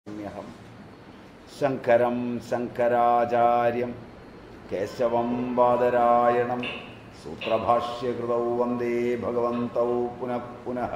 മ്യഹം ശങ്കരം ശങ്കരാചാര്യം കേശവം ബാദരായണം സൂത്രഭാഷ്യകൃതൗ വന്ദേ ഭഗവന്തൗ പുനഃ പുനഃ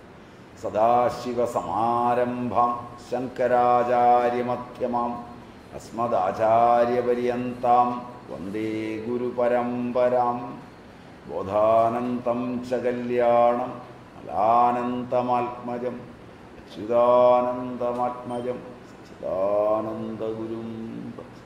സദാശിവസമാരംഭാം ശങ്കരാചാര്യമധ്യമാം അസ്മദാചാര്യപര്യന്താം വന്ദേ ഗുരുപരമ്പരാം ബോധാനന്തം ച കല്യാണം അലാനന്തമാത്മജം അച്യുതാനന്ദമാത്മജം ചിദാനന്ദഗുരും ഭജ.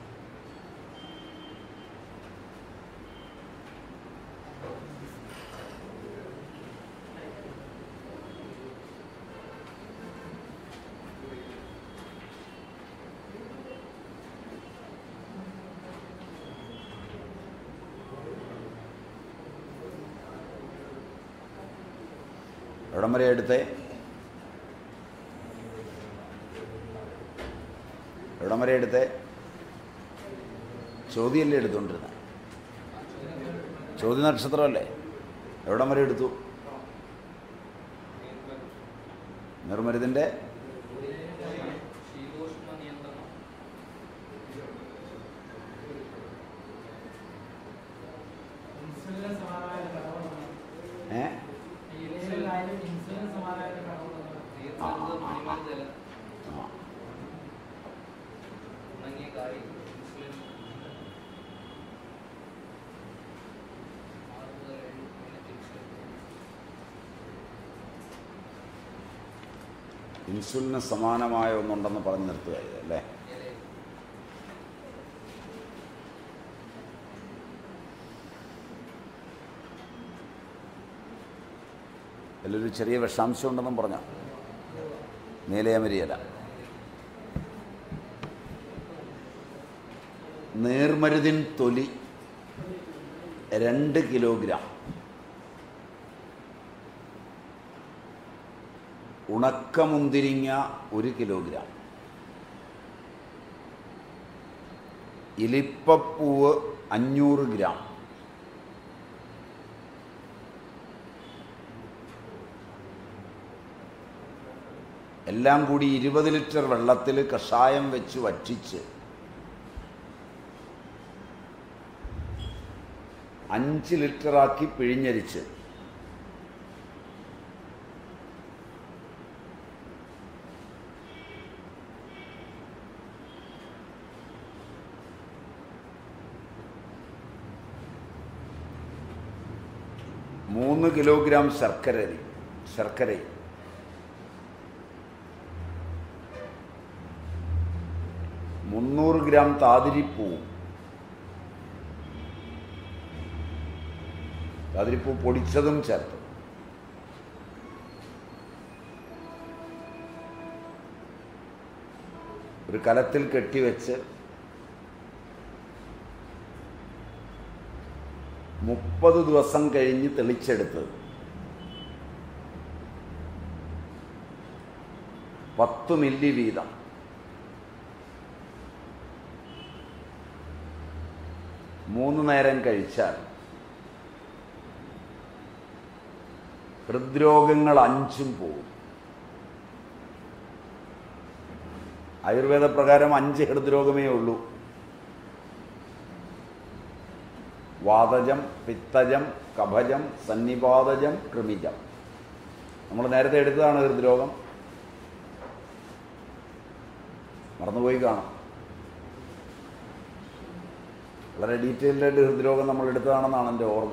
എവിടം വരെ എടുത്തേ എവിടം വരെ എടുത്തേ ചോദ്യമല്ലേ എടുത്തുകൊണ്ടിരുന്നത് ചോദ്യ നക്ഷത്രമല്ലേ എവിടം വരെ എടുത്തു നിർമ്മരുതിൻ്റെ ശീതോഷ്ണ നിയന്ത്രണം ഇൻസുലിന് സമാനമായ ഒരു ഘടകമാണ്. ഏ ഇലയിലായാലും ഇൻസുലിന് സമാനമായ ഒരു ഘടകമാണ്. നീർമരുന്ന് മണിമരുന്നല്ല ആ ഉണങ്ങിയ കായ് ഇൻസുലിൻ ആറ് മുതൽ ഏഴ് മിനിറ്റ് ഇൻസുലിൻ ഇൻസുലിന് സമാനമായ ഒന്നുണ്ടെന്ന് പറഞ്ഞു നിർത്തുക ഇത് അല്ലേ ഇലയിൽ അതിലൊരു ചെറിയ വിഷാംശം ഉണ്ടെന്നും പറഞ്ഞോ നീലയമരിയല നേർമരുതിൻ തൊലി രണ്ട് കിലോഗ്രാം ഉണക്കമുന്തിരിങ്ങ ഒരു കിലോഗ്രാം ഇലിപ്പപ്പൂവ് അഞ്ഞൂറ് ഗ്രാം എല്ലാം കൂടി ഇരുപത് ലിറ്റർ വെള്ളത്തിൽ കഷായം വെച്ച് വറ്റിച്ച് അഞ്ച് ലിറ്ററാക്കി പിഴിഞ്ഞരിച്ച് മൂന്ന് കിലോഗ്രാം ശർക്കര ശർക്കരയും മുന്നൂറ് ഗ്രാം താതിരിപ്പൂവും താതിരിപ്പൂ പൊടിച്ചതും ചേർത്ത് ഒരു കലത്തിൽ കെട്ടിവെച്ച് മുപ്പത് ദിവസം കഴിഞ്ഞ് തെളിച്ചെടുത്ത് പത്ത് മില്ലി വീതം മൂന്ന് നേരം കഴിച്ചാൽ ഹൃദ്രോഗങ്ങൾ അഞ്ചും പോകും ആയുർവേദ പ്രകാരം അഞ്ച് ഹൃദ്രോഗമേ ഉള്ളൂ വാതജം പിത്തജം കഫജം സന്നിപാതജം കൃമിജം നമ്മൾ നേരത്തെ എടുത്തതാണ് ഹൃദ്രോഗം മറന്നുപോയി കാണാം വളരെ ഡീറ്റെയിൽഡ് ആയിട്ട് ഹൃദ്രോഗം നമ്മൾ എടുത്തതാണെന്നാണ് എൻ്റെ ഓർമ്മ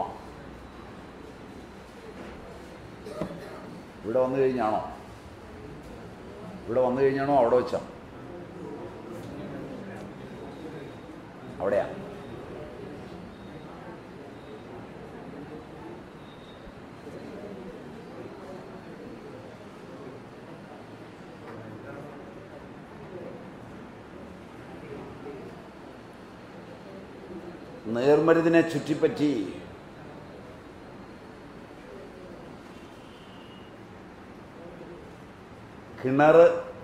ഇവിടെ വന്നു കഴിഞ്ഞാണോ ഇവിടെ വന്നു കഴിഞ്ഞാണോ അവിടെ വെച്ചോ അവിടെയാ നേർമരുതിനെ ചുറ്റിപ്പറ്റി കിണർ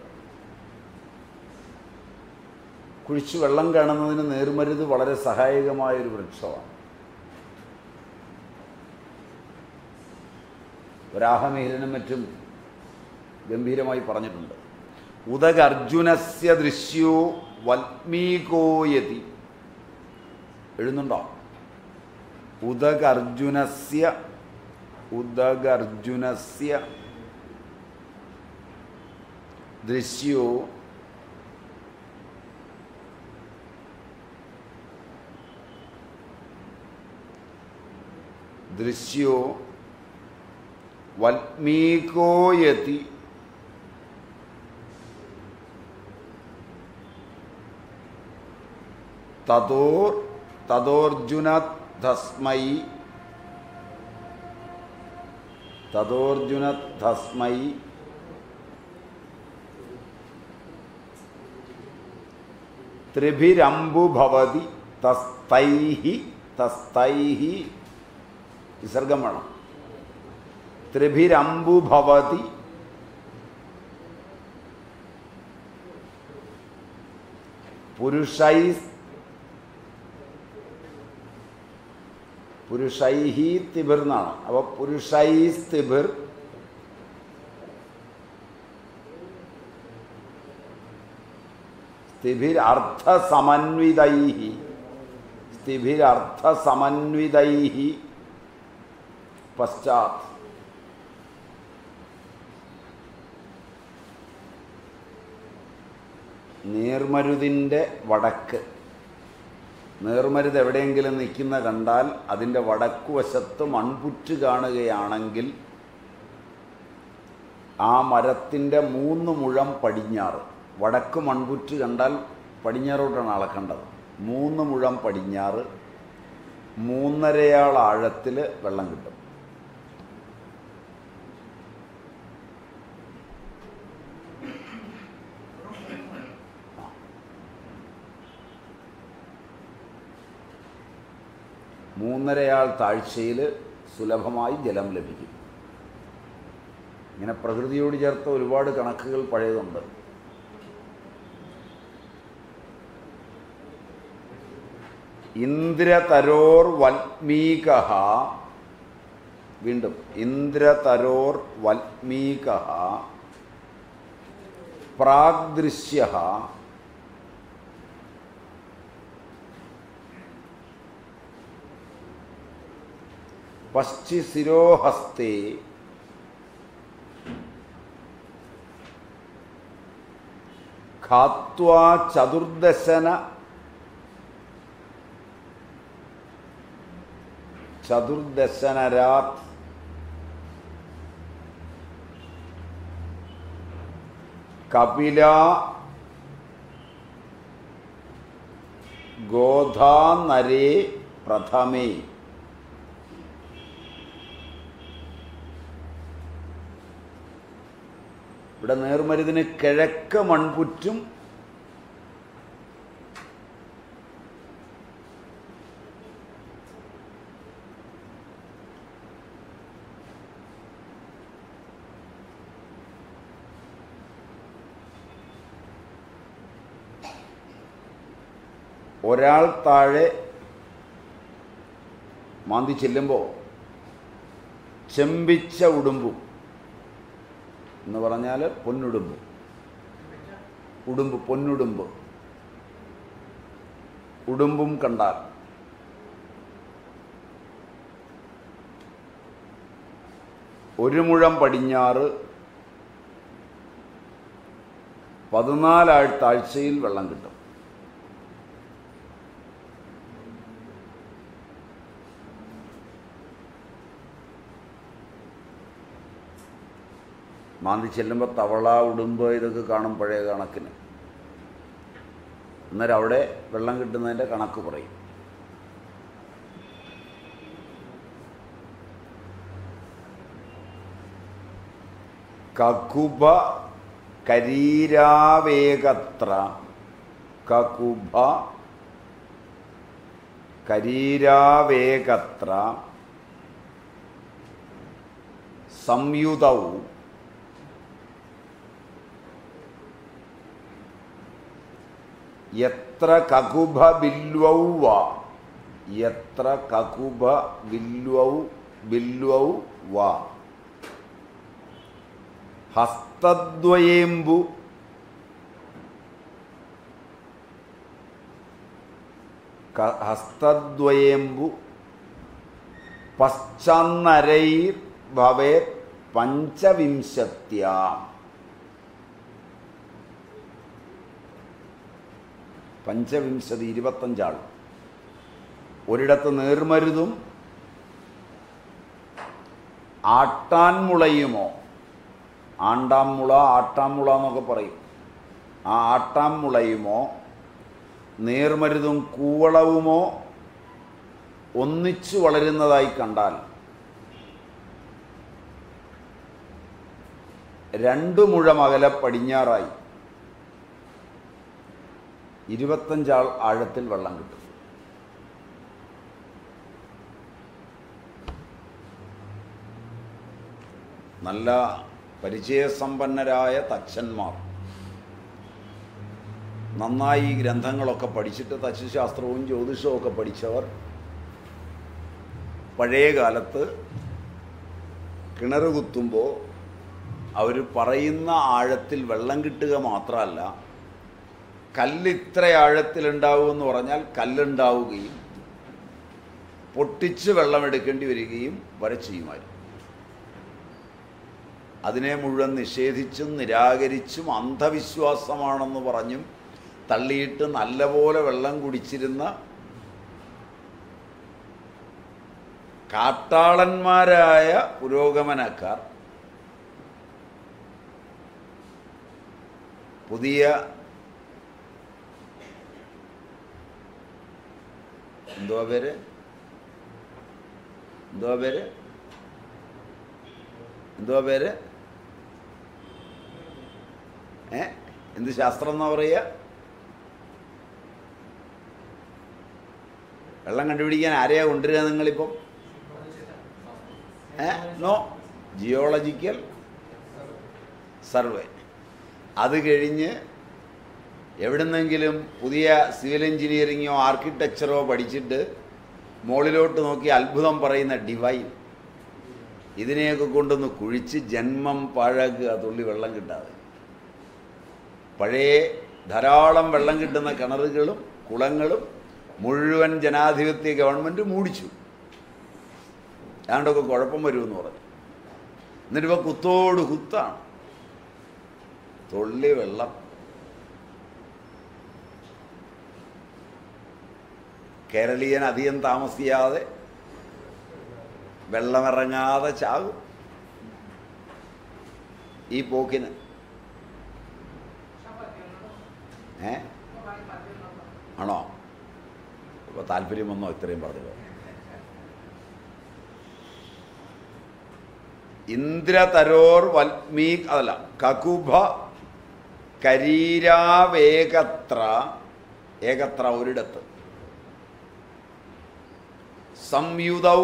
കുഴിച്ച് വെള്ളം കാണുന്നതിന് നേർമരുത് വളരെ സഹായകമായൊരു വൃക്ഷമാണ് വരാഹമിഹിരനും മറ്റും ഗംഭീരമായി പറഞ്ഞിട്ടുണ്ട് ഉദകർജുനസ്യ ദൃശ്യോ വൽമീകോയതി എഴുതുന്നുണ്ടോ ഉദകർജുനസ്യ ഉദകർജുനസ്യ ദൃശ്യോ ദൃശ്യോ വൽമീകോയതി തതോർ തതോർജുന തസ്മൈ തതോർജുന തസ്മൈ ത്രിഭിരംബു ഭവതി തസ്തൈഹി തസ്തൈഹി വിസർഗം വേണം ത്രിഭിരംബു ഭവതി പുരുഷൈ പുരുഷൈഹി തിബിർ എന്നാണ് അപ്പൊ പുരുഷൈ തിബിർ സ്ഥിഭിരർത്ഥ സമന്വിതൈ സ്ഥിഭിരർത്ഥ സമന്വിതൈ പശ്ചാത് നീർമരുതിൻ്റെ വടക്ക് നീർമരുത് എവിടെയെങ്കിലും നിൽക്കുന്ന കണ്ടാൽ അതിൻ്റെ വടക്കുവശത്ത് മൺപുറ്റ് കാണുകയാണെങ്കിൽ ആ മരത്തിൻ്റെ മൂന്ന് മുഴം പടിഞ്ഞാറ് വടക്ക് മൺപുറ്റ് കണ്ടാൽ പടിഞ്ഞാറോട്ടാണ് അളക്കേണ്ടത് മൂന്ന് മുഴം പടിഞ്ഞാറ് മൂന്നരയാൾ ആഴത്തിൽ വെള്ളം കിട്ടും മൂന്നരയാൾ താഴ്ചയിൽ സുലഭമായി ജലം ലഭിക്കും ഇങ്ങനെ പ്രകൃതിയോട് ചേർത്ത ഒരുപാട് കണക്കുകൾ പഴയതുണ്ട് ഇന്ദ്രതരോർ വൽമീക വീണ്ടും ഇന്ദ്രതരോർ വൽമീക പ്രാഗ്ദൃശ്യ പശ്ചിശിരോഹസ്തേ ഖാത്വാ ചതുർദശന ചതുർദശനരാത് കപില ഗോധാ നരേ പ്രഥമേ ഇവിടെ നേർമരുതിന് കിഴക്ക് മൺപുറ്റും ഒരാൾ താഴെ മാന്തി ചെല്ലുമ്പോൾ ചെമ്പിച്ച ഉടുമ്പും എന്ന് പറഞ്ഞാൽ പൊന്നുടുമ്പ് ഉടുമ്പ് പൊന്നുടുമ്പ് ഉടുമ്പും കണ്ടാൽ ഒരു മുഴം പടിഞ്ഞാറ് പതിനാലാഴ് താഴ്ചയിൽ വെള്ളം കിട്ടും മാന്തി ചെല്ലുമ്പോൾ തവള ഉടുമ്പ് ഇതൊക്കെ കാണും പഴയ കണക്കിന് അന്നേരം അവിടെ വെള്ളം കിട്ടുന്നതിൻ്റെ കണക്ക് പറയും കകുഭ കരീരാവേഗത്ര കകുഭ കരീരാവേഗത്ര സംയുതൗ എത്ര കകുഭ ബില്വൗ വാ എത്ര കകുഭ ബില്വൗ ബില്വൗ വാ ഹസ്തദ്വയേമ്പു ക- ഹസ്തദ്വയേമ്പു പശ്ചന്നരൈർ ഭവേത് പഞ്ചവിംശത്യാം പഞ്ചവിംശതി ഇരുപത്തഞ്ചാൾ ഒരിടത്ത് നേർമരുതും ആട്ടാൻമുളയുമോ ആണ്ടാംമുള ആട്ടാംമുള എന്നൊക്കെ പറയും ആ ആട്ടാംമുളയുമോ നേർമരുതും കൂവളവുമോ ഒന്നിച്ചു വളരുന്നതായി കണ്ടാൽ രണ്ടു മുഴം അകലെ പടിഞ്ഞാറായി ഇരുപത്തഞ്ചാൾ ആഴത്തിൽ വെള്ളം കിട്ടും നല്ല പരിചയസമ്പന്നരായ തച്ചന്മാർ നന്നായി ഈ ഗ്രന്ഥങ്ങളൊക്കെ പഠിച്ചിട്ട് തച്ചുശാസ്ത്രവും ജ്യോതിഷവും ഒക്കെ പഠിച്ചവർ പഴയ കാലത്ത് കിണർ കുത്തുമ്പോൾ അവർ പറയുന്ന ആഴത്തിൽ വെള്ളം കിട്ടുക മാത്രമല്ല കല്ല് ഇത്ര ആഴത്തിലുണ്ടാവുമെന്ന് പറഞ്ഞാൽ കല്ലുണ്ടാവുകയും പൊട്ടിച്ച് വെള്ളമെടുക്കേണ്ടി വരികയും വരെ ചെയ്യുമായിരുന്നു അതിനെ മുഴുവൻ നിഷേധിച്ചും നിരാകരിച്ചും അന്ധവിശ്വാസമാണെന്ന് പറഞ്ഞും തള്ളിയിട്ട് നല്ലപോലെ വെള്ളം കുടിച്ചിരുന്ന കാട്ടാളന്മാരായ പുരോഗമനക്കാർ പുതിയ എന്തുവാ പേര് എന്തുവാ പേര് എന്തുവാ പേര് ഏ എന്ത് ശാസ്ത്രം എന്നാ പറയുക വെള്ളം കണ്ടുപിടിക്കാൻ ആരെയാ കൊണ്ടുവരിക നിങ്ങളിപ്പം ഏ നോ ജിയോളജിക്കൽ സർവേ അത് കഴിഞ്ഞ് എവിടുന്നെങ്കിലും പുതിയ സിവിൽ എഞ്ചിനീയറിങ്ങോ ആർക്കിടെക്ചറോ പഠിച്ചിട്ട് മുകളിലോട്ട് നോക്കി അത്ഭുതം പറയുന്ന ഡിവൈൻ ഇതിനെയൊക്കെ കൊണ്ടൊന്ന് കുഴിച്ച് ജന്മം പാഴാക്കുക തുള്ളി വെള്ളം കിട്ടാതെ പഴയ ധാരാളം വെള്ളം കിട്ടുന്ന കിണറുകളും കുളങ്ങളും മുഴുവൻ ജനാധിപത്യ ഗവൺമെൻറ് മൂടിച്ചു ഏതാണ്ടൊക്കെ കുഴപ്പം വരുമെന്ന് പറഞ്ഞു എന്നിട്ടിപ്പോൾ കുത്തോട് കുത്താണ് തുള്ളി വെള്ളം കേരളീയൻ അധികം താമസിയാതെ വെള്ളമിറങ്ങാതെ ചാകും ഈ പോക്കിന് ഏ ആണോ ഇപ്പോൾ താല്പര്യം വന്നോ ഇത്രയും പറഞ്ഞത് ഇന്ദ്രതരോർ വൽമീ അതല്ല കകുഭ കരീരാവേകത്ര ഏകത്ര ഒരിടത്ത് സംയുതൗ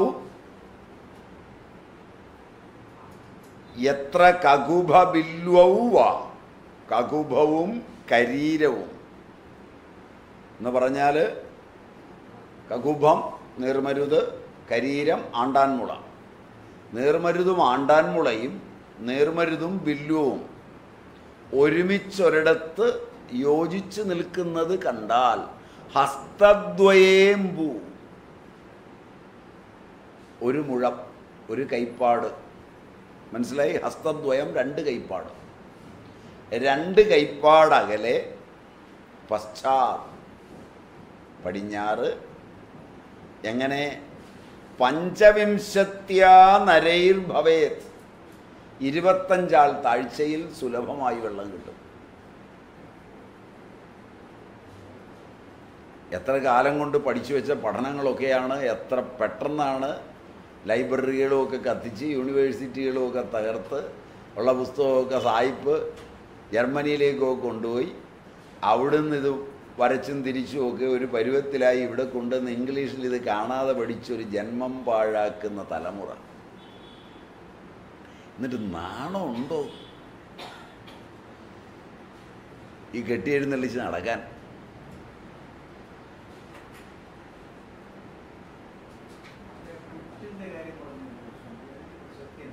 എത്ര കകുഭ ബില്വൗ വാ കകുഭവും കരീരവും എന്ന് പറഞ്ഞാൽ കകുഭം നീർമരുത് കരീരം ആണ്ടാൻമുള നീർമരുതും ആണ്ടാൻമുളയും നീർമരുതും ബില്ലുവും ഒരുമിച്ചൊരിടത്ത് യോജിച്ച് നിൽക്കുന്നത് കണ്ടാൽ ഹസ്തദ്വയേമ്പു ഒരു മുഴം ഒരു കൈപ്പാട് മനസ്സിലായി ഹസ്തദ്വയം രണ്ട് കൈപ്പാട് രണ്ട് കൈപ്പാടകലെ പശ്ചാത് പടിഞ്ഞാറ് എങ്ങനെ പഞ്ചവിംശത്യാ നരൈർ ഭവേത് ഇരുപത്തഞ്ചാൾ താഴ്ചയിൽ സുലഭമായി വെള്ളം കിട്ടും എത്ര കാലം കൊണ്ട് പഠിച്ചു വെച്ച പഠനങ്ങളൊക്കെയാണ് എത്ര പെട്ടെന്നാണ് ലൈബ്രറികളും ഒക്കെ കത്തിച്ച് യൂണിവേഴ്സിറ്റികളും ഒക്കെ തകർത്ത് ഉള്ള പുസ്തകമൊക്കെ സായിപ്പ് ജർമ്മനിയിലേക്കൊക്കെ കൊണ്ടുപോയി അവിടുന്ന് ഇത് വരച്ചും തിരിച്ചും ഒക്കെ ഒരു പരുവത്തിലായി ഇവിടെ കൊണ്ടുവന്ന് ഇംഗ്ലീഷിൽ ഇത് കാണാതെ പഠിച്ചൊരു ജന്മം പാഴാക്കുന്ന തലമുറ എന്നിട്ട് നാണമുണ്ടോ ഈ കെട്ടിയെഴുന്നള്ളിച്ച് നടക്കാൻ പുറ്റിന്റെ കാര്യം പറഞ്ഞു സത്യം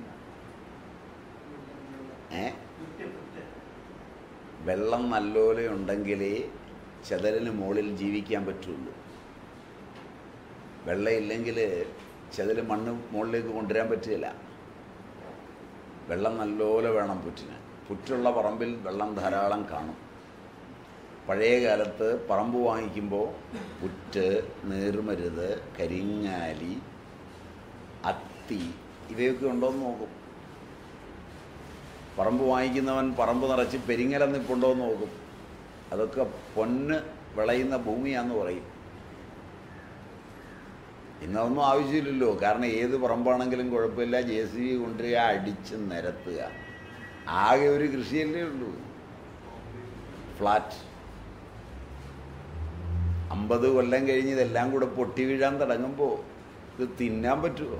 ഏ പുറ്റ് പുറ്റ് വെള്ളം നല്ലപോലെ ഉണ്ടെങ്കിലേ ചെതലിന് മുകളിൽ ജീവിക്കാൻ പറ്റുള്ളൂ വെള്ളമില്ലെങ്കിൽ ചെതിൽ മണ്ണ് മുകളിലേക്ക് കൊണ്ടുവരാൻ പറ്റുകയില്ല വെള്ളം നല്ലപോലെ വേണം പുറ്റിന് പുറ്റുള്ള പറമ്പിൽ വെള്ളം ധാരാളം കാണും പഴയ കാലത്ത് പറമ്പ് വാങ്ങിക്കുമ്പോൾ പുറ്റ് നീർമരുത് കരിങ്ങാലി അത്തി ഇവയൊക്കെ ഉണ്ടോയെന്ന് നോക്കും പറമ്പ് വാങ്ങിക്കുന്നവൻ പറമ്പ് നിറച്ച് പെരിങ്ങല നിൽപ്പുണ്ടോ എന്ന് നോക്കും അതൊക്കെ പൊന്ന് വിളയുന്ന ഭൂമിയാന്ന് പറയും ഇന്നതൊന്നും ആവശ്യമില്ലല്ലോ കാരണം ഏത് പറമ്പാണെങ്കിലും കുഴപ്പമില്ല ജെ സി ബി കൊണ്ടുവരിക അടിച്ച് നിരത്തുക ആകെ ഒരു കൃഷിയല്ലേ ഉള്ളൂ ഫ്ലാറ്റ് അമ്പത് കൊല്ലം കഴിഞ്ഞ് ഇതെല്ലാം കൂടെ പൊട്ടി വീഴാൻ തുടങ്ങുമ്പോൾ ഇത് തിന്നാൻ പറ്റുമോ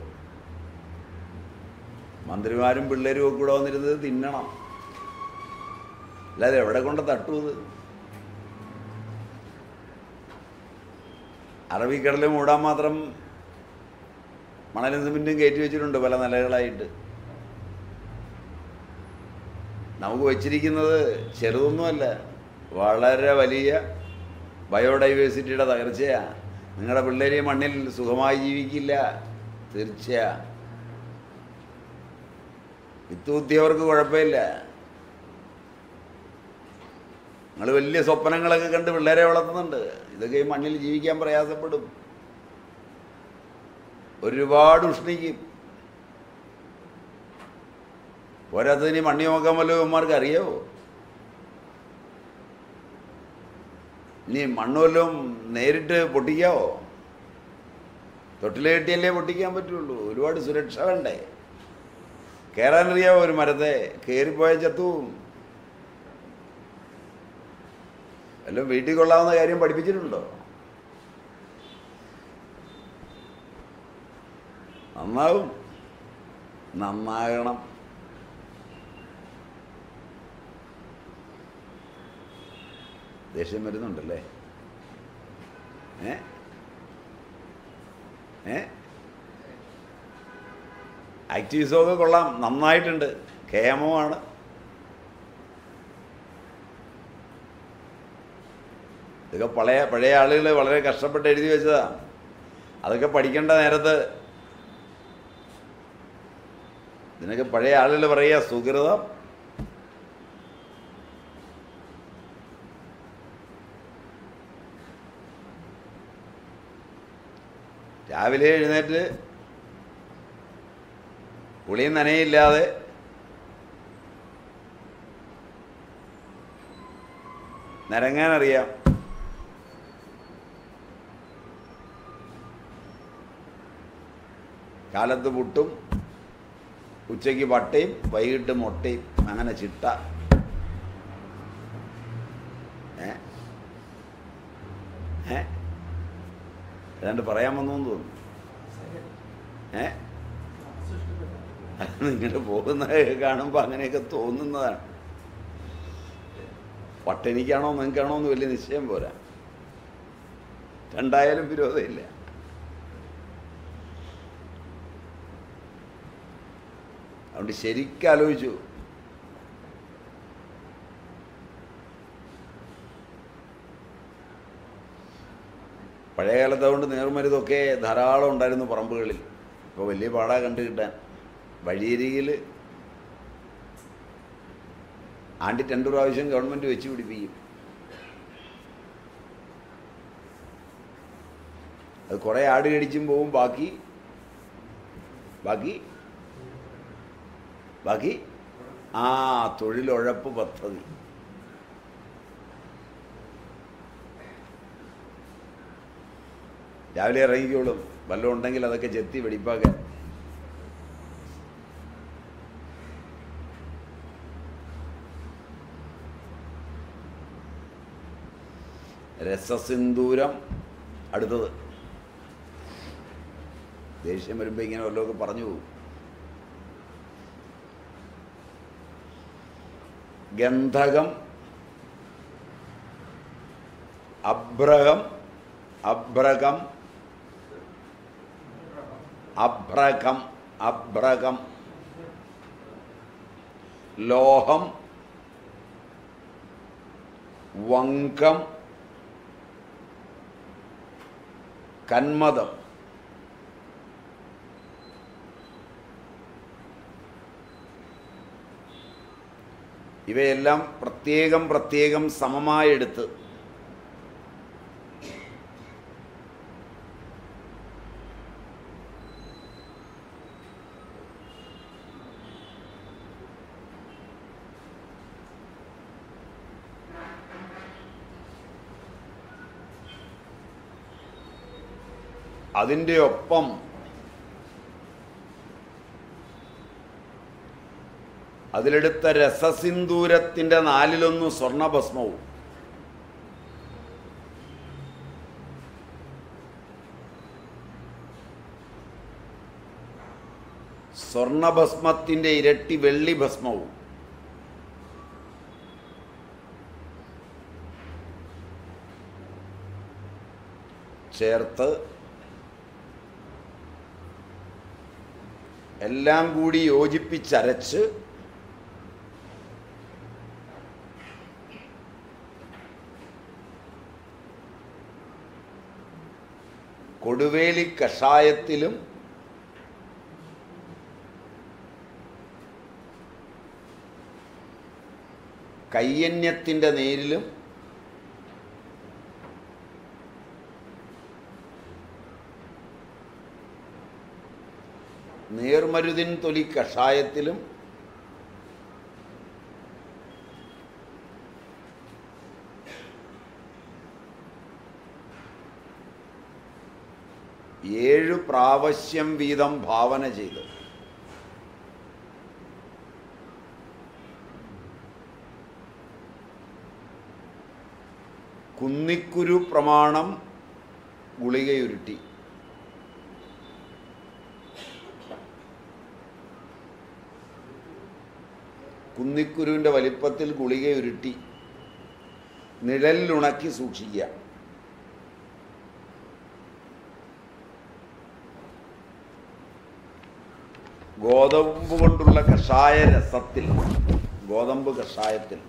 മന്ത്രിമാരും പിള്ളേരും ഒക്കെ കൂടെ വന്നിരുന്നത് തിന്നണം അല്ലാതെ എവിടെ കൊണ്ട് തട്ടൂ ഇത് അറബിക്കടൽ മൂടാൻ മാത്രം മണലും സിമെൻറ്റും കയറ്റി വെച്ചിട്ടുണ്ട് പല നിലകളായിട്ട് നമുക്ക് വച്ചിരിക്കുന്നത് ചെറുതൊന്നുമല്ല വളരെ വലിയ ബയോഡൈവേഴ്സിറ്റിയുടെ തകർച്ചയാണ് നിങ്ങളുടെ പിള്ളേർ ഈ മണ്ണിൽ സുഖമായി ജീവിക്കില്ല തീർച്ചയാ വിത്ത് കുത്തിയവർക്ക് കുഴപ്പമില്ല നിങ്ങൾ വലിയ സ്വപ്നങ്ങളൊക്കെ കണ്ട് പിള്ളേരെ വളർത്തുന്നുണ്ട് ഇതൊക്കെ ഈ മണ്ണിൽ ജീവിക്കാൻ പ്രയാസപ്പെടും ഒരുപാട് ഉഷ്ണിക്കും പോരാത്തതിന് ഈ മണ്ണി നോക്കാൻ വല്ല ഇവന്മാർക്ക് അറിയാവോ ഇനി മണ്ണ് വല്ലതും നേരിട്ട് പൊട്ടിക്കാവോ തൊട്ടിൽ കെട്ടിയല്ലേ പൊട്ടിക്കാൻ പറ്റുള്ളൂ ഒരുപാട് സുരക്ഷ വേണ്ടേ കയറാനറിയാവോ ഒരു മരത്തെ കയറിപ്പോയ ചത്തുവും വല്ലതും വീട്ടിൽ കൊള്ളാവുന്ന കാര്യം പഠിപ്പിച്ചിട്ടുണ്ടോ നന്നാവും നന്നാകണം ദേഷ്യം വരുന്നുണ്ടല്ലേ ഏ ഏ ആക്ടിവിസമൊക്കെ കൊള്ളാം നന്നായിട്ടുണ്ട് കേമമാണ് ഇതൊക്കെ പഴയ പഴയ ആളുകൾ വളരെ കഷ്ടപ്പെട്ട് എഴുതി വെച്ചതാ അതൊക്കെ പഠിക്കേണ്ട നേരത്ത് ഇതിനൊക്കെ പഴയ ആളുകൾ പറയുക സുഹൃതം രാവിലെ എഴുന്നേറ്റ് കുളിയും നനയില്ലാതെ നിരങ്ങാനറിയാം കാലത്ത് പുട്ടും ഉച്ചയ്ക്ക് പട്ടയും വൈകിട്ട് മുട്ടയും അങ്ങനെ ചിട്ട ഏ ഏ ഏതാണ്ട് പറയാൻ വന്നു എന്ന് തോന്നുന്നു ഏ നിങ്ങൾ പോകുന്ന കാണുമ്പോൾ അങ്ങനെയൊക്കെ തോന്നുന്നതാണ് പട്ടണിക്കാണോ നിങ്ങൾക്കാണോ എന്ന് വലിയ നിശ്ചയം പോരാ രണ്ടായാലും വിരോധമില്ല അതുകൊണ്ട് ശരിക്കും ആലോചിച്ചു പഴയ കാലത്ത് അതുകൊണ്ട് നേർമരുതൊക്കെ ധാരാളം ഉണ്ടായിരുന്നു പറമ്പുകളിൽ ഇപ്പോൾ വലിയ പാടാ കണ്ടു കിട്ടാൻ വഴിയരികിൽ ആണ്ടി രണ്ട് പ്രാവശ്യം ഗവൺമെൻറ് വെച്ച് പിടിപ്പിക്കും അത് കുറേ ആട് കടിച്ചും പോവും ബാക്കി ബാക്കി ബാക്കി ആ തൊഴിലുഴപ്പ് പദ്ധതി രാവിലെ ഇറങ്ങിക്കോളും വല്ലതും ഉണ്ടെങ്കിൽ അതൊക്കെ ചെത്തി വെടിപ്പാക്കാൻ രസസിന്ദൂരം അടുത്തത് ദേഷ്യം വരുമ്പോൾ ഇങ്ങനെ വല്ലതൊക്കെ പറഞ്ഞു പോകും ഗന്ധകം അഭ്രകം അഭ്രകം അഭ്രകം അഭ്രകം ലോഹം വങ്കം കന്മദം ഇവയെല്ലാം പ്രത്യേകം പ്രത്യേകം സമമായെടുത്ത് അതിൻ്റെ ഒപ്പം അതിലെടുത്ത രസസിന്ദൂരത്തിൻ്റെ നാലിലൊന്ന് സ്വർണഭസ്മവും സ്വർണഭസ്മത്തിൻ്റെ ഇരട്ടി വെള്ളി ഭസ്മവും ചേർത്ത് എല്ലാം കൂടി യോജിപ്പിച്ചരച്ച് കൊടുവേലി കഷായത്തിലും കയ്യന്യത്തിൻ്റെ നേരിലും നേർമരുതിൻ തൊലി കഷായത്തിലും ഏഴു പ്രാവശ്യം വീതം ഭാവന ചെയ്ത് കുന്നിക്കുരു പ്രമാണം ഗുളികയുരുട്ടി കുന്നിക്കുരുവിൻ്റെ വലിപ്പത്തിൽ ഗുളികയുരുട്ടി നിഴലിലുണക്കി സൂക്ഷിക്കുക ഗോതമ്പ് കൊണ്ടുള്ള കഷായ രസത്തിൽ ഗോതമ്പ് കഷായത്തിൽ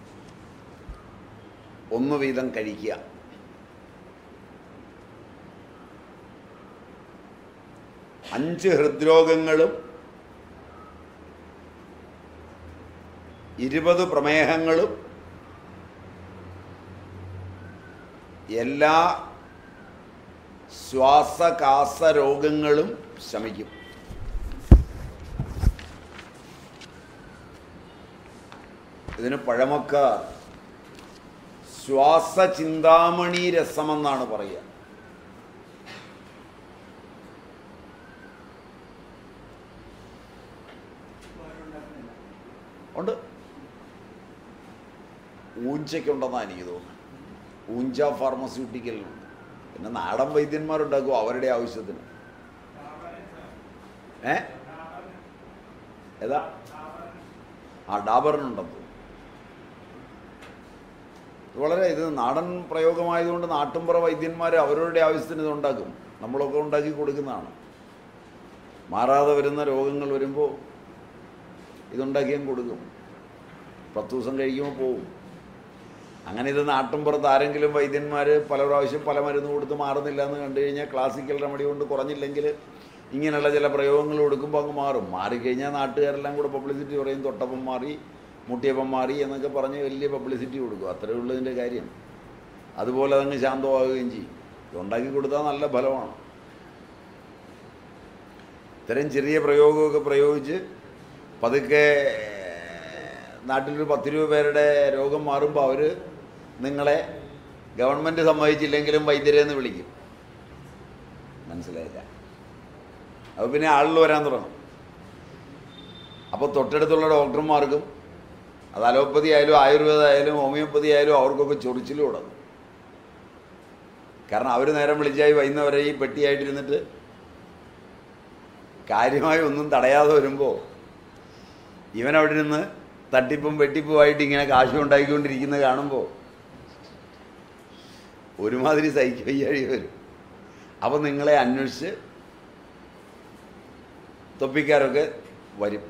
ഒന്ന് വീതം കഴിക്കുക അഞ്ച് ഹൃദ്രോഗങ്ങളും ഇരുപത് പ്രമേഹങ്ങളും എല്ലാ ശ്വാസകാസ രോഗങ്ങളും ശമിക്കും ഇതിന് പഴമക്കാർ ശ്വാസചിന്താമണി രസമെന്നാണ് പറയുക ഉണ്ട് ഊഞ്ചയ്ക്കുണ്ടെന്നാണ് എനിക്ക് തോന്നുന്നത് ഊഞ്ച ഫാർമസ്യൂട്ടിക്കലിനുണ്ട് പിന്നെ നാടൻ വൈദ്യന്മാരുണ്ടാക്കും അവരുടെ ആവശ്യത്തിന് ഏ ഏതാ ആ ഡാബറിനുണ്ടെന്ന് തോന്നുന്നു ഇത് വളരെ ഇത് നാടൻ പ്രയോഗമായതുകൊണ്ട് നാട്ടുംപുറ വൈദ്യന്മാർ അവരവരുടെ ആവശ്യത്തിന് ഇത് ഉണ്ടാക്കും നമ്മളൊക്കെ ഉണ്ടാക്കി കൊടുക്കുന്നതാണ് മാറാതെ വരുന്ന രോഗങ്ങൾ വരുമ്പോൾ ഇതുണ്ടാക്കിയും കൊടുക്കും പത്ത് ദിവസം കഴിക്കുമ്പോൾ പോവും അങ്ങനെ ഇത് നാട്ടിൻപുറത്ത് ആരെങ്കിലും വൈദ്യന്മാർ പല പ്രാവശ്യം പല മരുന്ന് കൊടുത്ത് മാറുന്നില്ല എന്ന് കണ്ടു കഴിഞ്ഞാൽ ക്ലാസിക്കൽ റെമഡി കൊണ്ട് കുറഞ്ഞില്ലെങ്കിൽ ഇങ്ങനെയുള്ള ചില പ്രയോഗങ്ങൾ കൊടുക്കുമ്പോൾ അങ്ങ് മാറും മാറിക്കഴിഞ്ഞാൽ നാട്ടുകാരെല്ലാം കൂടെ പബ്ലിസിറ്റി പറയും തൊട്ടപ്പം മാറി മുട്ടിയപ്പം മാറി എന്നൊക്കെ പറഞ്ഞ് വലിയ പബ്ലിസിറ്റി കൊടുക്കും അത്രയേ ഉള്ളൂ ഇതിൻ്റെ കാര്യം അതുപോലെ അതങ്ങ് ശാന്തമാവുകയും ചെയ്യും ഇതുണ്ടാക്കി കൊടുത്താൽ നല്ല ഫലമാണ് ഇത്തരം ചെറിയ പ്രയോഗമൊക്കെ പ്രയോഗിച്ച് പതുക്കെ നാട്ടിലൊരു പത്ത് രൂപ പേരുടെ രോഗം മാറുമ്പോൾ അവർ നിങ്ങളെ ഗവൺമെൻറ് സമ്മതിച്ചില്ലെങ്കിലും വൈദ്യരെന്ന് വിളിക്കും മനസ്സിലായില്ല അപ്പോൾ പിന്നെ ആളുകൾ വരാൻ തുടങ്ങും അപ്പോൾ തൊട്ടടുത്തുള്ള ഡോക്ടർമാർക്കും അത് അലോപ്പതി ആയാലും ആയുർവേദ ആയാലും ഹോമിയോപ്പതി ആയാലും അവർക്കൊക്കെ ചൊറിച്ചിലും തുടങ്ങും കാരണം അവർ നേരം വിളിച്ചായി വൈകുന്നവരെ ഈ പെട്ടിയായിട്ടിരുന്നിട്ട് കാര്യമായി ഒന്നും തടയാതെ വരുമ്പോൾ ഇവൻ അവിടെ നിന്ന് തട്ടിപ്പും വെട്ടിപ്പുമായിട്ട് ഇങ്ങനെ കാശ് ഉണ്ടാക്കിക്കൊണ്ടിരിക്കുന്നത് കാണുമ്പോൾ ഒരുമാതിരി സഹിക്കയ്യാഴി വരും അപ്പം നിങ്ങളെ അന്വേഷിച്ച് തൊപ്പിക്കാരൊക്കെ വരും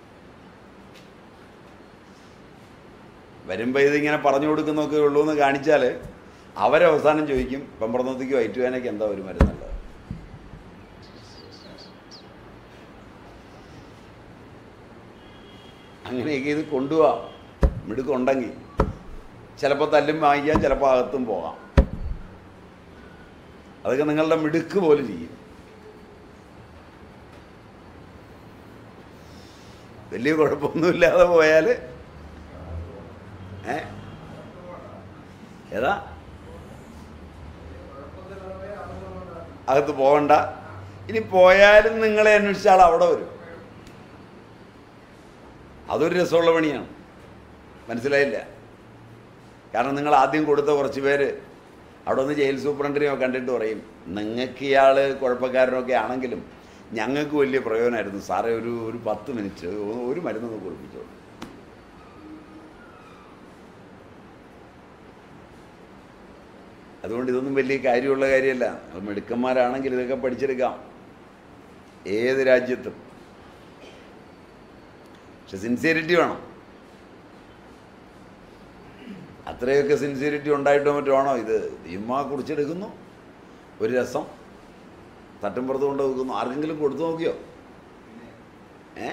വരുമ്പോൾ ഇതിങ്ങനെ പറഞ്ഞു കൊടുക്കുന്നൊക്കെ ഉള്ളൂ എന്ന് കാണിച്ചാൽ അവരവസാനം ചോദിക്കും പെമ്പറന്നത്തേക്ക് വയറ്റുവേനയ്ക്ക് എന്താ ഒരു മരുന്നുള്ളത് അങ്ങനെയൊക്കെ ഇത് കൊണ്ടുപോവാം മിടുക്കുണ്ടെങ്കിൽ ചിലപ്പോൾ തല്ലും വാങ്ങിക്കാം ചിലപ്പോൾ അകത്തും പോകാം അതൊക്കെ നിങ്ങളുടെ മിടുക്ക് പോലെ ഇരിക്കും വലിയ കുഴപ്പമൊന്നുമില്ലാതെ പോയാൽ ഏ ഏതാ അകത്ത് പോകണ്ട ഇനി പോയാലും നിങ്ങളെ അന്വേഷിച്ച ആൾ അവിടെ വരും അതൊരു രസമുള്ള പണിയാണ് മനസ്സിലായില്ല കാരണം നിങ്ങൾ ആദ്യം കൊടുത്ത കുറച്ച് പേര് അവിടെ ഒന്ന് ജയിൽ സൂപ്രണ്ടിനെയോ കണ്ടിട്ട് പറയും നിങ്ങൾക്ക് ഇയാൾ കുഴപ്പക്കാരനൊക്കെ ആണെങ്കിലും ഞങ്ങൾക്ക് വലിയ പ്രയോജനമായിരുന്നു സാറേ ഒരു ഒരു പത്ത് മിനിറ്റ് ഒരു മരുന്നൊന്ന് കുറിപ്പിച്ചോളൂ അതുകൊണ്ട് ഇതൊന്നും വലിയ കാര്യമുള്ള കാര്യമല്ല അത് മിടുക്കന്മാരാണെങ്കിൽ ഇതൊക്കെ പഠിച്ചെടുക്കാം ഏത് രാജ്യത്തും പക്ഷെ സിൻസിയറിറ്റി വേണം അത്രയൊക്കെ സിൻസിയറിറ്റി ഉണ്ടായിട്ടോ മറ്റോ ആണോ ഇത് ഇമ്മ കുടിച്ചെടുക്കുന്നു ഒരു രസം തട്ടുംപുറത്ത് കൊണ്ട് വെക്കുന്നു ആർക്കെങ്കിലും കൊടുത്തു നോക്കിയോ ഏ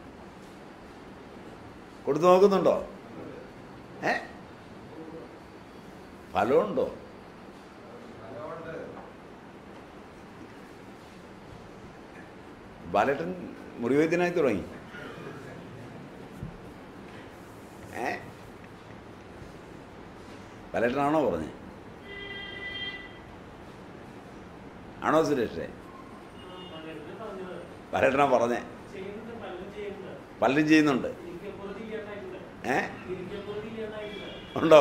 കൊടുത്തു നോക്കുന്നുണ്ടോ ഏ ഫലമുണ്ടോ ബാലേട്ടൻ മുറിവൈദ്യനായി തുടങ്ങി ഏ ബാലേട്ടനാണോ പറഞ്ഞത് ആണോ സുരേഷേ ബാലേട്ടനാ പറഞ്ഞേ പലരും ചെയ്യുന്നുണ്ട് ഏ ഉണ്ടോ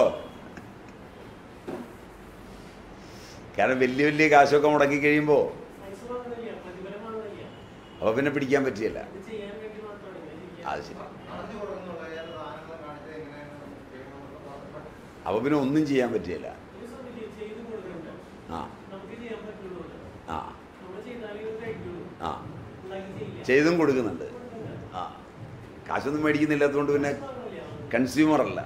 കാരണം വലിയ വലിയ കാശൊക്കെ മുടക്കി കഴിയുമ്പോൾ അപ്പോൾ പിന്നെ പിടിക്കാൻ പറ്റിയല്ല അത് ശരി പറഞ്ഞു കൊടുക്കുന്നുള്ള ഏത് സാധനങ്ങൾ കാണിച്ച് എങ്ങനെയാണ് ചെയ്യണമെന്നൊക്കെ പറഞ്ഞിട്ട് അപ്പോൾ പിന്നെ ഒന്നും ചെയ്യാൻ പറ്റിയല്ല ആ ആ ആ ചെയ്തും കൊടുക്കുന്നുണ്ട് ആ കാശൊന്നും മേടിക്കുന്നില്ലാത്തതുകൊണ്ട് പിന്നെ കൺസ്യൂമർ അല്ല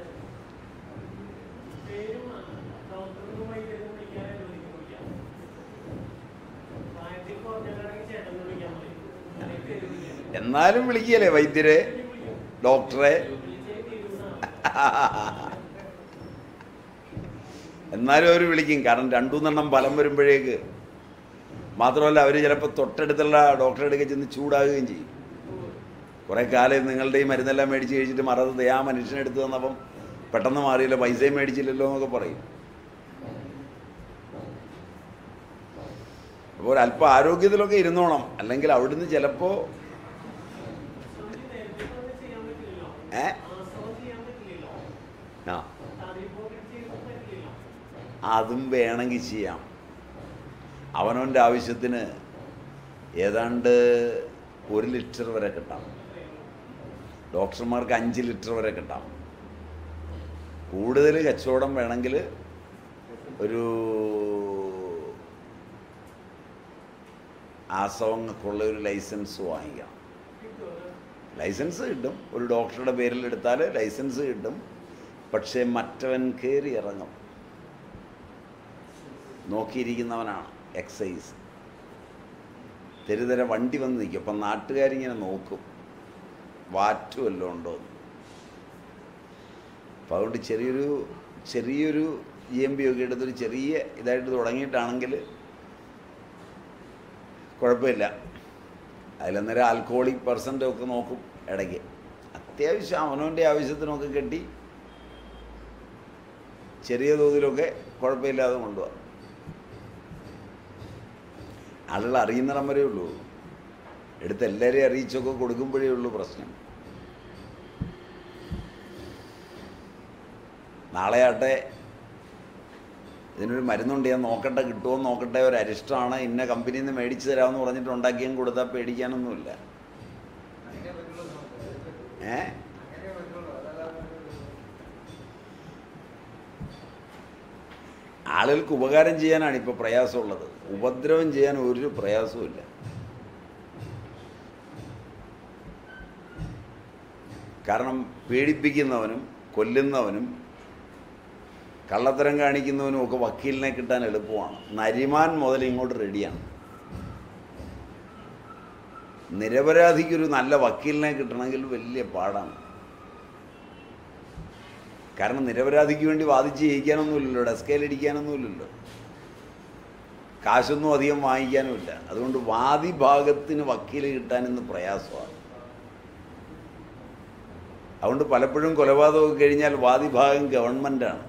എന്നാലും വിളിക്കുകയല്ലേ വൈദ്യരെ ഡോക്ടറെ എന്നാലും അവർ വിളിക്കും കാരണം രണ്ടുമൂന്നെണ്ണം ഫലം വരുമ്പോഴേക്ക് മാത്രമല്ല അവർ ചിലപ്പോൾ തൊട്ടടുത്തുള്ള ഡോക്ടറെ അടുക്കെ ചെന്ന് ചൂടാകുകയും ചെയ്യും കുറേ കാലം നിങ്ങളുടെ ഈ മരുന്നെല്ലാം മേടിച്ച് കഴിച്ചിട്ട് മറന്നത് ആ മനുഷ്യനെടുത്ത് തന്നപ്പം പെട്ടെന്ന് മാറിയില്ല പൈസയും മേടിച്ചില്ലല്ലോ എന്നൊക്കെ പറയും അപ്പോൾ ഒരല്പം ആരോഗ്യത്തിലൊക്കെ ഇരുന്നോണം അല്ലെങ്കിൽ അവിടുന്ന് ചിലപ്പോൾ ഏ ആ അതും വേണമെങ്കിൽ ചെയ്യാം അവനവൻ്റെ ആവശ്യത്തിന് ഏതാണ്ട് ഒരു ലിറ്റർ വരെ കിട്ടാം ഡോക്ടർമാർക്ക് അഞ്ച് ലിറ്റർ വരെ കിട്ടാം കൂടുതൽ കച്ചവടം വേണമെങ്കിൽ ഒരു ആസവങ്ങൾക്കുള്ള ഒരു ലൈസൻസ് വാങ്ങിക്കണം ലൈസൻസ് കിട്ടും ഒരു ഡോക്ടറുടെ പേരിൽ എടുത്താൽ ലൈസൻസ് കിട്ടും പക്ഷേ മറ്റവൻ കയറി ഇറങ്ങും നോക്കിയിരിക്കുന്നവനാണ് എക്സൈസ് തെരുതര വണ്ടി വന്ന് നിൽക്കും അപ്പം നാട്ടുകാരിങ്ങനെ നോക്കും വാറ്റ് വല്ലതും ഉണ്ടോ എന്ന് അപ്പം അതുകൊണ്ട് ചെറിയൊരു ചെറിയൊരു ജി എം ബി ഒക്കെ എടുത്തൊരു ചെറിയ ഇതായിട്ട് തുടങ്ങിയിട്ടാണെങ്കിൽ കുഴപ്പമില്ല അതിലന്നേരം ആൽക്കഹോളിക് പെർസെൻ്റ് ഒക്കെ നോക്കും ഇടയ്ക്ക് അത്യാവശ്യം അവനവൻ്റെ ആവശ്യത്തിനൊക്കെ കെട്ടി ചെറിയ തോതിലൊക്കെ കുഴപ്പമില്ലാതെ കൊണ്ടുപോകാം ആളുകൾ അറിയുന്നിടം വരെ ഉള്ളൂ എടുത്ത് എല്ലാവരെയും അറിയിച്ചൊക്കെ കൊടുക്കുമ്പോഴേ ഉള്ളൂ പ്രശ്നം നാളെ ആട്ടെ ഇതിനൊരു മരുന്നുണ്ട് ഞാൻ നോക്കട്ടെ കിട്ടുമോ എന്ന് നോക്കട്ടെ ഒരു അരിഷ്ടമാണ് ഇന്ന കമ്പനിയിൽ നിന്ന് മേടിച്ച് തരാമെന്ന് പറഞ്ഞിട്ട് ഉണ്ടാക്കിയും കൊടുത്താൽ പേടിക്കാനൊന്നുമില്ല അങ്ങനെ പറ്റുള്ളൂ നമുക്ക്. ഏ അങ്ങനെ പറ്റുള്ളൂ അതല്ലാതെ ആളുകൾക്ക് ഉപകാരം ചെയ്യാനാണ് ഇപ്പോൾ പ്രയാസമുള്ളത് ഉപദ്രവം ചെയ്യാൻ ഒരു പ്രയാസവുമില്ല കാരണം പീഡിപ്പിക്കുന്നവനും കൊല്ലുന്നവനും കള്ളത്തരം കാണിക്കുന്നവനും ഒക്കെ വക്കീലിനെ കിട്ടാൻ എളുപ്പമാണ് നരിമാൻ മുതൽ ഇങ്ങോട്ട് റെഡിയാണ് നിരപരാധിക്കൊരു നല്ല വക്കീലിനെ കിട്ടണമെങ്കിൽ വലിയ പാടാണ് കാരണം നിരപരാധിക്ക് വേണ്ടി വാദിച്ച് ജയിക്കാനൊന്നുമില്ലല്ലോ ഡെസ്കയിലടിക്കാനൊന്നുമില്ലല്ലോ കാശൊന്നും അധികം വാങ്ങിക്കാനുമില്ല അതുകൊണ്ട് വാദി ഭാഗത്തിന് വക്കീൽ കിട്ടാൻ ഇന്ന് പ്രയാസമാണ് അതുകൊണ്ട് പലപ്പോഴും കൊലപാതകമൊക്കെ കഴിഞ്ഞാൽ വാദിഭാഗം ഗവൺമെൻറ്റാണ്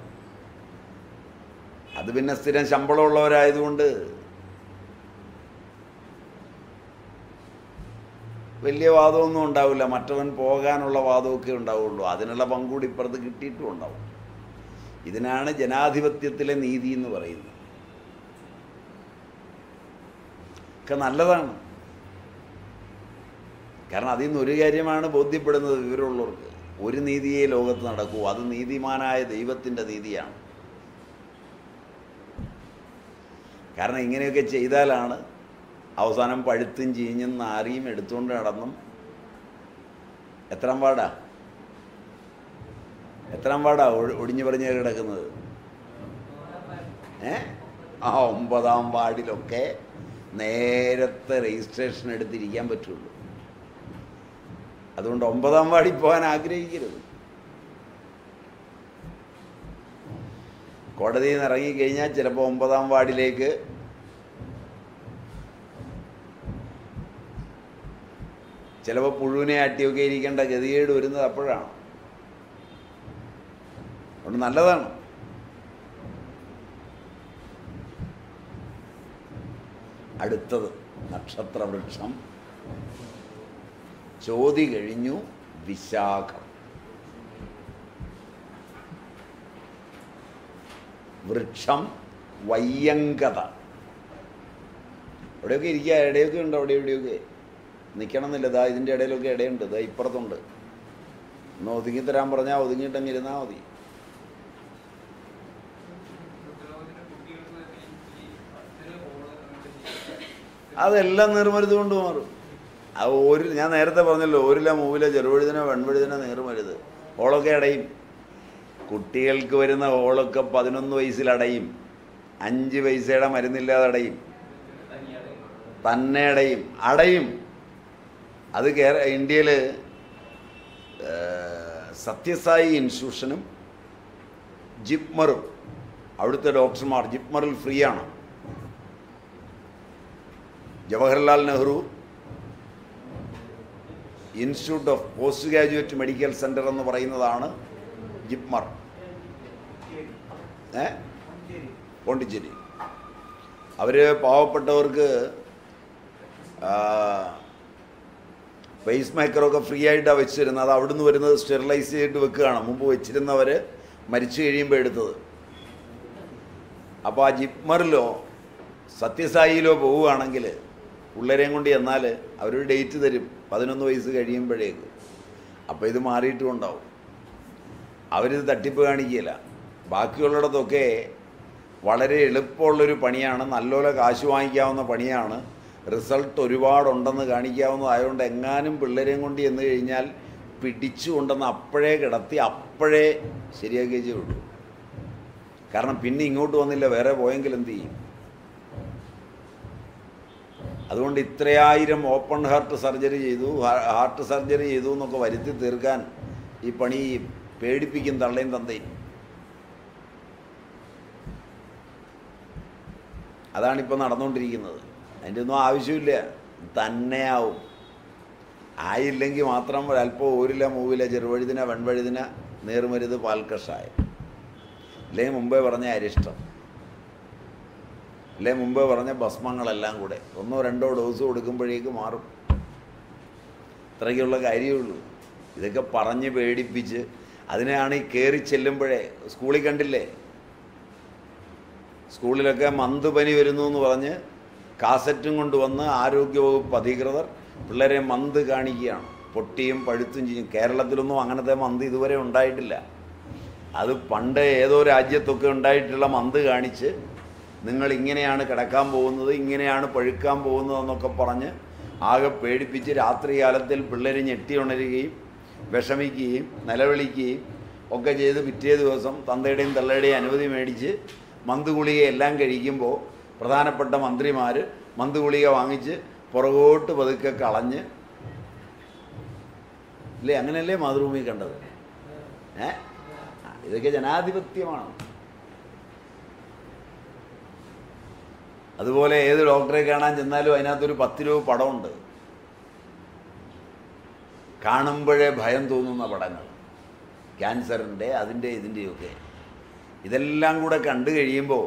അത് പിന്നെ സ്ഥിരം ശമ്പളമുള്ളവരായതുകൊണ്ട് വലിയ വാദമൊന്നും ഉണ്ടാവില്ല മറ്റവൻ പോകാനുള്ള വാദമൊക്കെ ഉണ്ടാവുള്ളൂ അതിനുള്ള പങ്കൂടി ഇപ്പുറത്ത് കിട്ടിയിട്ടും ഉണ്ടാവും ഇതിനാണ് ജനാധിപത്യത്തിലെ നീതി എന്ന് പറയുന്നത് ഒക്കെ നല്ലതാണ് കാരണം അതിൽ നിന്ന് ഒരു കാര്യമാണ് ബോധ്യപ്പെടുന്നത് വിവരമുള്ളവർക്ക് ഒരു നീതിയെ ലോകത്ത് നടക്കൂ അത് നീതിമാനായ ദൈവത്തിൻ്റെ നീതിയാണ് കാരണം ഇങ്ങനെയൊക്കെ ചെയ്താലാണ് അവസാനം പഴുത്തും ചീഞ്ഞും നാരിയും എടുത്തുകൊണ്ട് നടന്നും എത്രാം പാടാ എത്രാം പാടാ ഒ- ഒടിഞ്ഞു പറഞ്ഞ് കിടക്കുന്നത് ഏ ആ ഒമ്പതാം വാർഡിലൊക്കെ നേരത്തെ രജിസ്ട്രേഷൻ എടുത്തിരിക്കാൻ പറ്റുള്ളൂ അതുകൊണ്ട് ഒമ്പതാം വാർഡിൽ പോകാൻ ആഗ്രഹിക്കരുത് കോടതിയിൽ നിന്ന് ഇറങ്ങിക്കഴിഞ്ഞാൽ ചിലപ്പോൾ ഒമ്പതാം വാർഡിലേക്ക് ചിലപ്പോൾ പുഴുവിനെ അട്ടിയൊക്കെ ഇരിക്കേണ്ട ഗതികേട് വരുന്നത് അപ്പോഴാണ് അതുകൊണ്ട് നല്ലതാണ് അടുത്തത് നക്ഷത്രവൃക്ഷം ചോതി കഴിഞ്ഞു വിശാഖം വൃക്ഷം വയ്യങ്കത അവിടെയൊക്കെ ഇരിക്കുക ഇടയൊക്കെ ഉണ്ട് അവിടെ ഇവിടെയൊക്കെ നിൽക്കണം എന്നില്ല ഇതാ ഇതിൻ്റെ ഇടയിലൊക്കെ ഇടയുണ്ട് ഇതാ ഇപ്പുറത്തുണ്ട് ഒന്ന് ഒതുങ്ങി തരാൻ പറഞ്ഞാൽ ഒതുങ്ങിയിട്ടങ്ങ് ഇരുന്നാൽ മതി അതെല്ലാം നീർമരുത് കൊണ്ട് മാറും അത് ഒരു ഞാൻ നേരത്തെ പറഞ്ഞല്ലോ ഓരില മൂവിലെ ചെറുവഴുതിനോ വെൺവഴുതിനോ നീർമരുത് ഓളൊക്കെ അടയും കുട്ടികൾക്ക് വരുന്ന ഓളൊക്കെ പതിനൊന്ന് വയസ്സിൽ അടയും അഞ്ച് പൈസയുടെ മരുന്നില്ലാതെ അടയും തന്നെ അടയും അടയും അത് കേര ഇന്ത്യയിൽ സത്യസായി ഇൻസ്റ്റിറ്റ്യൂഷനും ജിപ്മറും അവിടുത്തെ ഡോക്ടർമാർ ജിപ്മറിൽ ഫ്രീ ആണ് Jawaharlal Nehru institute of post graduate medical centre എന്ന് പറയുന്നതാണ് ജിപ്മർ ഏ പോണ്ടിച്ചേരി അവർ പാവപ്പെട്ടവർക്ക് പേസ് മേക്കറൊക്കെ ഫ്രീ ആയിട്ടാണ് വെച്ചിരുന്നത് അത് അവിടുന്ന് വരുന്നത് സ്റ്റെറിലൈസ് ചെയ്തിട്ട് വെക്കുകയാണ് മുമ്പ് വെച്ചിരുന്നവർ മരിച്ചു കഴിയുമ്പോൾ എടുത്തത് അപ്പോൾ ആ ജിപ്മറിലോ സത്യസായിയിലോ പോവുകയാണെങ്കിൽ പിള്ളേരെയും കൊണ്ട് ചെന്നാൽ അവരൊരു ഡേറ്റ് തരും പതിനൊന്ന് വയസ്സ് കഴിയുമ്പോഴേക്ക് അപ്പോൾ ഇത് മാറിയിട്ടും ഉണ്ടാവും അവരിത് തട്ടിപ്പ് കാണിക്കുകയില്ല ബാക്കിയുള്ളിടത്തൊക്കെ വളരെ എളുപ്പമുള്ളൊരു പണിയാണ് നല്ലപോലെ കാശ് വാങ്ങിക്കാവുന്ന പണിയാണ് റിസൾട്ട് ഒരുപാടുണ്ടെന്ന് കാണിക്കാവുന്നതായതുകൊണ്ട് എങ്ങാനും പിള്ളേരെയും കൊണ്ട് ചെന്ന് കഴിഞ്ഞാൽ പിടിച്ചു കൊണ്ടെന്ന് അപ്പോഴേ കിടത്തി അപ്പോഴേ ശരിയാക്കിയേ ചെയ്യുള്ളൂ കാരണം പിന്നെ ഇങ്ങോട്ട് വന്നില്ല വേറെ പോയെങ്കിൽ എന്ത് ചെയ്യും അതുകൊണ്ട് ഇത്രയായിരം ഓപ്പൺ ഹാർട്ട് സർജറി ചെയ്തു ഹാ- ഹാർട്ട് സർജറി ചെയ്തു എന്നൊക്കെ വരുത്തി തീർക്കാൻ ഈ പണി പേടിപ്പിക്കും തള്ളയും തന്തയും അതാണിപ്പോൾ നടന്നുകൊണ്ടിരിക്കുന്നത് അതിൻ്റെ ഒന്നും ആവശ്യമില്ല തന്നെയാവും ആയില്ലെങ്കിൽ മാത്രം അല്പം ഊരില മൂവില ചെറുവഴുതിന വെൺവഴുതിന നേർമരുത് പാൽക്കഷായം അല്ലെങ്കിൽ മുമ്പേ പറഞ്ഞ അരിഷ്ടം അല്ലെ മുമ്പേ പറഞ്ഞ ഭസ്മങ്ങളെല്ലാം കൂടെ ഒന്നോ രണ്ടോ ഡോസ് കൊടുക്കുമ്പോഴേക്ക് മാറും ഇത്രയ്ക്കുള്ള കാര്യമുള്ളൂ ഇതൊക്കെ പറഞ്ഞ് പേടിപ്പിച്ച് അതിനെയാണ് ഈ കയറി ചെല്ലുമ്പോഴേ സ്കൂളിൽ കണ്ടില്ലേ സ്കൂളിലൊക്കെ മന്ത് പനി വരുന്നു എന്ന് പറഞ്ഞ് കാസറ്റും കൊണ്ടുവന്ന് ആരോഗ്യവകുപ്പ് അധികൃതർ പിള്ളേരെ മന്ത് കാണിക്കുകയാണ് പൊട്ടിയും പഴുത്തും ചെയ്യും കേരളത്തിലൊന്നും അങ്ങനത്തെ മന്ത് ഇതുവരെ ഉണ്ടായിട്ടില്ല അത് പണ്ട് ഏതോ രാജ്യത്തൊക്കെ ഉണ്ടായിട്ടുള്ള മന്ത് കാണിച്ച് നിങ്ങൾ ഇങ്ങനെയാണ് കിടക്കാൻ പോകുന്നത് ഇങ്ങനെയാണ് പഴുക്കാൻ പോകുന്നതെന്നൊക്കെ പറഞ്ഞ് ആകെ പേടിപ്പിച്ച് രാത്രികാലത്തിൽ പിള്ളേർ ഞെട്ടി ഉണരുകയും വിഷമിക്കുകയും നിലവിളിക്കുകയും ഒക്കെ ചെയ്ത് പിറ്റേ ദിവസം തന്തയുടെയും തള്ളയുടെയും അനുമതി മേടിച്ച് മന്ത് ഗുളിക എല്ലാം കഴിക്കുമ്പോൾ പ്രധാനപ്പെട്ട മന്ത്രിമാർ മന്ത് ഗുളിക വാങ്ങിച്ച് പുറകോട്ട് പതുക്കെ കളഞ്ഞ് ഇല്ലേ അങ്ങനെയല്ലേ മാതൃഭൂമി കണ്ടത് ഏ ഇതൊക്കെ ജനാധിപത്യമാണ് അതുപോലെ ഏത് ഡോക്ടറെ കാണാൻ ചെന്നാലും അതിനകത്തൊരു പത്ത് രൂപ പടമുണ്ട് കാണുമ്പോഴേ ഭയം തോന്നുന്ന പടങ്ങൾ ക്യാൻസറിൻ്റെ അതിൻ്റെ ഇതിൻ്റെയൊക്കെ ഇതെല്ലാം കൂടെ കണ്ടു കഴിയുമ്പോൾ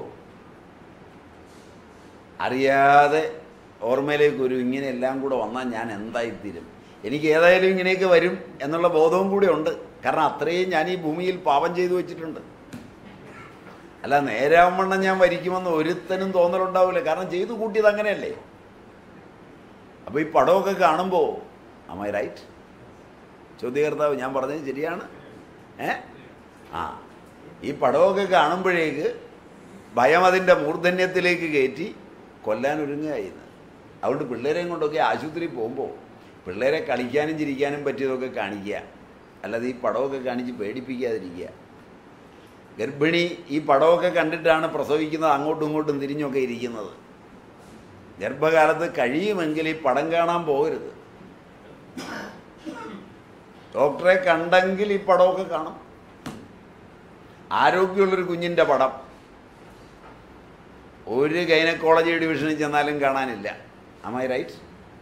അറിയാതെ ഓർമ്മയിലേക്ക് ഒരു ഇങ്ങനെ എല്ലാം കൂടെ വന്നാൽ ഞാൻ എന്തായിത്തീരും എനിക്ക് ഏതായാലും ഇങ്ങനെയൊക്കെ വരും എന്നുള്ള ബോധവും കൂടെ ഉണ്ട് കാരണം അത്രയും ഞാൻ ഈ ഭൂമിയിൽ പാപം ചെയ്തു വെച്ചിട്ടുണ്ട് അല്ല നേരാവണ്ണം ഞാൻ വരിക്കുമെന്ന് ഒരുത്തനും തോന്നലുണ്ടാവില്ല കാരണം ചെയ്തു കൂട്ടിയത് അങ്ങനെയല്ലേ അപ്പോൾ ഈ പടമൊക്കെ കാണുമ്പോൾ അമ്മ റൈറ്റ് ചോദ്യകർത്താവ് ഞാൻ പറഞ്ഞത് ശരിയാണ് ഏ ആ ഈ പടമൊക്കെ കാണുമ്പോഴേക്ക് ഭയം അതിൻ്റെ മൂർധന്യത്തിലേക്ക് കയറ്റി കൊല്ലാൻ ഒരുങ്ങുകയായിരുന്നു അതുകൊണ്ട് പിള്ളേരെയും കൊണ്ടൊക്കെ ആശുപത്രിയിൽ പോകുമ്പോൾ പിള്ളേരെ കളിക്കാനും ചിരിക്കാനും പറ്റിയതൊക്കെ കാണിക്കുക അല്ലാതെ ഈ പടമൊക്കെ കാണിച്ച് പേടിപ്പിക്കാതിരിക്കുക ഗർഭിണി ഈ പടമൊക്കെ കണ്ടിട്ടാണ് പ്രസവിക്കുന്നത് അങ്ങോട്ടും ഇങ്ങോട്ടും തിരിഞ്ഞൊക്കെ ഇരിക്കുന്നത് ഗർഭകാലത്ത് കഴിയുമെങ്കിൽ ഈ പടം കാണാൻ പോകരുത് ഡോക്ടറെ കണ്ടെങ്കിൽ ഈ പടമൊക്കെ കാണും ആരോഗ്യമുള്ളൊരു കുഞ്ഞിൻ്റെ പടം ഒരു ഗൈനക്കോളജി ഡിവിഷനിൽ ചെന്നാലും കാണാനില്ല അമ്മായി റൈറ്റ്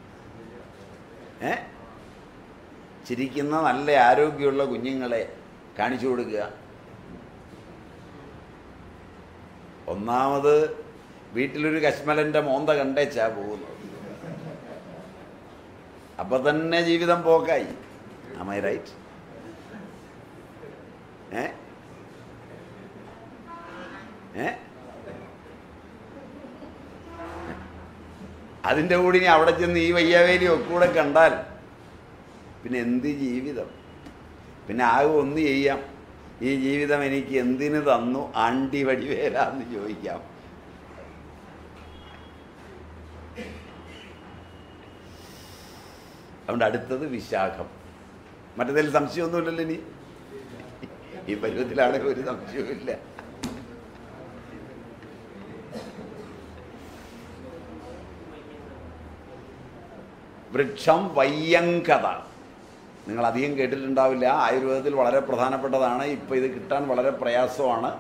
ഏ ചിരിക്കുന്ന നല്ല ആരോഗ്യമുള്ള കുഞ്ഞുങ്ങളെ കാണിച്ചു കൊടുക്കുക ഒന്നാമത് വീട്ടിലൊരു കശ്മലൻ്റെ മോന്ത കണ്ടേച്ചാ പോകുന്നത് അപ്പൊ തന്നെ ജീവിതം പോക്കായി അമൈ റൈറ്റ് ഏ ഏ അതിൻ്റെ കൂടി ഇനി അവിടെ ചെന്ന് ഈ വയ്യാവേലി ഒക്കെ കൂടെ കണ്ടാൽ പിന്നെ എന്ത് ജീവിതം പിന്നെ ആകെ ഒന്ന് ചെയ്യാം ഈ ജീവിതം എനിക്ക് എന്തിന് തന്നു ആണ്ടി വടിവേലാന്ന് ചോദിക്കാം അതുകൊണ്ട് അടുത്തത് വിശാഖം മറ്റേതിൽ സംശയമൊന്നുമില്ലല്ലോ ഇനി ഈ പരുവത്തിലാണെങ്കിൽ ഒരു സംശയവുമില്ല വൃക്ഷം വയ്യങ്കത നിങ്ങൾ അധികം കേട്ടിട്ടുണ്ടാവില്ല ആയുർവേദത്തിൽ വളരെ പ്രധാനപ്പെട്ടതാണ് ഇപ്പോൾ ഇത് കിട്ടാൻ വളരെ പ്രയാസമാണ്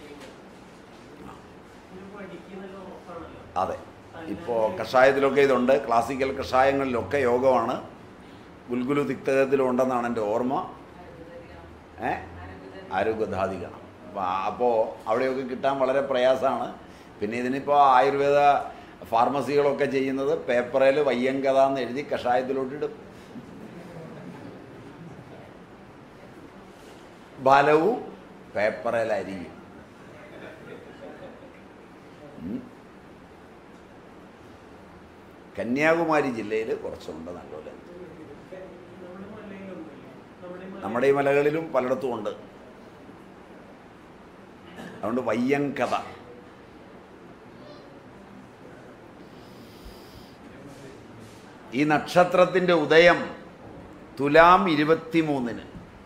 അതെ ഇപ്പോൾ കഷായത്തിലൊക്കെ ഇതുണ്ട് ക്ലാസിക്കൽ കഷായങ്ങളിലൊക്കെ യോഗമാണ് ഗുൽഗുലു തിക്തകത്തിലും ഉണ്ടെന്നാണ് എൻ്റെ ഓർമ്മ ഏ ആരോഗ്യധാതികണം അപ്പോൾ അവിടെയൊക്കെ കിട്ടാൻ വളരെ പ്രയാസമാണ് പിന്നെ ഇതിനിപ്പോൾ ആയുർവേദ ഫാർമസികളൊക്കെ ചെയ്യുന്നത് പേപ്പറിൽ വയ്യങ്കത എന്ന് എഴുതി കഷായത്തിലോട്ടിടും ഫലവും പേപ്പറിലായിരിക്കും ഉം. കന്യാകുമാരി ജില്ലയിൽ കുറച്ചുണ്ട് നല്ലപോലെ നമ്മുടെ ഈ മലകളിലും പലയിടത്തും ഉണ്ട് അതുകൊണ്ട് വയ്യങ്കഥ ഈ നക്ഷത്രത്തിൻ്റെ ഉദയം തുലാം ഇരുപത്തിമൂന്നിന്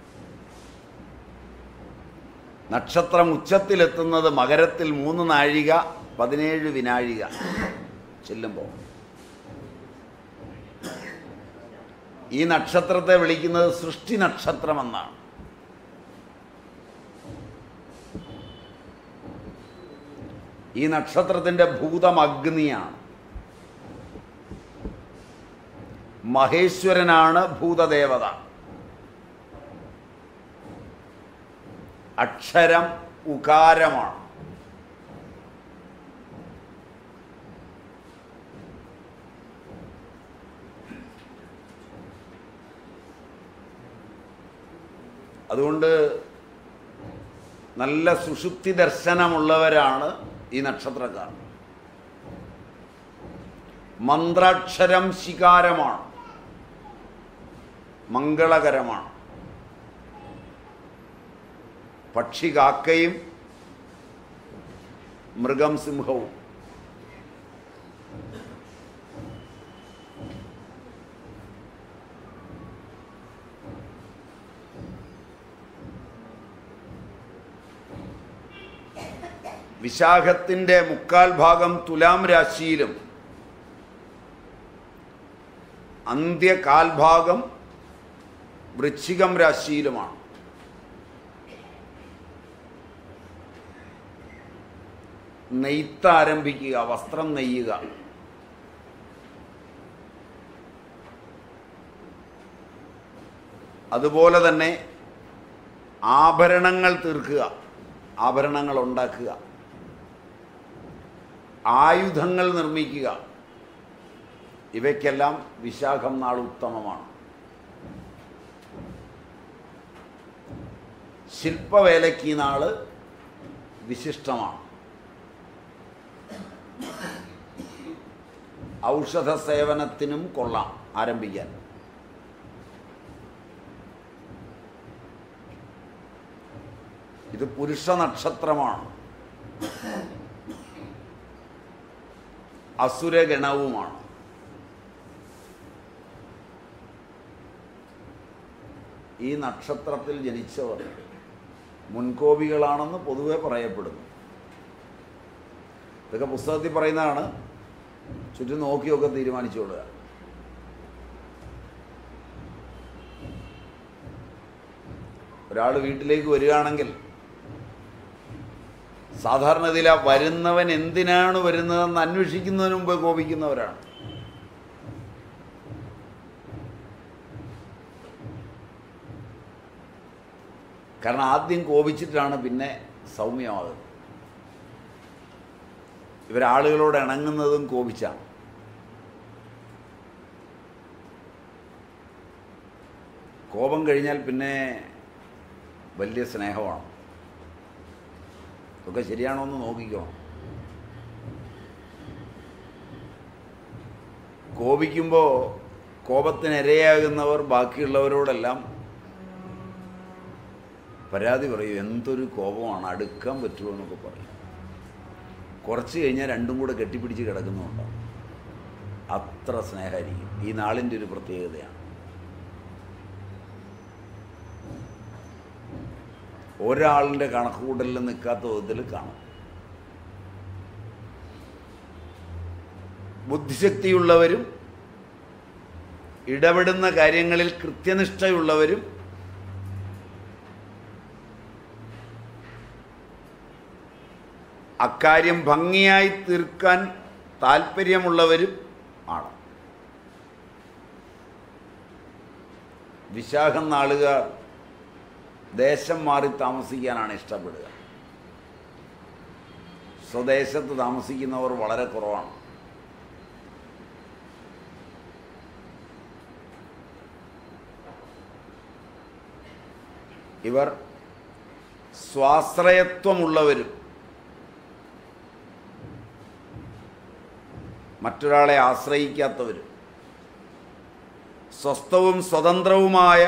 നക്ഷത്രം ഉച്ചത്തിലെത്തുന്നത് മകരത്തിൽ മൂന്ന് നാഴിക പതിനേഴ് വിനാഴിക ചെല്ലുമ്പോൾ ഈ നക്ഷത്രത്തെ വിളിക്കുന്നത് സൃഷ്ടി നക്ഷത്രമെന്നാണ് ഈ നക്ഷത്രത്തിൻ്റെ ഭൂതം അഗ്നിയാണ് മഹേശ്വരനാണ് ഭൂതദേവത അക്ഷരം ഉകാരമാണ് അതുകൊണ്ട് നല്ല സുഷുപ്തി ദർശനമുള്ളവരാണ് ഈ നക്ഷത്രക്കാർ മന്ത്രാക്ഷരം ശികാരമാണ് മംഗളകരമാണ് പക്ഷി കാക്കയും മൃഗം സിംഹവും വിശാഖത്തിൻ്റെ മുക്കാൽ ഭാഗം തുലാം രാശിയിലും അന്ത്യകാൽഭാഗം വൃശ്ചികം രാശിയിലുമാണ് നെയ്ത്ത് ആരംഭിക്കുക വസ്ത്രം നെയ്യുക അതുപോലെ തന്നെ ആഭരണങ്ങൾ തീർക്കുക ആഭരണങ്ങൾ ഉണ്ടാക്കുക ആയുധങ്ങൾ നിർമ്മിക്കുക ഇവയ്ക്കെല്ലാം വിശാഖം നാൾ ഉത്തമമാണ് ശില്പവേലയ്ക്ക് ഈ നാള് വിശിഷ്ടമാണ് ഔഷധ സേവനത്തിനും കൊള്ളാം ആരംഭിക്കാൻ ഇത് പുരുഷ നക്ഷത്രമാണ് അസുരഗണവുമാണ് ഈ നക്ഷത്രത്തിൽ ജനിച്ചവർ മുൻകോപികളാണെന്ന് പൊതുവെ പറയപ്പെടുന്നു ഇതൊക്കെ പുസ്തകത്തിൽ പറയുന്നതാണ് ചുറ്റും നോക്കിയൊക്കെ തീരുമാനിച്ചുകൊള്ളുക ഒരാൾ വീട്ടിലേക്ക് വരികയാണെങ്കിൽ സാധാരണഗതിയിൽ ആ വരുന്നവൻ എന്തിനാണ് വരുന്നതെന്ന് അന്വേഷിക്കുന്നതിന് മുമ്പ് കോപിക്കുന്നവരാണ് കാരണം ആദ്യം കോപിച്ചിട്ടാണ് പിന്നെ സൗമ്യമാകുന്നത് ഇവരാളുകളോട് ഇണങ്ങുന്നതും കോപിച്ചാണ് കോപം കഴിഞ്ഞാൽ പിന്നെ വലിയ സ്നേഹമാണ് ഇതൊക്കെ ശരിയാണോ എന്ന് നോക്കിക്കോ കോപിക്കുമ്പോൾ കോപത്തിനിരയാകുന്നവർ ബാക്കിയുള്ളവരോടെല്ലാം പരാതി പറയും എന്തൊരു കോപമാണ് അടുക്കാൻ പറ്റുമോ എന്നൊക്കെ പറയും കുറച്ച് കഴിഞ്ഞാൽ രണ്ടും കൂടെ കെട്ടിപ്പിടിച്ച് കിടക്കുന്നുണ്ടാവും അത്ര സ്നേഹമായിരിക്കും ഈ നാളിൻ്റെ ഒരു പ്രത്യേകതയാണ് ഒരാളിൻ്റെ കണക്കുകൂട്ടലിൽ നിൽക്കാത്ത വിധത്തിൽ കാണും ബുദ്ധിശക്തിയുള്ളവരും ഇടപെടുന്ന കാര്യങ്ങളിൽ കൃത്യനിഷ്ഠയുള്ളവരും അക്കാര്യം ഭംഗിയായി തീർക്കാൻ താല്പര്യമുള്ളവരും ആണ് വിശാഖം നാളുകാർ ദേശം മാറി താമസിക്കാനാണ് ഇഷ്ടപ്പെടുക സ്വദേശത്ത് താമസിക്കുന്നവർ വളരെ കുറവാണ് ഇവർ സ്വാശ്രയത്വമുള്ളവരും മറ്റൊരാളെ ആശ്രയിക്കാത്തവരും സ്വസ്ഥവും സ്വതന്ത്രവുമായ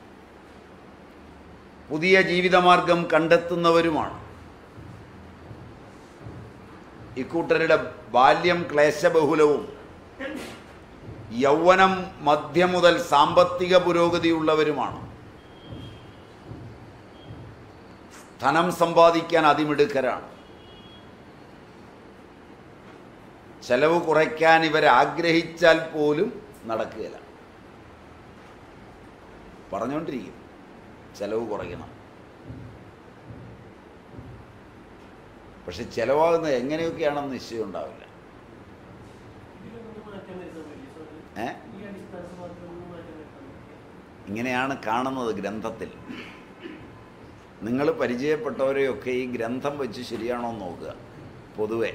പുതിയ ജീവിതമാർഗം കണ്ടെത്തുന്നവരുമാണ് ഇക്കൂട്ടരുടെ ബാല്യം ക്ലേശബഹുലവും യൗവനം മധ്യം മുതൽ സാമ്പത്തിക പുരോഗതിയുള്ളവരുമാണ് ധനം സമ്പാദിക്കാൻ അതിമിടുക്കരാണ് ചെലവ് കുറയ്ക്കാൻ ഇവർ ആഗ്രഹിച്ചാൽ പോലും നടക്കുകയില്ല പറഞ്ഞുകൊണ്ടിരിക്കും ചെലവ് കുറയ്ക്കണം പക്ഷെ ചെലവാകുന്നത് എങ്ങനെയൊക്കെയാണെന്ന് നിശ്ചയം ഉണ്ടാവില്ല ഏ ഇങ്ങനെയാണ് കാണുന്നത് ഗ്രന്ഥത്തിൽ നിങ്ങൾ പരിചയപ്പെട്ടവരെയൊക്കെ ഈ ഗ്രന്ഥം വെച്ച് ശരിയാണോ എന്ന് നോക്കുക പൊതുവെ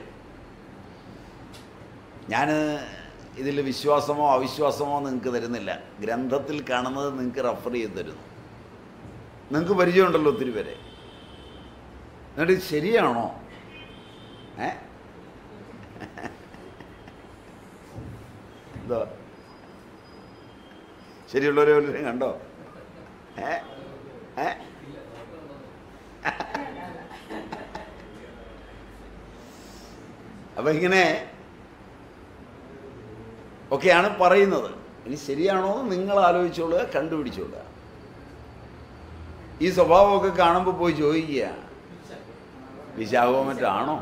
ഞാൻ ഇതിൽ വിശ്വാസമോ അവിശ്വാസമോ നിങ്ങൾക്ക് തരുന്നില്ല ഗ്രന്ഥത്തിൽ കാണുന്നത് നിങ്ങൾക്ക് റെഫർ ചെയ്ത് തരുന്നു നിങ്ങൾക്ക് പരിചയമുണ്ടല്ലോ ഒത്തിരി പേരെ എന്നിട്ട് ഇത് ശരിയാണോ ഏ എന്തോ ശരിയുള്ളവരെ വല്ലതും കണ്ടോ ഏ ഏ അപ്പൊ ഇങ്ങനെ ഒക്കെയാണ് പറയുന്നത് ഇനി ശരിയാണോ എന്ന് നിങ്ങൾ ആലോചിച്ചോളുക കണ്ടുപിടിച്ചോളുക ഈ സ്വഭാവമൊക്കെ കാണുമ്പോൾ പോയി ചോദിക്കുക വിശാഖമോ മറ്റാണോ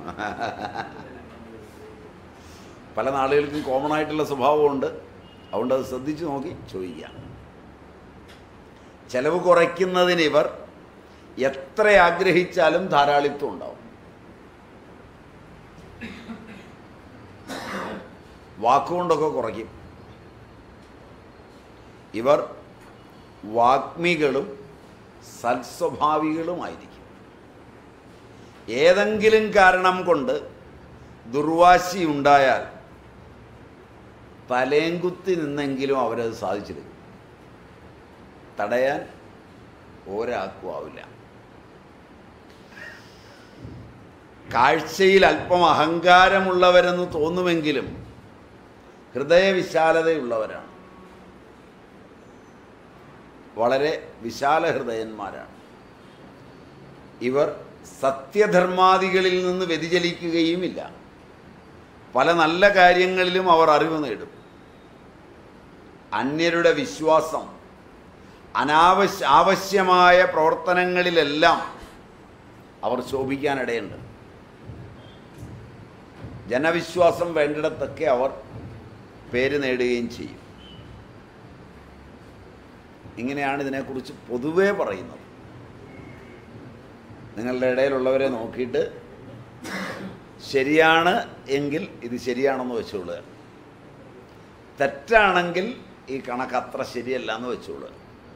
പല നാളുകൾക്കും കോമൺ ആയിട്ടുള്ള സ്വഭാവമുണ്ട് അതുകൊണ്ട് അത് ശ്രദ്ധിച്ചു നോക്കി ചോദിക്കാം ചെലവ് കുറയ്ക്കുന്നതിന് ഇവർ എത്ര ആഗ്രഹിച്ചാലും ധാരാളിത്വം ഉണ്ടാവും വാക്കുകൊണ്ടൊക്കെ കുറയ്ക്കും ഇവർ വാഗ്മികളും സൽസ്വഭാവികളുമായിരിക്കും ഏതെങ്കിലും കാരണം കൊണ്ട് ദുർവാശി ഉണ്ടായാൽ തലേങ്കുത്തി നിന്നെങ്കിലും അവരത് സാധിച്ചെടുക്കും തടയാൻ ഒരാൾക്കും ആവില്ല കാഴ്ചയിൽ അല്പം അഹങ്കാരമുള്ളവരെന്ന് തോന്നുമെങ്കിലും ഹൃദയവിശാലതയുള്ളവരാണ് വളരെ വിശാല ഹൃദയന്മാരാണ് ഇവർ സത്യധർമാദികളിൽ നിന്ന് വ്യതിചലിക്കുകയുമില്ല പല നല്ല കാര്യങ്ങളിലും അവർ അറിവ് നേടും അന്യരുടെ വിശ്വാസം അനാവശ്യ ആവശ്യമായ പ്രവർത്തനങ്ങളിലെല്ലാം അവർ ശോഭിക്കാനിടയുണ്ട് ജനവിശ്വാസം വേണ്ടിടത്തൊക്കെ അവർ പേര് നേടുകയും ചെയ്യും ഇങ്ങനെയാണ് ഇതിനെക്കുറിച്ച് പൊതുവേ പറയുന്നത് നിങ്ങളുടെ ഇടയിലുള്ളവരെ നോക്കിയിട്ട് ശരിയാണ് എങ്കിൽ ഇത് ശരിയാണെന്ന് വെച്ചോളുക തെറ്റാണെങ്കിൽ ഈ കണക്ക് അത്ര ശരിയല്ല എന്ന് വെച്ചോളുക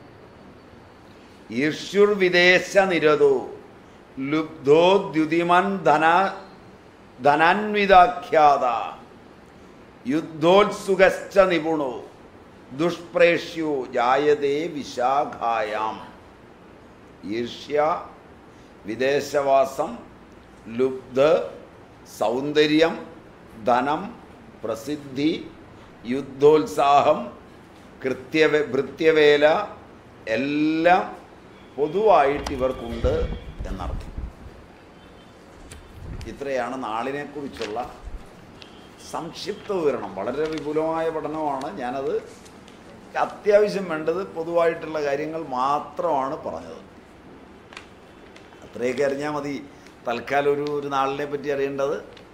ഈർഷ്യുർ വിദേശ നിരതോ ലുബ്ധോ ദ്യുതിമൻ ധന ധനാന്വിതാഖ്യാത യുദ്ധോത്സുകശ്ച നിപുണോ ദുഷ്പ്രേഷ്യോ ജായതേ വിശാഖായാം ഈർഷ്യ വിദേശവാസം ലുബ്ധ സൗന്ദര്യം ധനം പ്രസിദ്ധി യുദ്ധോത്സാഹം കൃത്യവേ ഭൃത്യവേല എല്ലാം പൊതുവായിട്ട് ഇവർക്കുണ്ട് എന്നർത്ഥം ഇത്രയാണ് നാളിനെക്കുറിച്ചുള്ള സംക്ഷിപ്ത വിവരണം വളരെ വിപുലമായ പഠനമാണ് ഞാനത് അത്യാവശ്യം വേണ്ടത് പൊതുവായിട്ടുള്ള കാര്യങ്ങൾ മാത്രമാണ് പറഞ്ഞത് അത്രയൊക്കെ അറിഞ്ഞാൽ മതി തൽക്കാലം ഒരു ഒരു നാളിനെ പറ്റി അറിയേണ്ടത്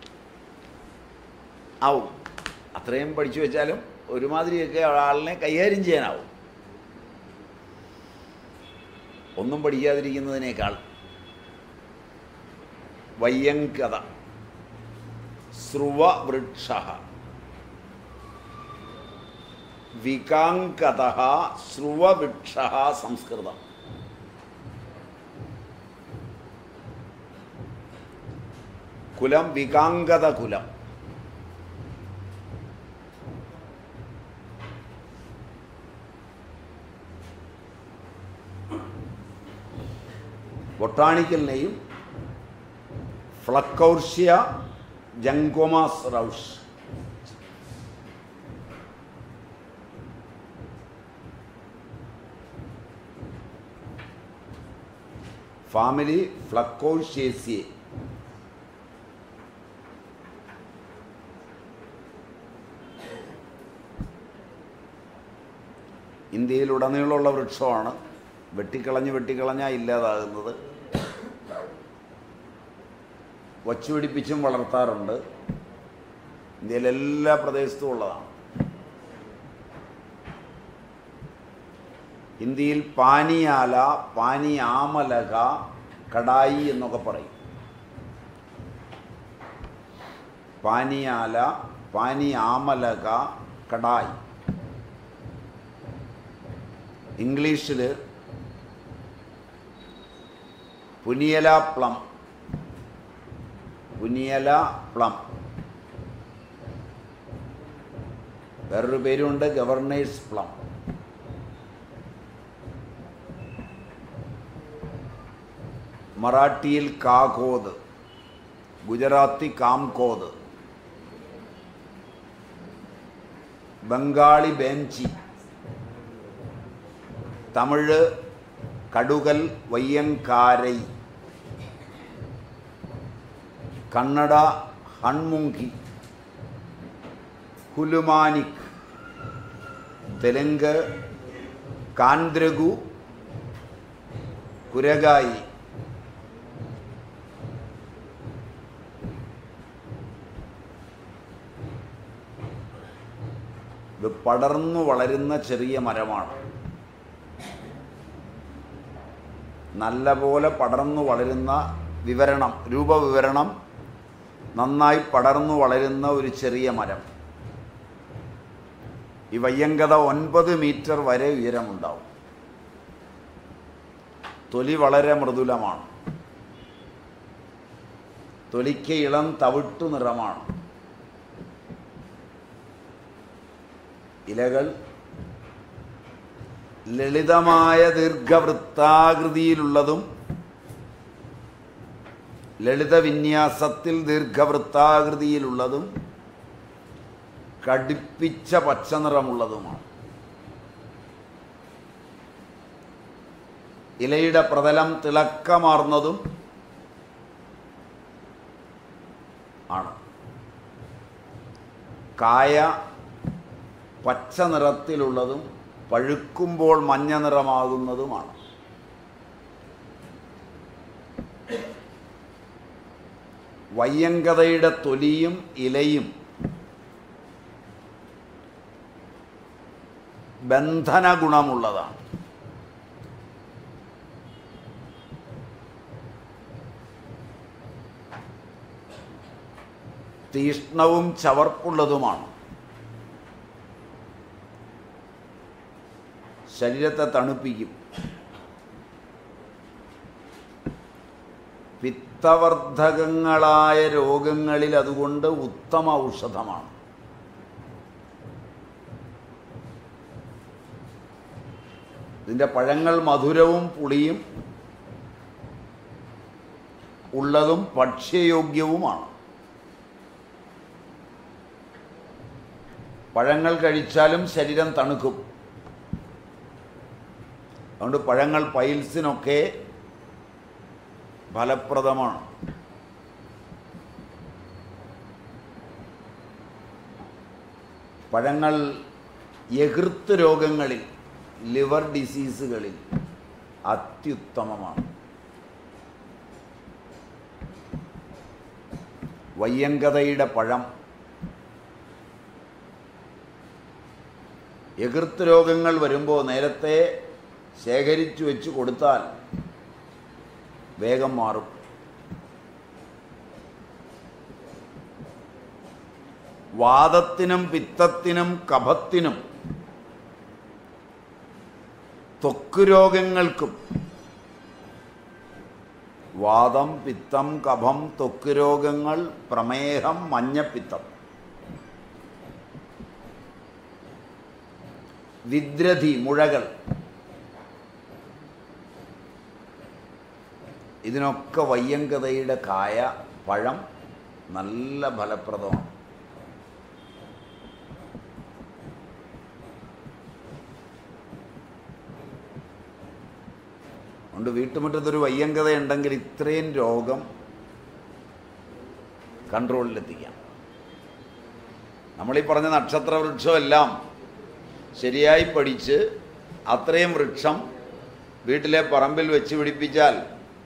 ആവും അത്രയും പഠിച്ചു വെച്ചാലും ഒരുമാതിരിയൊക്കെ ആളിനെ കൈകാര്യം ചെയ്യാനാവും ഒന്നും പഠിക്കാതിരിക്കുന്നതിനേക്കാൾ വയ്യങ്കത ശ്രുവവൃക്ഷ വികാങ്കത ശ്രുവവൃക്ഷ സംസ്കൃതം കുലം വികാങ്കത കുലം ബൊട്ടാണിക്കൽ നെയ്യും ഫ്ലക്കൗർഷ്യ ജങ്കോമാസ് റൗഷ് ഫാമിലി ഫ്ലക്കോഷേസിയെ ഇന്ത്യയിലുടനീളമുള്ള വൃക്ഷമാണ് വെട്ടിക്കളഞ്ഞ് വെട്ടിക്കളഞ്ഞാൽ ഇല്ലാതാകുന്നത് വച്ചുപിടിപ്പിച്ചും വളർത്താറുണ്ട് ഇന്ത്യയിലെ എല്ലാ പ്രദേശത്തും ഉള്ളതാണ് ഹിന്ദിയിൽ പാനിയാല പാനിയാമലക കടായി എന്നൊക്കെ പറയും പാനിയാല പാനിയാമലക കടായി ഇംഗ്ലീഷിൽ പുനിയല പ്ലം പുനിയല പ്ലം വേറൊരു പേരുണ്ട് ഗവർണേഴ്സ് പ്ലം മറാഠിയിൽ കാകോത് ഗുജറാത്തി കാംകോത് ബംഗാളി ബേംചി തമിഴ് കടുകൽ വയ്യങ്കാരൈ കന്നഡ ഹൺമുങ്കി ഹുലുമാനിക് തെലുങ്ക് കാൻദ്രഗു കുരകായി ഇത് പടർന്നു വളരുന്ന ചെറിയ മരമാണ് നല്ലപോലെ പടർന്നു വളരുന്ന വിവരണം രൂപവിവരണം നന്നായി പടർന്നു വളരുന്ന ഒരു ചെറിയ മരം ഈ വയ്യങ്കത ഒൻപത് മീറ്റർ വരെ ഉയരമുണ്ടാവും തൊലി വളരെ മൃദുലമാണ് തൊലിക്ക് ഇളം തവിട്ടു നിറമാണ് ഇലകൾ ലളിതമായ ദീർഘവൃത്താകൃതിയിലുള്ളതും ലളിത വിന്യാസത്തിൽ ദീർഘവൃത്താകൃതിയിലുള്ളതും കടുപ്പിച്ച പച്ചനിറമുള്ളതുമാണ് ഇലയുടെ പ്രതലം തിളക്കമാർന്നതും ആണ് കായ പച്ച നിറത്തിലുള്ളതും പഴുക്കുമ്പോൾ മഞ്ഞ നിറമാകുന്നതുമാണ് വയ്യങ്കതയുടെ തൊലിയും ഇലയും ബന്ധന ഗുണമുള്ളതാണ് തീഷ്ണവും ചവർപ്പുള്ളതുമാണ് ശരീരത്തെ തണുപ്പിക്കും പിത്തവർദ്ധകങ്ങളായ രോഗങ്ങളിൽ അതുകൊണ്ട് ഉത്തമ ഔഷധമാണ് ഇതിൻ്റെ പഴങ്ങൾ മധുരവും പുളിയും ഉള്ളതും ഭക്ഷ്യയോഗ്യവുമാണ് പഴങ്ങൾ കഴിച്ചാലും ശരീരം തണുക്കും അതുകൊണ്ട് പഴങ്ങൾ പൈൽസിനൊക്കെ ഫലപ്രദമാണ് പഴങ്ങൾ എകൃത്ത് രോഗങ്ങളിൽ ലിവർ ഡിസീസുകളിൽ അത്യുത്തമമാണ് വയ്യങ്കതയുടെ പഴം എകൃത്ത് രോഗങ്ങൾ വരുമ്പോൾ നേരത്തെ ശേഖരിച്ചു വെച്ച് കൊടുത്താൽ വേഗം മാറും വാദത്തിനും പിത്തത്തിനും കഫത്തിനും ത്വക്ക് രോഗങ്ങൾക്കും വാദം പിത്തം കഫം ത്വക്ക് രോഗങ്ങൾ പ്രമേഹം മഞ്ഞപ്പിത്തം വിദ്രധി മുഴകൾ ഇതിനൊക്കെ വയ്യങ്കതയുടെ കായ പഴം നല്ല ഫലപ്രദമാണ് അതുകൊണ്ട് വീട്ടുമുറ്റത്തൊരു വയ്യങ്കത ഉണ്ടെങ്കിൽ ഇത്രയും രോഗം കൺട്രോളിലെത്തിക്കാം നമ്മളീ പറഞ്ഞ നക്ഷത്ര വൃക്ഷമെല്ലാം ശരിയായി പഠിച്ച് അത്രയും വൃക്ഷം വീട്ടിലെ പറമ്പിൽ വെച്ച് പിടിപ്പിച്ചാൽ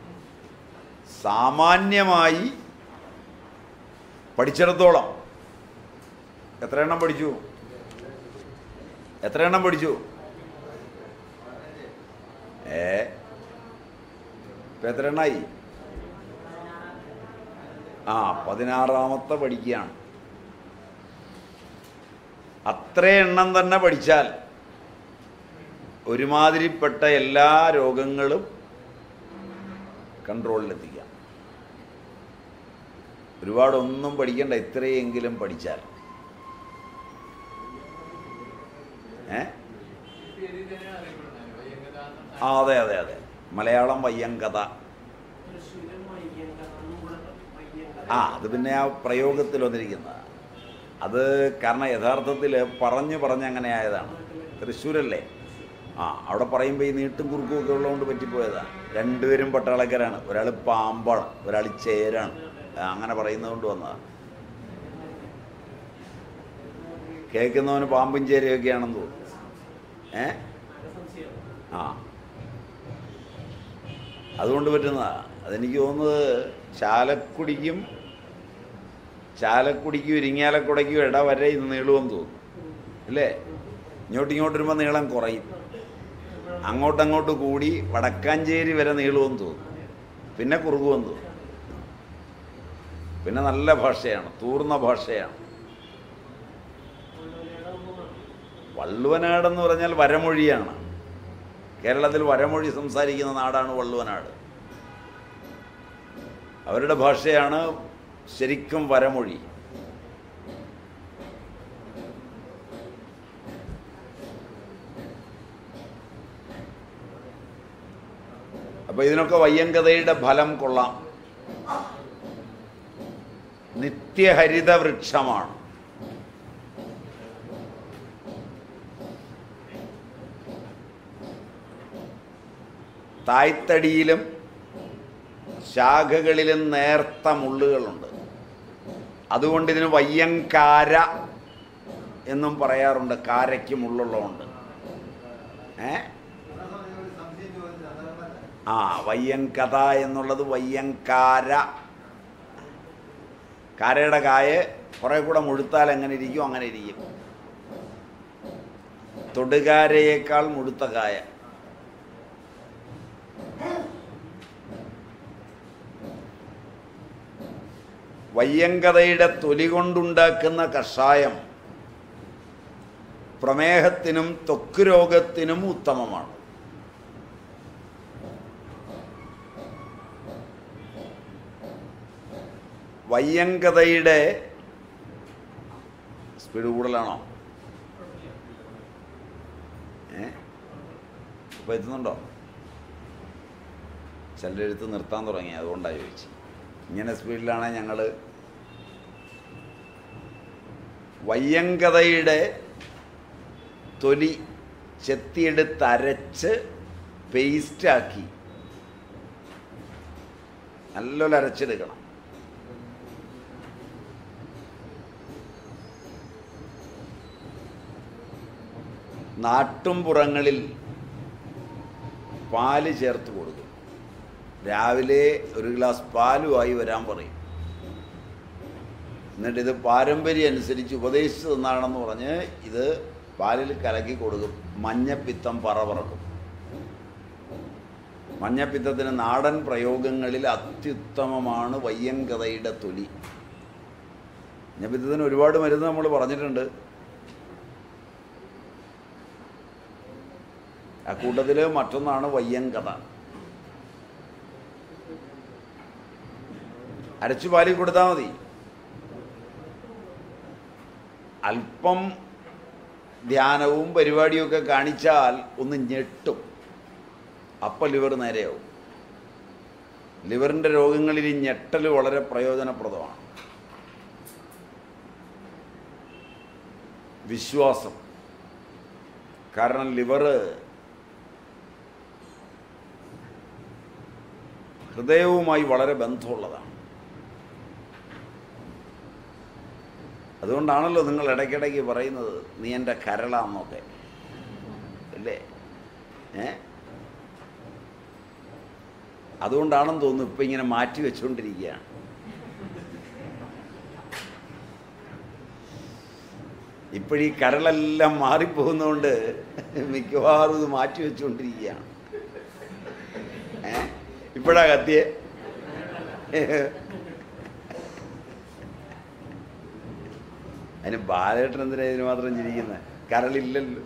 സാമാന്യമായി പഠിച്ചിടത്തോളം എത്ര എണ്ണം പഠിച്ചു എത്ര എണ്ണം പഠിച്ചു ഏ ഇപ്പം എത്ര എണ്ണായി ആ പതിനാറാമത്തെ പഠിക്കുകയാണ് അത്ര എണ്ണം തന്നെ പഠിച്ചാൽ ഒരുമാതിരിപ്പെട്ട എല്ലാ രോഗങ്ങളും കൺട്രോളിലെത്തിക്കാം ഒരുപാടൊന്നും പഠിക്കണ്ട ഇത്രയെങ്കിലും പഠിച്ചാൽ ഏ ആ അതെ അതെ അതെ മലയാളം വയ്യങ്കഥ ആ അത് പിന്നെ ആ പ്രയോഗത്തിൽ വന്നിരിക്കുന്നത് അത് കാരണം യഥാർത്ഥത്തിൽ പറഞ്ഞു പറഞ്ഞ് അങ്ങനെ ആയതാണ് തൃശ്ശൂരല്ലേ ആ അവിടെ പറയുമ്പോൾ ഈ നീട്ടും കുറുക്കും ഒക്കെ ഉള്ളതുകൊണ്ട് പറ്റിപ്പോയതാണ് രണ്ടുപേരും പട്ടാളക്കാരാണ് ഒരാൾ പാമ്പാണ് ഒരാൾ ചേരാണ് ആ, അങ്ങനെ പറയുന്നതുകൊണ്ട് വന്നതാണ് കേൾക്കുന്നവന് പാമ്പും ചേരയൊക്കെയാണെന്ന് തോന്നുന്നു ഏ ആ അതുകൊണ്ട് പറ്റുന്നതാണ് അതെനിക്ക് തോന്നുന്നത് ചാലക്കുടിക്കും ചാലക്കുടിക്കും ഇരിങ്ങാലക്കുടയ്ക്കും ഇട വരെ ഇത് നീളുമെന്ന് തോന്നുന്നു അല്ലേ ഇങ്ങോട്ട് ഇങ്ങോട്ട് വരുമ്പോൾ നീളം കുറയും അങ്ങോട്ടങ്ങോട്ട് കൂടി വടക്കാഞ്ചേരി വരെ നീളുമെന്ന് തോന്നുന്നു പിന്നെ കുറുകുമെന്ന് തോന്നുന്നു പിന്നെ നല്ല ഭാഷയാണ് തൂർന്ന ഭാഷയാണ് വള്ളുവനാടെന്ന് പറഞ്ഞാൽ വരമൊഴിയാണ് കേരളത്തിൽ വരമൊഴി സംസാരിക്കുന്ന നാടാണ് വള്ളുവനാട് അവരുടെ ഭാഷയാണ് ശരിക്കും വരമൊഴി അപ്പൊ ഇതിനൊക്കെ വയ്യങ്കതയുടെ ഫലം കൊള്ളാം നിത്യഹരിത വൃക്ഷമാണ് തായ്തടിയിലും ശാഖകളിലും നേർത്ത മുള്ളുകളുണ്ട് അതുകൊണ്ട് ഇതിന് വയ്യങ്കാര എന്നും പറയാറുണ്ട് കാരയ്ക്ക് മുള്ളുള്ളതുകൊണ്ട് ഏ ഒരു സംശയം ചോദിച്ചു അതാണ് ആ വയ്യങ്കഥ എന്നുള്ളത് വയ്യങ്കാര കാരയുടെ കായ കുറെ കൂടെ മുഴുത്താൽ എങ്ങനെ ഇരിക്കും അങ്ങനെ ഇരിക്കും തൊടുകാരയേക്കാൾ മുഴുത്ത കായ വയ്യങ്കതയുടെ തൊലി കൊണ്ടുണ്ടാക്കുന്ന കഷായം പ്രമേഹത്തിനും ത്വക്ക് രോഗത്തിനും ഉത്തമമാണ് വയ്യങ്കതയുടെ സ്പീഡ് കൂടുതലാണോ ഏ ഇപ്പൊ എത്തുന്നുണ്ടോ ചിലരെടുത്ത് നിർത്താൻ തുടങ്ങി അതുകൊണ്ടാണ് ചോദിച്ചു ഇങ്ങനെ സ്പീഡിലാണ് ഞങ്ങൾ വയ്യങ്കതയുടെ തൊലി ചെത്തിയെടുത്ത് അരച്ച് പേസ്റ്റാക്കി നല്ലോണം അരച്ചെടുക്കണം നാട്ടുംപുറങ്ങളിൽ പാല് ചേർത്ത് കൊടുക്കും രാവിലെ ഒരു ഗ്ലാസ് പാലുമായി വരാൻ പറയും എന്നിട്ട് ഇത് പാരമ്പര്യം അനുസരിച്ച് ഉപദേശിച്ചു തന്നാണെന്ന് പറഞ്ഞ് ഇത് പാലിൽ കലക്കി കൊടുക്കും മഞ്ഞപ്പിത്തം പറപറക്കും മഞ്ഞപ്പിത്തത്തിന് നാടൻ പ്രയോഗങ്ങളിൽ അത്യുത്തമമാണ് വയ്യങ്കതയുടെ തൊലി മഞ്ഞപ്പിത്തത്തിന് ഒരുപാട് മരുന്ന് നമ്മൾ പറഞ്ഞിട്ടുണ്ട് ആ കൂട്ടത്തിൽ മറ്റൊന്നാണ് വയ്യങ്കത അരച്ചു പാലിൽ കൊടുത്താൽ മതി അല്പം ധ്യാനവും പരിപാടിയൊക്കെ കാണിച്ചാൽ ഒന്ന് ഞെട്ടും അപ്പം ലിവർ നേരെയാവും ലിവറിൻ്റെ രോഗങ്ങളിൽ ഈ ഞെട്ടൽ വളരെ പ്രയോജനപ്രദമാണ് വിശ്വാസം കാരണം ലിവർ ഹൃദയവുമായി വളരെ ബന്ധമുള്ളതാണ് അതുകൊണ്ടാണല്ലോ നിങ്ങൾ ഇടയ്ക്കിടയ്ക്ക് പറയുന്നത് നീ എൻ്റെ കരളാന്നൊക്കെ അല്ലേ ഏ അതുകൊണ്ടാണെന്ന് തോന്നുന്നു ഇപ്പം ഇങ്ങനെ മാറ്റി വെച്ചുകൊണ്ടിരിക്കുകയാണ് ഇപ്പോഴീ കരളെല്ലാം മാറിപ്പോകുന്നതുകൊണ്ട് മിക്കവാറും ഇത് മാറ്റി വെച്ചുകൊണ്ടിരിക്കുകയാണ് ഏ ഇപ്പോഴാ കത്തിയെ അതിന് ബാലേട്ടൻ എന്തിനാ ഇതിന് മാത്രം ചിരിക്കുന്നത് കരളില്ലല്ലോ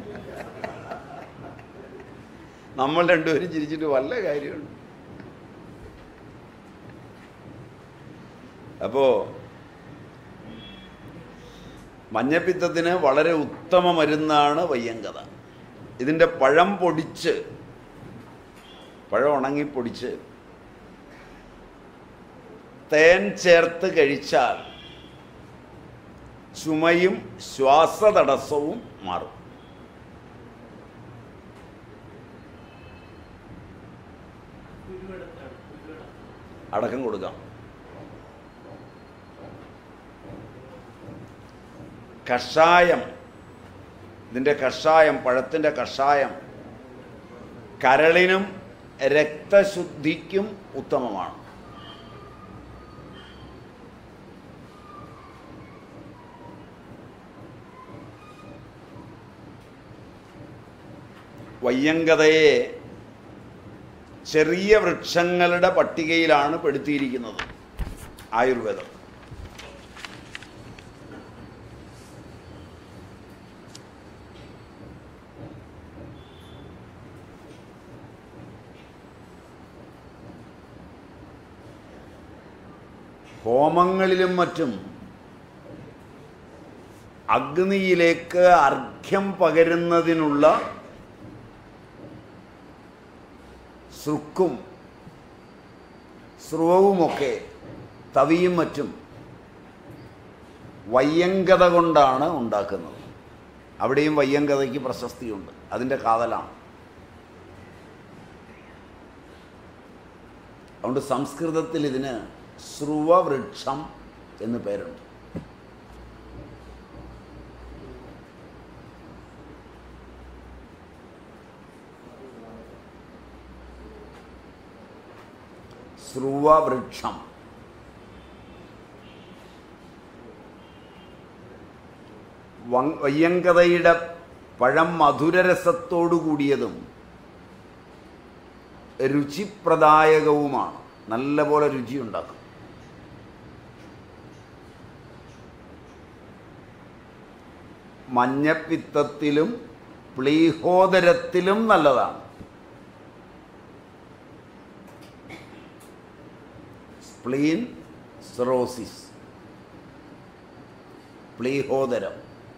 നമ്മൾ രണ്ടുപേരും ചിരിച്ചിട്ട് വല്ല കാര്യമുണ്ട് അപ്പോ മഞ്ഞപ്പിത്തത്തിന് വളരെ ഉത്തമ മരുന്നാണ് വയ്യങ്കത ഇതിൻ്റെ പഴം പൊടിച്ച് പഴം ഉണങ്ങി പൊടിച്ച് തേൻ ചേർത്ത് കഴിച്ചാൽ ചുമയും ശ്വാസതടസ്സവും മാറും അടക്കം കൊടുക്കാം കഷായം ഇതിൻ്റെ കഷായം പഴത്തിൻ്റെ കഷായം കരളിനും രക്തശുദ്ധിക്കും ഉത്തമമാണ് വയ്യങ്കതയെ ചെറിയ വൃക്ഷങ്ങളുടെ പട്ടികയിലാണ് പെടുത്തിയിരിക്കുന്നത് ആയുർവേദം ഹോമങ്ങളിലും മറ്റും അഗ്നിയിലേക്ക് അർഘ്യം പകരുന്നതിനുള്ള സൃക്കും സ്രുവവുമൊക്കെ തവിയും മറ്റും വയ്യങ്കത കൊണ്ടാണ് ഉണ്ടാക്കുന്നത് അവിടെയും വയ്യങ്കതയ്ക്ക് പ്രശസ്തിയുണ്ട് അതിൻ്റെ കാതലാണ് അതുകൊണ്ട് സംസ്കൃതത്തിൽ ഇതിന് ശ്രുവവൃക്ഷം എന്ന് പേരുണ്ട് ശ്രുവവൃക്ഷം വങ്- വയ്യങ്കതയുടെ പഴം മധുരരസത്തോടു കൂടിയതും രുചിപ്രദായകവുമാണ് നല്ലപോലെ രുചിയുണ്ടാക്കും മഞ്ഞപ്പിത്തത്തിലും പ്ലീഹോദരത്തിലും നല്ലതാണ് സ്പ്ലീൻ സിറോസിസ് പ്ലീഹോദരം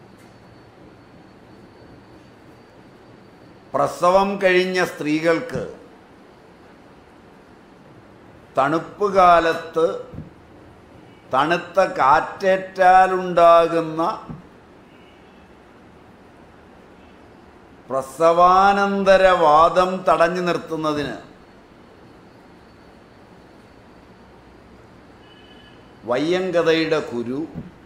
പ്രസവം കഴിഞ്ഞ സ്ത്രീകൾക്ക് തണുപ്പ് കാലത്ത് തണുത്ത കാറ്റേറ്റാലുണ്ടാകുന്ന പ്രസവാനന്തരവാദം തടഞ്ഞു നിർത്തുന്നതിന് വയ്യങ്കതയുടെ കുരു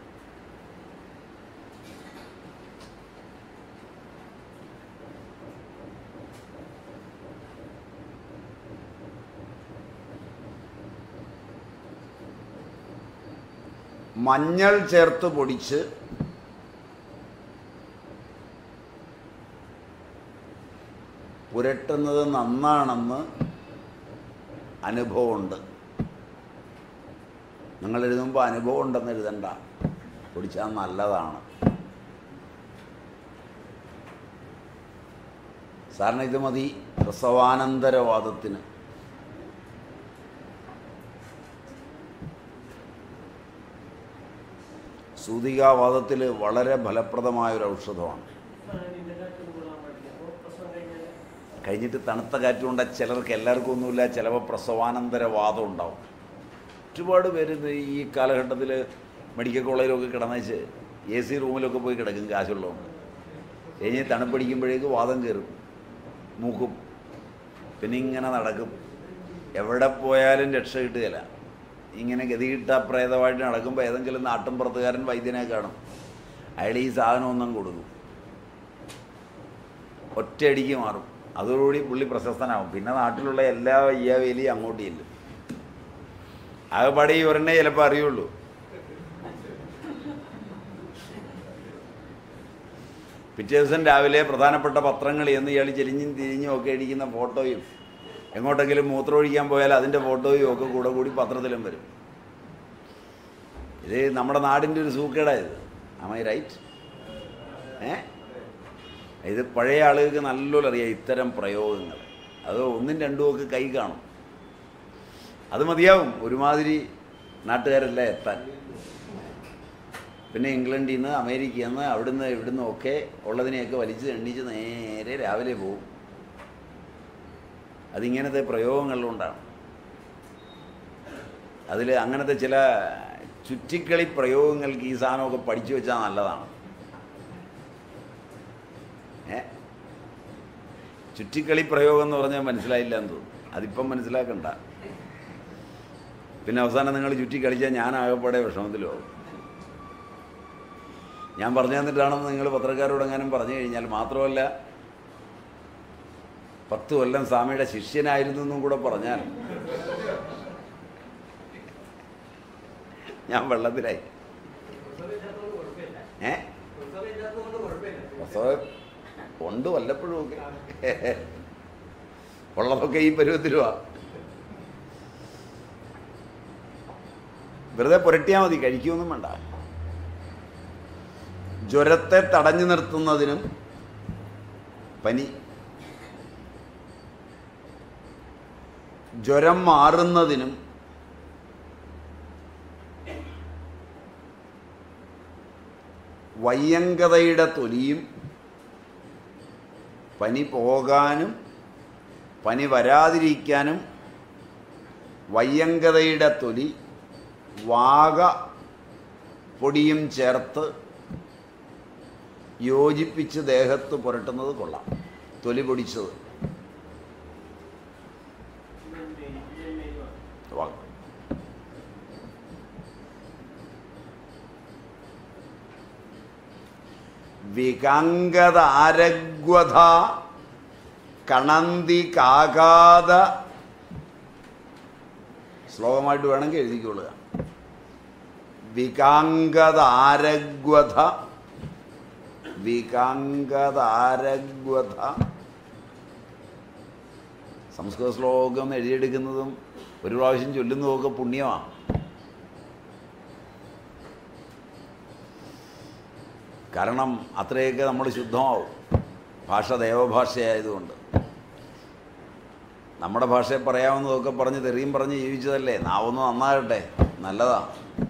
മഞ്ഞൾ ചേർത്ത് പൊടിച്ച് പുരട്ടുന്നത് നന്നാണെന്ന് അനുഭവമുണ്ട് നിങ്ങൾ എഴുതുമ്പോൾ അനുഭവം ഉണ്ടെന്ന് എഴുതണ്ട പൊടിച്ചാൽ നല്ലതാണ് സാറിന് ഇത് മതി പ്രസവാനന്തരവാദത്തിന് സൂതികാവാദത്തിൽ വളരെ ഫലപ്രദമായ ഒരു ഔഷധമാണ് കഴിഞ്ഞിട്ട് തണുത്ത കാറ്റുകൊണ്ട് ചിലർക്ക് എല്ലാവർക്കും ഒന്നുമില്ല ചിലപ്പോൾ പ്രസവാനന്തരവാദം ഉണ്ടാവും ഒരുപാട് പേര് ഇത് ഈ കാലഘട്ടത്തിൽ മെഡിക്കൽ കോളേജിലൊക്കെ കിടന്നേച്ച് എ സി റൂമിലൊക്കെ പോയി കിടക്കും കാശുള്ളതുകൊണ്ട് കഴിഞ്ഞ് തണുപ്പടിക്കുമ്പോഴേക്ക് വാദം കയറും മൂക്കും പിന്നെ ഇങ്ങനെ നടക്കും എവിടെ പോയാലും രക്ഷ കിട്ടുകയില്ല ഇങ്ങനെ ഗതികിട്ട പ്രേതമായിട്ട് നടക്കുമ്പോൾ ഏതെങ്കിലും നാട്ടിൻപുറത്തുകാരൻ വൈദ്യനെ കാണും അയാൾ ഈ സാധനം ഒന്നും കൊടുക്കും ഒറ്റയടിക്ക് മാറും അതോടുകൂടി പുള്ളി പ്രശസ്തനാവും പിന്നെ നാട്ടിലുള്ള എല്ലാ വയ്യാവേലിയും അങ്ങോട്ട് ചെല്ലും ആകെപ്പാടെ ഈ ഒരെണ്ണേ ചിലപ്പോൾ അറിയുള്ളൂ പിറ്റേ ദിവസം രാവിലെ പ്രധാനപ്പെട്ട പത്രങ്ങൾ എന്ന് ഇയാൾ ചെരിഞ്ഞും തിരിഞ്ഞും ഒക്കെ അടിക്കുന്ന ഫോട്ടോയും എങ്ങോട്ടെങ്കിലും മൂത്രമൊഴിക്കാൻ പോയാൽ അതിൻ്റെ ഫോട്ടോയും ഒക്കെ കൂടെ കൂടി പത്രത്തിലും വരും ഇത് നമ്മുടെ നാടിൻ്റെ ഒരു സൂക്കേടായത് ആമൈ റൈറ്റ് ഏ ഇത് പഴയ ആളുകൾക്ക് നല്ലോണം അറിയാം ഇത്തരം പ്രയോഗങ്ങൾ അത് ഒന്നും രണ്ടും ഒക്കെ കൈ കാണും അത് മതിയാവും ഒരുമാതിരി നാട്ടുകാരെല്ലാം എത്താൻ പിന്നെ ഇംഗ്ലണ്ടിൽ നിന്ന് അമേരിക്കയിൽ നിന്ന് അവിടുന്ന് ഇവിടുന്ന് ഒക്കെ ഉള്ളതിനെയൊക്കെ വലിച്ച് എണ്ണിച്ച് നേരെ രാവിലെ പോകും അതിങ്ങനത്തെ പ്രയോഗങ്ങളിലുണ്ടാണ് അതിൽ അങ്ങനത്തെ ചില ചുറ്റിക്കളി പ്രയോഗങ്ങൾക്ക് ഈ സാധനമൊക്കെ പഠിച്ചു വെച്ചാൽ നല്ലതാണ് ഏ ചുറ്റിക്കളി പ്രയോഗം എന്ന് പറഞ്ഞാൽ മനസ്സിലായില്ല എന്ന് തോന്നുന്നു അതിപ്പം മനസ്സിലാക്കണ്ട പിന്നെ അവസാനം നിങ്ങൾ ചുറ്റി കളിച്ചാൽ ഞാൻ ആകെപ്പാടെ വിഷമത്തിലോ ഞാൻ പറഞ്ഞു തന്നിട്ടാണെന്ന് നിങ്ങൾ പത്രക്കാരോടെങ്ങാനും പറഞ്ഞു കഴിഞ്ഞാൽ മാത്രമല്ല പത്ത് കൊല്ലം സ്വാമിയുടെ ശിഷ്യനായിരുന്നു എന്നും കൂടെ പറഞ്ഞാൽ ഞാൻ വെള്ളത്തിലായി ഏ പ്രസവം ഉണ്ട് വല്ലപ്പോഴും ഒക്കെ ഉള്ളതൊക്കെ ഈ പരുവത്തിലുവാ വെറുതെ പുരട്ടിയാൽ മതി കഴിക്കുമൊന്നും വേണ്ട ജ്വരത്തെ തടഞ്ഞു നിർത്തുന്നതിനും പനി ജ്വരം മാറുന്നതിനും വയ്യങ്കതയുടെ തൊലിയും പനി പോകാനും പനി വരാതിരിക്കാനും വയ്യങ്കതയുടെ തൊലി വാഗ പൊടിയും ചേർത്ത് യോജിപ്പിച്ച് ദേഹത്ത് പുരട്ടുന്നത് കൊള്ളാം തൊലി പൊടിച്ചത് വാ- വികങ്കതാരഗ്വധ കണന്തി കാകാത ശ്ലോകമായിട്ട് വേണമെങ്കിൽ എഴുതിക്കൊള്ളുക വികാങ്കതാരഗ്വധ വികാങ്കതാരഗ്വധ സംസ്കൃത ശ്ലോകം എഴുതിയെടുക്കുന്നതും ഒരു പ്രാവശ്യം ചൊല്ലുന്നതുമൊക്കെ പുണ്യമാണ് കാരണം അത്രയൊക്കെ നമ്മൾ ശുദ്ധമാവും ഭാഷ ദേവഭാഷയായതുകൊണ്ട് നമ്മുടെ ഭാഷയെ പറയാവുന്നതൊക്കെ പറഞ്ഞ് തെറിയും പറഞ്ഞ് ജീവിച്ചതല്ലേ നാവൊന്ന് നന്നാകട്ടെ നല്ലതാ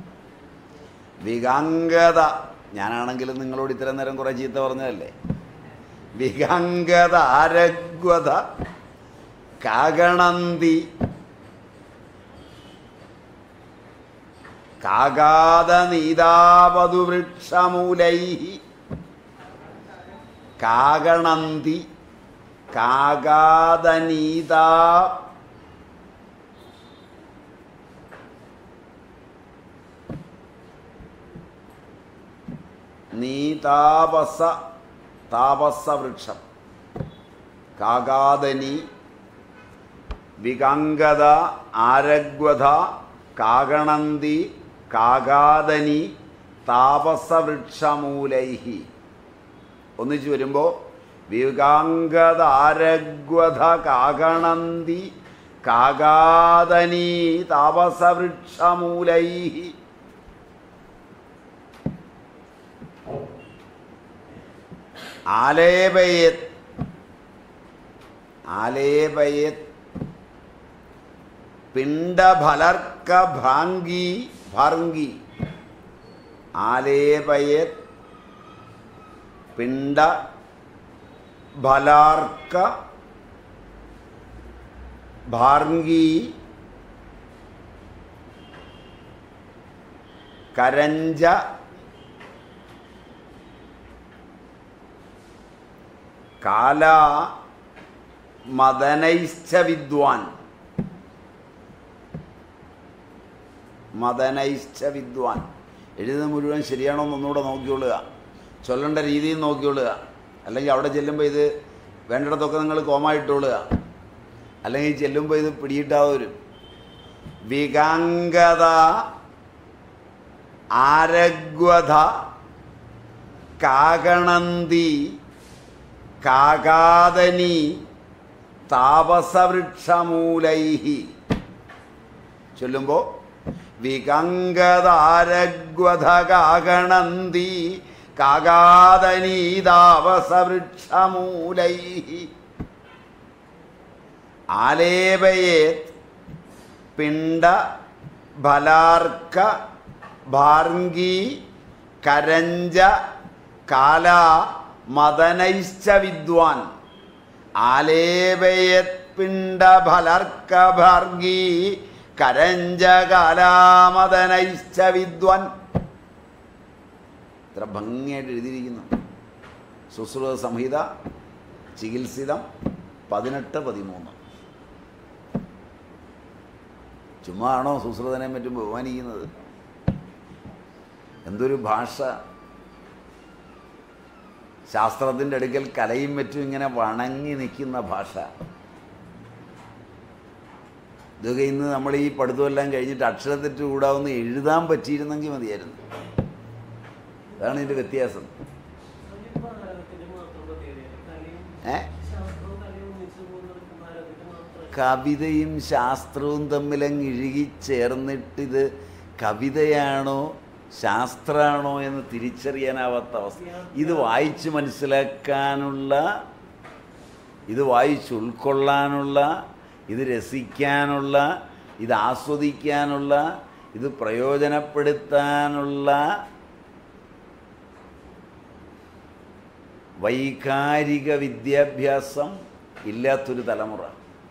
വികാംഗത ഞാനാണെങ്കിലും നിങ്ങളോട് ഇത്രയും നേരം കുറേ ചീത്ത പറഞ്ഞതല്ലേ വികാംഗത ആരഗ്വത കാഗണന്തി കാകാതനീതാവതുവൃക്ഷമൂലൈ കാഗണന്തി കാകാതനീതാ നീതാപസ താപസ വൃക്ഷം കാകാതനി വികങ്കത ആരഗ്വധ കാഗണന്തി കാകാതനി താപസവൃക്ഷമൂലൈഹി ഒന്നിച്ചു വരുമ്പോൾ വികാംഗതാരഗ്വധ കാഗണന്തി കാകാതനി താപസവൃക്ഷമൂലൈഹി ആലേപയത് ആലേപയത് പിണ്ടഫലർക്ക ഭാംഗി ഭാർഗി ആലേപയത് പിണ്ട ഫലാർക്ക ഭാർഗി കരഞ്ച കാല മദനൈശ്ച വിദ്വാൻ മദനൈശ്ച വിദ്വാൻ എഴുതുന്നത് മുഴുവൻ ശരിയാണോ എന്ന് ഒന്നുകൂടെ നോക്കിക്കൊള്ളുക ചൊല്ലേണ്ട രീതിയും നോക്കിക്കൊള്ളുക അല്ലെങ്കിൽ അവിടെ ചെല്ലുമ്പോൾ ഇത് വേണ്ടിടത്തൊക്കെ നിങ്ങൾ കോമായിട്ടോളുക അല്ലെങ്കിൽ ചെല്ലുമ്പോൾ ഇത് പിടിയിട്ടാതെ വരും വികാംഗത ആരഗ്വധ കാകണന്തി കാകാതനി താപസവൃക്ഷമൂലൈഹി ചൊല്ലുമ്പോൾ വികങ്കതാരഗ്വധ കാകണന്തി കാകാതനി താപസവൃക്ഷമൂലൈഹി ആലേപയേത് പിണ്ട ഫലാർക്ക ഭാർഗി കരഞ്ച കാല മദനൈശ്ച വിദ്വാൻ ആലേപയത് പിണ്ട ഫലർക്ക ഭാർഗി കരഞ്ച കാലാമദനൈശ്ച വിദ്വാൻ ഇത്ര ഭംഗിയായിട്ട് എഴുതിയിരിക്കുന്നു സുശ്രുത സംഹിത ചികിത്സിതം പതിനെട്ട് പതിമൂന്ന് ചുമ്മാ ആണോ സുശ്രുതനെ മറ്റും ബഹുമാനിക്കുന്നത് എന്തൊരു ഭാഷ ശാസ്ത്രത്തിൻ്റെ അടുക്കൽ കലയും മറ്റും ഇങ്ങനെ വണങ്ങി നിൽക്കുന്ന ഭാഷ ഇതൊക്കെ ഇന്ന് നമ്മൾ ഈ പഠിത്തമെല്ലാം കഴിഞ്ഞിട്ട് അക്ഷരത്തെറ്റ് കൂടാവുന്ന എഴുതാൻ പറ്റിയിരുന്നെങ്കിൽ മതിയായിരുന്നു അതാണ് ഇതിൻ്റെ വ്യത്യാസം ഏ കവിതയും ശാസ്ത്രവും തമ്മിലങ്ങ് ഇഴുകി ചേർന്നിട്ടിത് കവിതയാണോ ശാസ്ത്രമാണോ എന്ന് തിരിച്ചറിയാനാവാത്ത അവസ്ഥ ഇത് വായിച്ച് മനസ്സിലാക്കാനുള്ള ഇത് വായിച്ച് ഉൾക്കൊള്ളാനുള്ള ഇത് രസിക്കാനുള്ള ഇത് ആസ്വദിക്കാനുള്ള ഇത് പ്രയോജനപ്പെടുത്താനുള്ള വൈകാരിക വിദ്യാഭ്യാസം ഇല്ലാത്തൊരു തലമുറ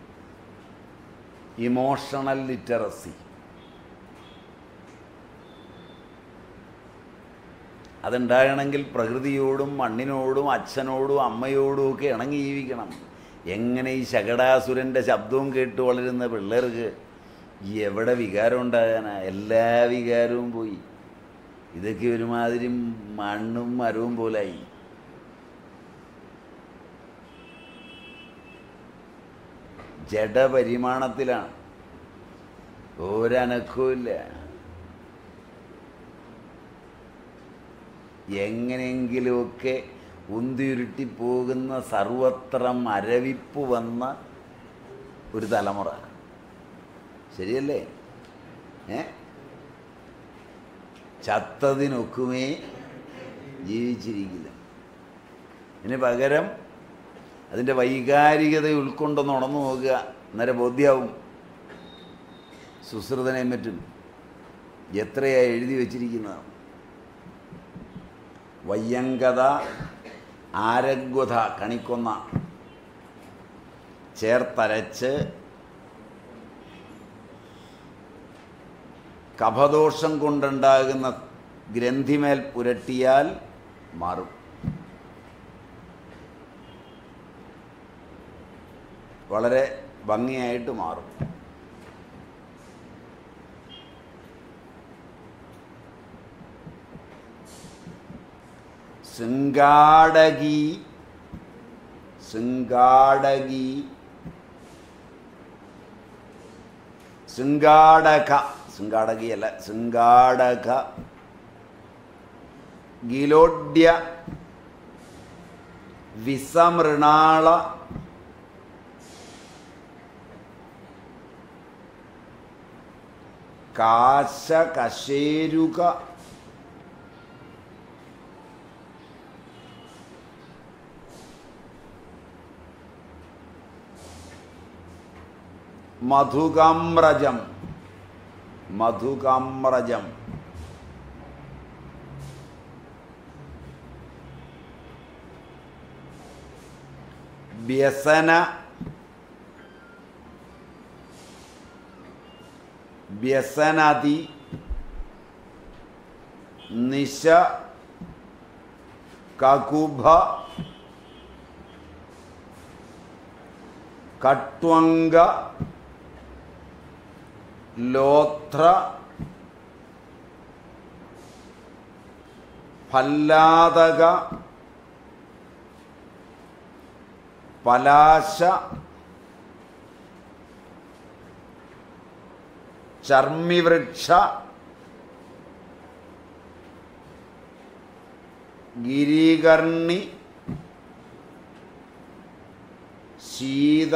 ഇമോഷണൽ ലിറ്ററസി അതുണ്ടാകണമെങ്കിൽ പ്രകൃതിയോടും മണ്ണിനോടും അച്ഛനോടും അമ്മയോടും ഒക്കെ ഇണങ്ങി ജീവിക്കണം എങ്ങനെ ഈ ശകടാസുരൻ്റെ ശബ്ദവും കേട്ട് വളരുന്ന പിള്ളേർക്ക് എവിടെ വികാരം ഉണ്ടാകാനാ എല്ലാ വികാരവും പോയി ഇതൊക്കെ ഒരുമാതിരി മണ്ണും മരവും പോലായി ജഡപരിമാണത്തിലാണ് ഒരനക്കവുമില്ല എങ്ങനെയെങ്കിലുമൊക്കെ ഉന്തിയുരുട്ടി പോകുന്ന സർവത്ര മരവിപ്പ് വന്ന ഒരു തലമുറ ശരിയല്ലേ ഏ ചത്തതിനൊക്കുമേ ജീവിച്ചിരിക്കില്ല ഇതിന് പകരം അതിൻ്റെ വൈകാരികത ഉൾക്കൊണ്ടൊന്ന് ഉണർന്നു നോക്കുക അന്നേരം ബോധ്യാവും സുശ്രുതനെയും മറ്റും എത്രയാ എഴുതി വച്ചിരിക്കുന്നത് വയ്യങ്കത ആരഗ്വത കണിക്കൊന്ന ചേർത്തരച്ച് കഫദോഷം കൊണ്ടുണ്ടാകുന്ന ഗ്രന്ഥിമേൽ പുരട്ടിയാൽ മാറും വളരെ ഭംഗിയായിട്ട് മാറും ശൃംഗാടകി ശൃംഗാടകി ശൃംഗാടക ശൃംഗാടകിയല്ല ശൃംഗാടക ഗിലോഡ്യ വിസമൃണാള കാശകശേരുക മധുകമ്രജം മധുകമ്രജം വ്യസന വ്യസനതി നിശ കകുഭ കട്വങ്ക ലോത്ര ഫല്ലാതക പലാശ ചർമ്മിവൃക്ഷ ഗിരികർണി ശീത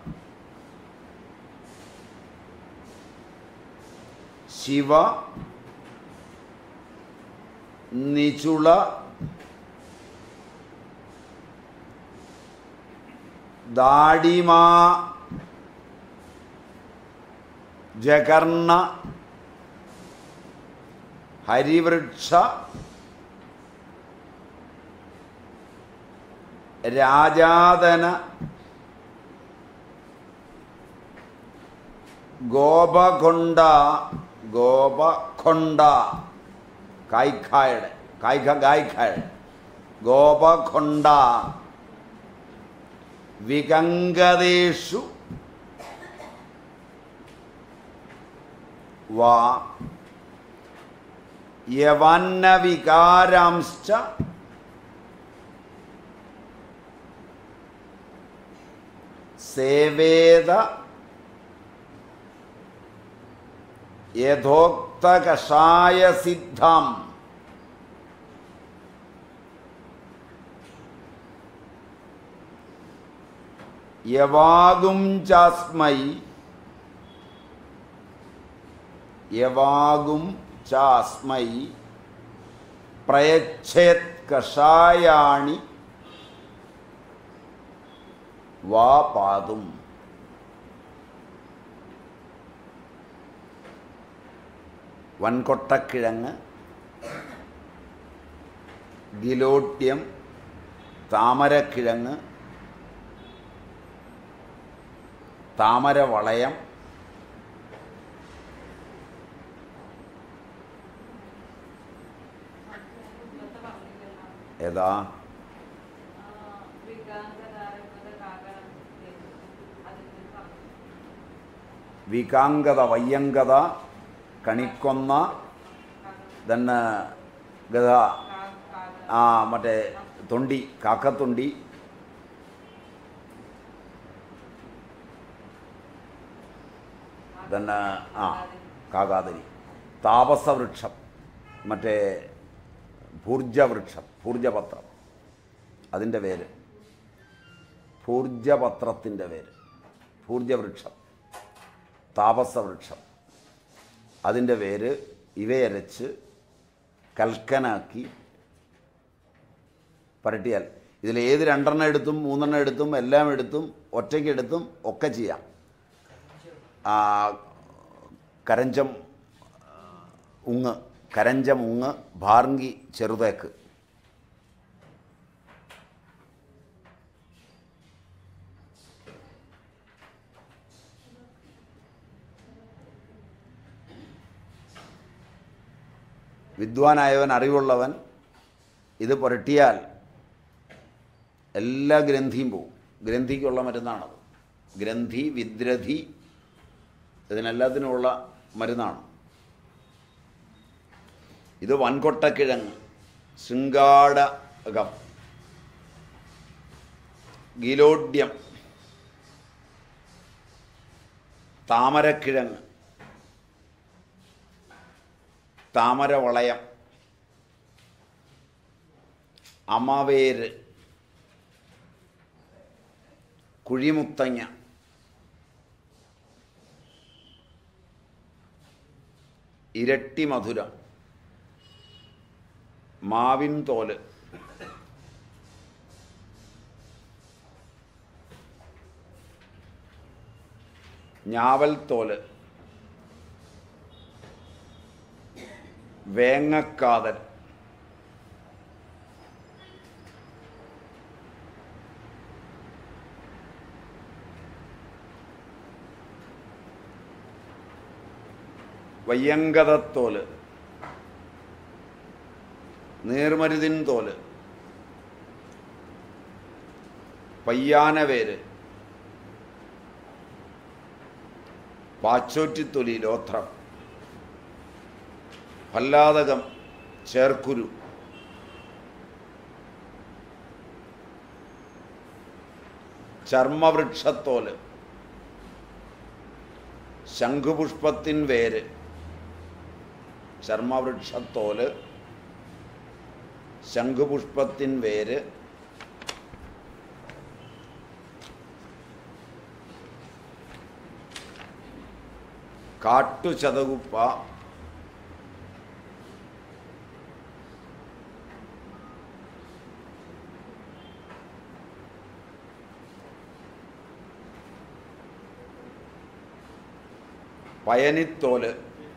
ശിവ നിചുള ദാടിമാ ജകർണ ഹരിവൃക്ഷ രാജാതന ഗോപകൊണ്ട ഗോപകൊണ്ട കായ്ക്കായുടെ കായ്ക്ക ഗായ്ക്കായുടെ ഗോപകൊണ്ട വികങ്കദേശു വാ യവന്നവികാരാംശ്ച സേവേദ യഥോക്തകഷായസിദ്ധം യവാകും ചാസ്മൈ യവാകും ചാസ്മൈ പ്രയച്ഛേത് കഷായാണി വാ പാതും വൻകൊട്ടക്കിഴങ്ങ് ഗിലോട്യം താമരക്കിഴങ്ങ് താമര വളയം ഏതാ വികാംഗത വയ്യങ്കത കണിക്കൊന്ന തന്നെ ഗത ആ മറ്റേ തൊണ്ടി കാക്കത്തൊണ്ടി തന്നെ ആ കാകാതരി താപസവൃക്ഷം മറ്റേ ഭൂർജവൃക്ഷം ഭൂർജപത്രം അതിൻ്റെ പേര് ഭൂർജപത്രത്തിൻ്റെ പേര് ഭൂർജവൃക്ഷം താപസവൃക്ഷം അതിൻ്റെ പേര് ഇവയരച്ച് കൽക്കനാക്കി പരട്ടിയാൽ ഇതിൽ ഏത് രണ്ടെണ്ണം എടുത്തും മൂന്നെണ്ണം എടുത്തും എല്ലാം എടുത്തും ഒറ്റയ്ക്ക് എടുത്തും ഒക്കെ ചെയ്യാം ആ, കരഞ്ചം ആ, ഉങ്ങ് കരഞ്ചം ഉങ്ങ് ഭാർങ്കി ചെറുതേക്ക് വിദ്വാനായവൻ അറിവുള്ളവൻ ഇത് പുരട്ടിയാൽ എല്ലാ ഗ്രന്ഥിയും പോവും ഗ്രന്ഥിക്കുള്ള മരുന്നാണത് ഗ്രന്ഥി വിദ്രഥി ഇതിനെല്ലാത്തിനുമുള്ള മരുന്നാണ് ഇത് വൻകൊട്ടക്കിഴങ്ങ് ശൃംഗാടകം ഗിലോഡ്യം താമരക്കിഴങ്ങ് താമരവളയം അമവേര് കുഴിമുത്തങ്ങ ഇരട്ടി മധുരം മാവിൻ തോല് ഞാവൽ തോല് വേങ്ങക്കാതൽ വയ്യങ്കതത്തോല് നീർമരുതിൻ തോല് പയ്യാനവേര് പാച്ചോറ്റിത്തൊലി ലോത്രം പല്ലാതകം ചേർക്കുരു ചർമ്മവൃക്ഷത്തോല് ശംഖുപുഷ്പത്തിൻ വേര് ചർമ്മവൃക്ഷത്തോല് ശംഖുപുഷ്പത്തിൻ വേര് കാട്ടുചതകുപ്പ പയനിത്തോല്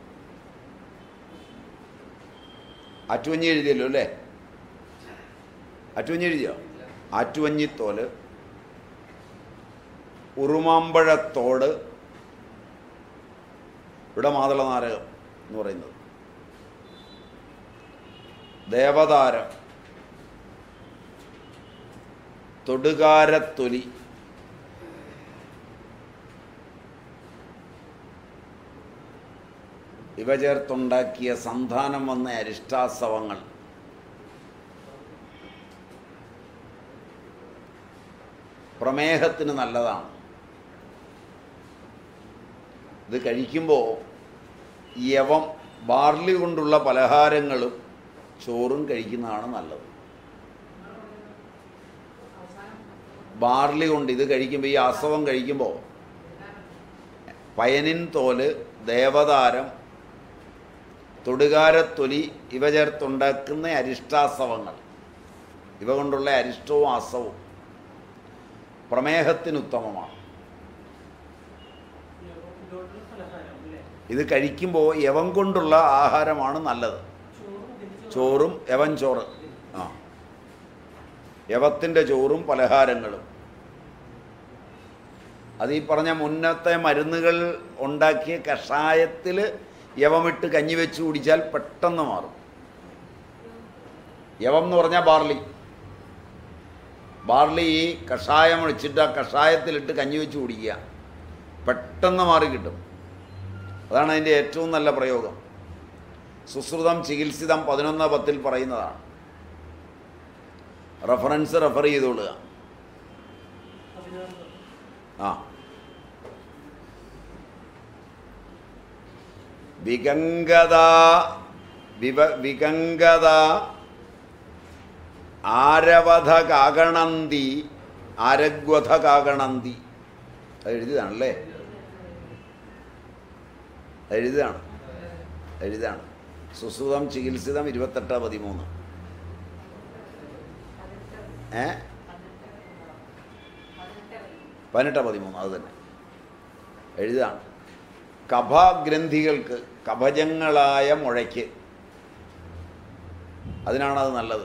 അറ്റുവഞ്ഞി എഴുതിയല്ലോ അല്ലേ അറ്റുവഞ്ഞി എഴുതിയോ ആറ്റുവഞ്ഞിത്തോല് ഉറുമാമ്പഴത്തോട് ഇവിടെ മാതള നാരകം എന്ന് പറയുന്നത് ദേവതാരം തൊടുകാരത്തൊലി ഇവ ചേർത്തുണ്ടാക്കിയ സന്താനം വന്ന അരിഷ്ടാസവങ്ങൾ പ്രമേഹത്തിന് നല്ലതാണ് ഇത് കഴിക്കുമ്പോൾ യവം ബാർലി കൊണ്ടുള്ള പലഹാരങ്ങളും ചോറും കഴിക്കുന്നതാണ് നല്ലത് ബാർലി കൊണ്ട് ഇത് കഴിക്കുമ്പോൾ ഈ അസവം കഴിക്കുമ്പോൾ പയനിൻ തോല് ദേവതാരം തൊടുകാരത്തൊലി ഇവ ചേർത്തുണ്ടാക്കുന്ന അരിഷ്ടാസവങ്ങൾ ഇവ കൊണ്ടുള്ള അരിഷ്ടവും അസവും പ്രമേഹത്തിന് ഉത്തമമാണ് ഇതോട്ടുള്ള പലഹാരം അല്ലേ ഇത് കഴിക്കുമ്പോൾ യവം കൊണ്ടുള്ള ആഹാരമാണ് നല്ലത് ചോറും ഇതിന്റെ ചോറും യവൻ ചോറ് ആ യവത്തിൻ്റെ ചോറും പലഹാരങ്ങളും അത് ഈ പറഞ്ഞ മുന്നത്തെ മരുന്നുകൾ ഉണ്ടാക്കിയ കഷായത്തിൽ യവമിട്ട് കഞ്ഞി വെച്ച് കുടിച്ചാൽ പെട്ടെന്ന് മാറും യവം എന്ന് പറഞ്ഞാൽ ബാർലി ബാർലി ഈ കഷായം ഒഴിച്ചിട്ട് ആ കഷായത്തിലിട്ട് കഞ്ഞി വെച്ച് കുടിക്കുക പെട്ടെന്ന് മാറി കിട്ടും അതാണ് അതിൻ്റെ ഏറ്റവും നല്ല പ്രയോഗം സുശ്രുതം ചികിത്സിതം പതിനൊന്ന് പത്തിൽ പറയുന്നതാണ് റെഫറൻസ് റെഫർ ചെയ്തോളുക ആ വികങ്കത വിവ വികങ്കത ആരവധ കാകണന്തി ആരഗ്വധ കാകണന്തി അത് എഴുതിയതാണല്ലേ അത് എഴുതിയതാണ് എഴുതിയതാണ് സുശ്രുതം ചികിത്സിതം ഇരുപത്തെട്ട് പതിമൂന്ന് ഏ പതിനെട്ട് പതിമൂന്ന് അത് തന്നെ എഴുതാണ് കഫഗ്രന്ഥികൾക്ക് കഫജങ്ങളായ മുഴയ്ക്ക് അതിനാണത് നല്ലത്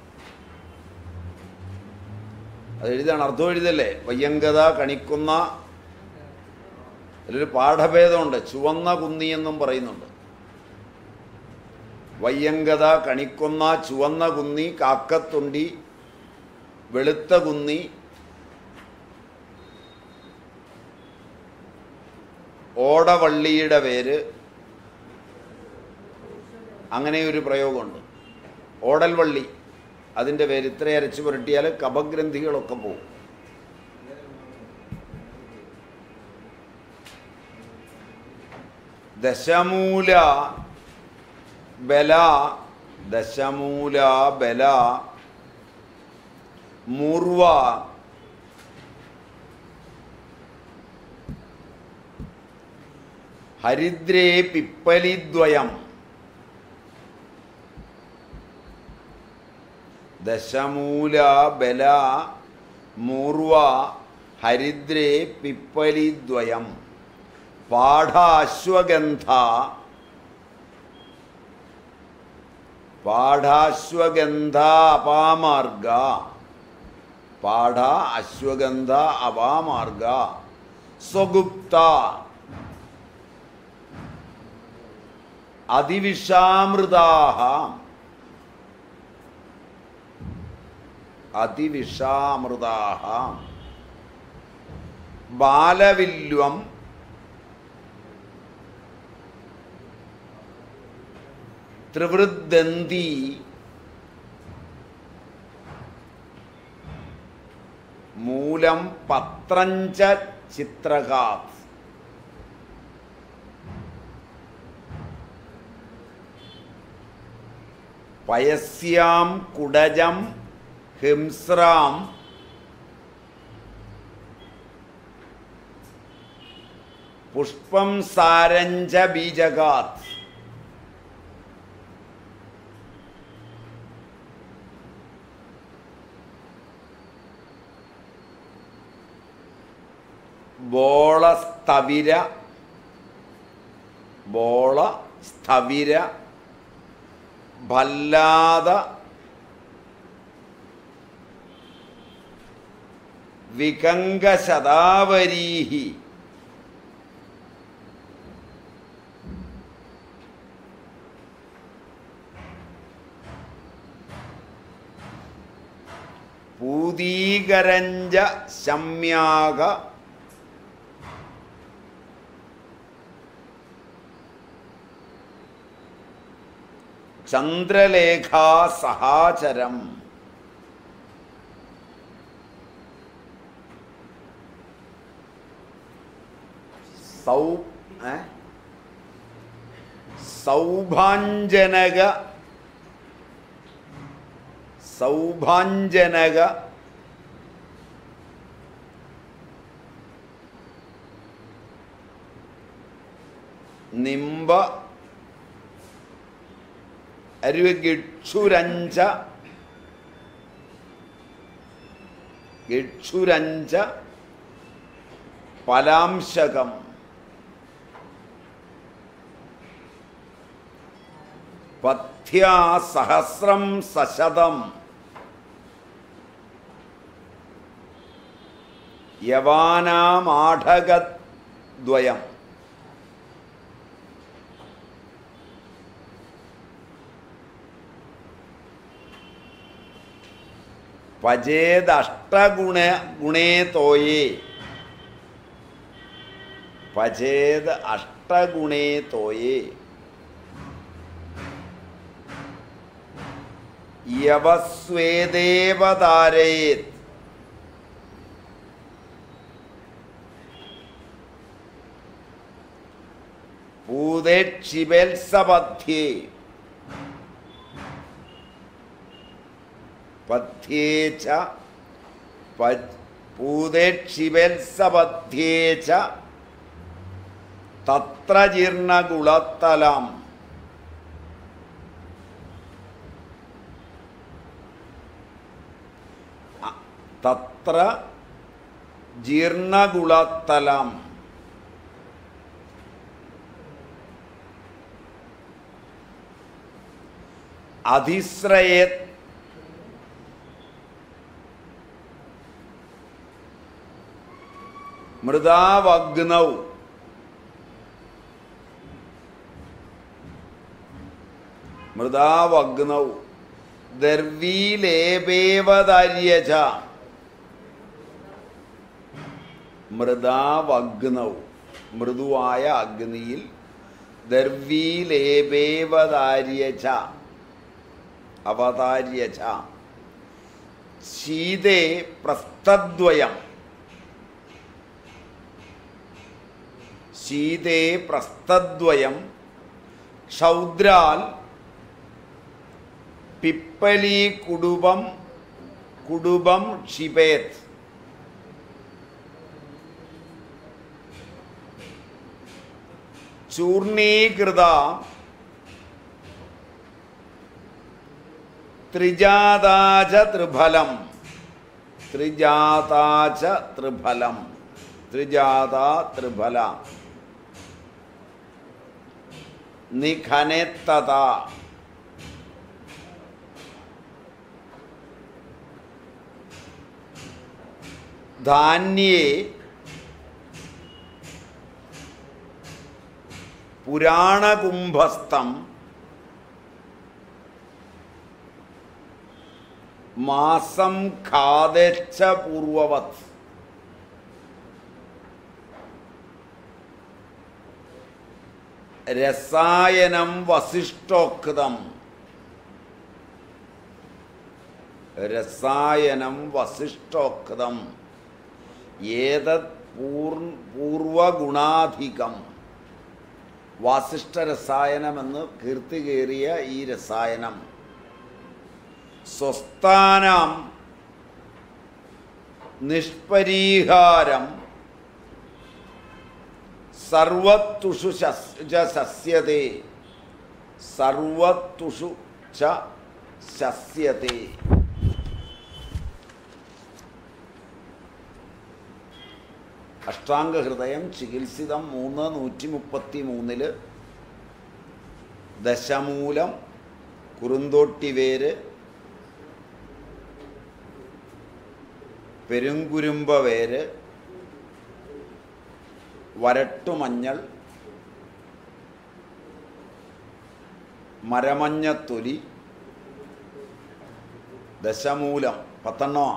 അത് എഴുതാണ് അർത്ഥം എഴുതല്ലേ വയ്യങ്കത കണിക്കുന്ന അതിലൊരു പാഠഭേദമുണ്ട് ചുവന്ന കുന്നി എന്നും പറയുന്നുണ്ട് വയ്യങ്കത കണിക്കുന്ന ചുവന്ന കുന്നി കാക്കത്തുണ്ടി വെളുത്ത കുന്നി ഓടവള്ളിയുടെ പേര് അങ്ങനെ ഒരു പ്രയോഗമുണ്ട് ഓടൽവള്ളി അതിൻ്റെ പേര് ഇത്ര അരച്ചു പുരട്ടിയാൽ കപഗ്രന്ഥികളൊക്കെ പോകും ദശമൂല ബല ദശമൂല ബല മൂർവ ഹരിദ്രേ പിപ്പലിദ്വയം ദശമൂല ബല മൂർവ ഹരിദ്രേ പിപ്പലിദ്വയം പാഠാശ്വഗന്ധ പാഠാശ്വഗന്ധ അപാമാർഗ പാഠ അശ്വഗന്ധ അപാമാർഗ സ്വഗുപ്ത അതിവിഷാമൃതാഹ അതിവിഷാമൃതാഹ ബാലവില്വം ത്രിവൃദ്ദന്തി മൂലം പത്രഞ്ച ചിത്രകാത് പയസ്യാം കുടജം ഹിംസ്രാം പുഷ്പം സാരഞ്ച ബീജകാത് ബോളസ്തവിര ബോള സ്ഥവിര ഭല്ലാത വികങ്കശതാവരീഹി പൂതീകരഞ്ച ശമ്യാക ചന്ദ്രലേഖാ സഹാചരം സൗ ഏ? സൗഭാഞ്ജനക സൗഭാഞ്ജനക നിംബ അരുവഗിക്ഷുരഞ്ച ഗിക്ഷുരഞ്ച പലാംശകം പഥ്യാ സഹസ്രം സശതം യവാനാമാഠകദ്വയം പചേദഷ്ടഗുണ ഗുണേ തോയേ പചേത് അഷ്ടഗുണേ തോയേ യവസ്വേദേവതാരയേത് പൂതേക്ഷിബേത്സപഥ്യേ പഥ്യേ ച പൂതേക്ഷിബേത്സപഥ്യേ ച തത്ര ജീർണഗുളത്തലം അ- തത്ര ജീർണഗുളത്തലം അധിശ്രയേത് മൃദാവഗ്നൗ മൃദാവഗ്നൗ ദർവീലേപേവതാര്യച മൃദാവഗ്നൗ മൃദുവായ അഗ്നിയിൽ ദർവീലേപേവതാര്യച അവതാര്യച ശീതേ പ്രസ്ഥദ്വയം ശീതേ പ്രസ്ഥദ്വയം ക്ഷൗദ്രാൽ പിപ്പലി കുടുംബം കുടുംബം ക്ഷിപേത് ചൂർണീകൃത ത്രിജാതാച ത്രിഫലം ത്രിജാതാച ത്രിഫലം ത്രിജാത ത്രിഫല നിഖനെത്തത ധാന്യേ പുരാണകുംഭസ്ഥം മാസം ഖാദച്ച പൂർവവത് രസായനം വസിഷ്ഠോക്തം രസായനം വസിഷ്ഠോക്തം ഏതത് പൂർ പൂർവഗുണാധികം വാസിഷ്ഠ രസായനമെന്ന് കീർത്തി കയറിയ ഈ രസായനം സ്വസ്ഥാനം നിഷ്പരീഹാരം സർവത്തുഷു ശസ്- ച സസ്യത്തെ സർവത്തുഷു ച ശസ്യത്തെ അഷ്ടാംഗഹൃദയം ചികിത്സിതം മൂന്ന് നൂറ്റി മുപ്പത്തി മൂന്നില് ദശമൂലം കുറുന്തോട്ടിവേര് പെരുങ്കുരുമ്പ വേര് വരട്ടുമഞ്ഞൾ മരമഞ്ഞത്തൊലി ദശമൂലം പത്തെണ്ണമാണ്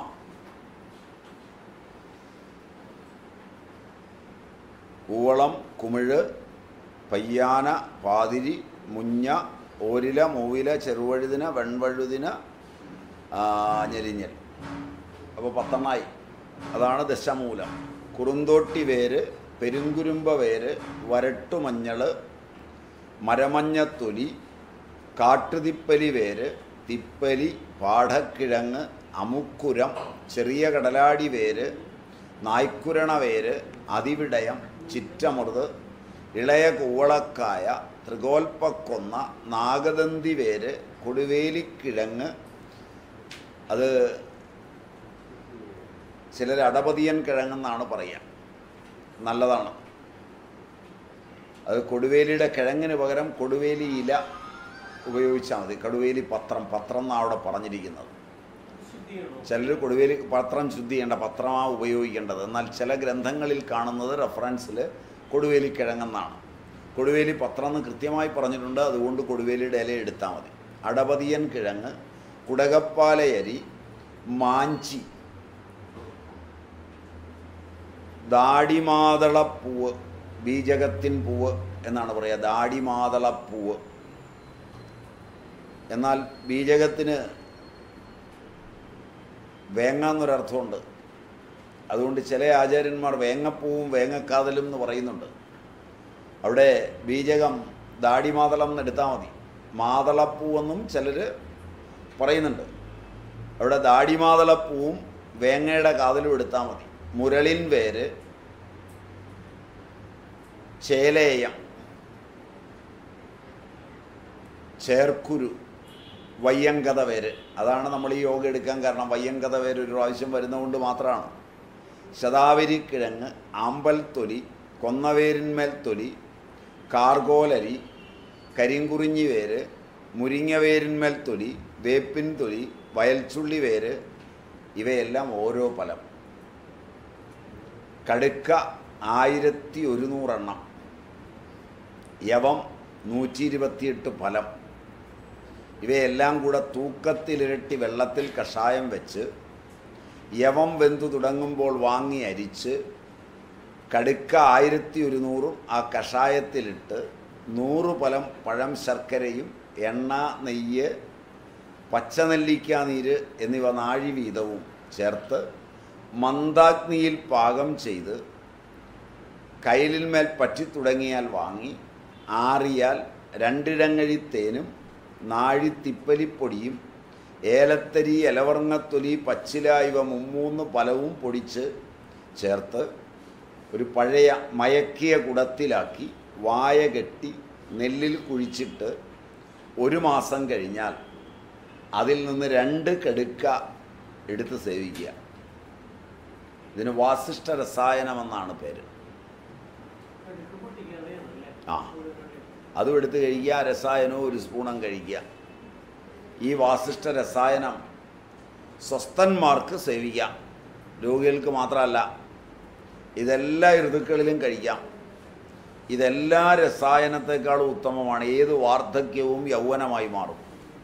കൂവളം കുമിഴ് പയ്യാന പാതിരി മുഞ്ഞ ഓരില മൂവില ചെറുവഴുതിന വെൺവഴുതിന ആ, ഞെരിഞ്ഞൽ അപ്പോൾ പത്തെണ്ണായി അതാണ് ദശമൂലം കുറുന്തോട്ടി വേര് പെരുങ്കുരുമ്പ വേര് വരട്ടുമഞ്ഞൾ മരമഞ്ഞത്തൊലി കാട്ടുതിപ്പലി വേര് തിപ്പലി പാടക്കിഴങ്ങ് അമുക്കുരം ചെറിയ കടലാടി വേര് നായ്ക്കുരണ വേര് അതിവിടയം ചിറ്റമൃത് ഇളയ കൂവളക്കായ ത്രികോൽപ്പക്കൊന്ന നാഗദന്തി വേര് കൊടുവേലിക്കിഴങ്ങ് അത് ചിലർ അടപതിയൻ കിഴങ്ങെന്നാണ് പറയുക നല്ലതാണ് അത് കൊടുവേലിയുടെ കിഴങ്ങിന് പകരം കൊടുവേലി ഇല ഉപയോഗിച്ചാൽ മതി കടുവേലി പത്രം പത്രം എന്നാണ് അവിടെ പറഞ്ഞിരിക്കുന്നത് ചിലർ കൊടുവേലി പത്രം ശുദ്ധി ചെയ്യേണ്ട പത്രമാണ് ഉപയോഗിക്കേണ്ടത് എന്നാൽ ചില ഗ്രന്ഥങ്ങളിൽ കാണുന്നത് റെഫറൻസിൽ കൊടുവേലി കിഴങ്ങെന്നാണ് കൊടുവേലി പത്രം എന്ന് കൃത്യമായി പറഞ്ഞിട്ടുണ്ട് അതുകൊണ്ട് കൊടുവേലിയുടെ ഇല എടുത്താൽ മതി അടപതിയൻ കിഴങ്ങ് കുടകപ്പാലയരി മാഞ്ചി ദാടിമാതളപ്പൂവ് ബീജകത്തിൻ പൂവ് എന്നാണ് പറയുക ദാടിമാതളപ്പൂവ് എന്നാൽ ബീജകത്തിന് വേങ്ങ എന്നൊരർത്ഥമുണ്ട് അതുകൊണ്ട് ചില ആചാര്യന്മാർ വേങ്ങപ്പൂവും വേങ്ങക്കാതലും എന്ന് പറയുന്നുണ്ട് അവിടെ ബീജകം ദാടിമാതളം എന്ന് എടുത്താൽ മതി മാതളപ്പൂവെന്നും ചിലർ പറയുന്നുണ്ട് അവിടെ ദാടിമാതളപ്പൂവും വേങ്ങയുടെ കാതലും എടുത്താൽ മതി മുരളിൻ വേര് ചേലേയം ചേർക്കുരു വയ്യങ്കത വേര് അതാണ് നമ്മൾ ഈ യോഗ എടുക്കാൻ കാരണം വയ്യങ്കത വേര് ഒരു പ്രാവശ്യം വരുന്നതുകൊണ്ട് മാത്രമാണ് ശതാവരി കിഴങ്ങ് ആമ്പൽ തൊലി കൊന്നവേരിന്മേൽ തൊലി കാർഗോലരി കരിങ്കുറിഞ്ഞി വേര് മുരിങ്ങവേരിന്മേൽ തൊലി വേപ്പിൻ തൊലി വയൽച്ചുള്ളി വേര് ഇവയെല്ലാം ഓരോ ഫലം കടുക്ക ആയിരത്തി ഒരുന്നൂറെണ്ണം യവം നൂറ്റി ഇരുപത്തിയെട്ട് ഫലം ഇവയെല്ലാം കൂടെ തൂക്കത്തിലിരട്ടി വെള്ളത്തിൽ കഷായം വെച്ച് യവം വെന്തു തുടങ്ങുമ്പോൾ വാങ്ങി അരിച്ച് കടുക്ക ആയിരത്തി ഒരുന്നൂറും ആ കഷായത്തിലിട്ട് നൂറ് ഫലം പഴം ശർക്കരയും എണ്ണ നെയ്യ് പച്ചനെല്ലിക്ക നീര് എന്നിവ നാഴി വീതവും ചേർത്ത് മന്ദാഗ്നിയിൽ പാകം ചെയ്ത് കയ്യിലിന്മേൽ പറ്റിത്തുടങ്ങിയാൽ വാങ്ങി ആറിയാൽ രണ്ടിടങ്ങഴി തേനും നാഴി തിപ്പലിപ്പൊടിയും ഏലത്തരി ഇലവർങ്ങത്തൊലി പച്ചില ഇവ മുമ്മൂന്ന് ഫലവും പൊടിച്ച് ചേർത്ത് ഒരു പഴയ മയക്കിയ കുടത്തിലാക്കി വായ കെട്ടി നെല്ലിൽ കുഴിച്ചിട്ട് ഒരു മാസം കഴിഞ്ഞാൽ അതിൽ നിന്ന് രണ്ട് കടുക്ക എടുത്ത് സേവിക്കുക ഇതിന് വാസിഷ്ഠ രസായനമെന്നാണ് പേര് ആ അതും എടുത്ത് കഴിക്കുക ആ രസായനവും ഒരു സ്പൂണം കഴിക്കുക ഈ വാസിഷ്ഠ രസായനം സ്വസ്ഥന്മാർക്ക് സേവിക്കാം രോഗികൾക്ക് മാത്രമല്ല ഇതെല്ലാ ഋതുക്കളിലും കഴിക്കാം ഇതെല്ലാ രസായനത്തെക്കാളും ഉത്തമമാണ് ഏത് വാർദ്ധക്യവും യൗവനമായി മാറും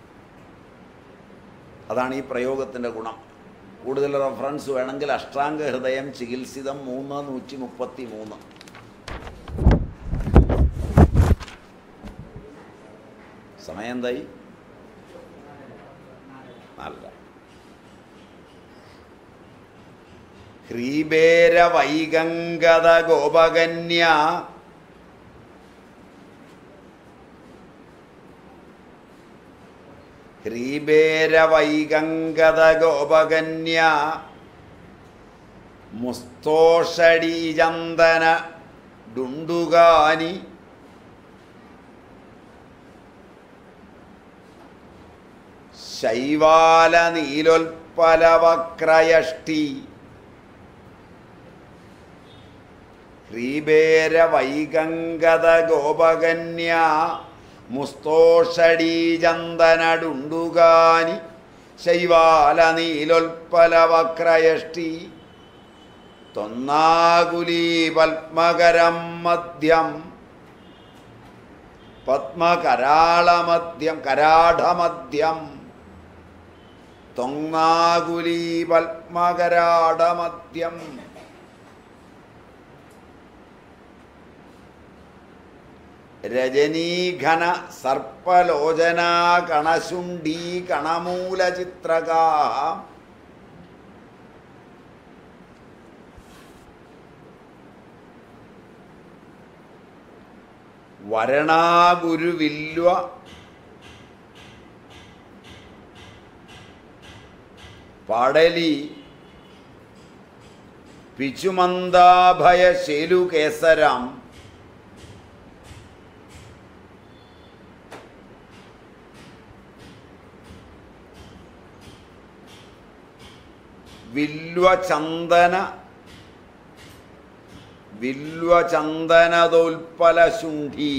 അതാണ് ഈ പ്രയോഗത്തിൻ്റെ ഗുണം കൂടുതൽ റെഫറൻസ് വേണമെങ്കിൽ അഷ്ടാംഗ ഹൃദയം ചികിത്സിതം മൂന്ന് നൂറ്റി മുപ്പത്തി മൂന്ന് സമയം എന്തായി നല്ല ഹ്രീബേര വൈഗംഗത ഗോപകന്യ ഹ്രീബേര വൈഗംഗത ഗോപകന്യ മുസ്തോഷടീചന്ദന ഡുണ്ടുകാനി ശൈവാല നീലോൽപലവക്രയഷ്ടി ഹ്രീബേര വൈഗംഗത ഗോപകന്യ മുസ്തോഷടീചന്ദനടുണ്ടുകാനി ശൈവാല നീലോൽപലവക്രയഷ്ടി തൊന്നാകുലീ പത്മകരം മധ്യം പത്മകരാളമധ്യം കരാഢമധ്യം തൊങ്ങാകുലീ പത്മകരാടമധ്യം രജനീഘന സർപ്പലോചനാ കണശുണ്ഡീ കണമൂലചിത്രകാ വരണാഗുരുവില്വ പടലി പിച്ചുമന്ദാഭയ ശേലുകേസരം വില്വചന്ദന വില്വചന്ദനതോൽപലശുണ്ഠി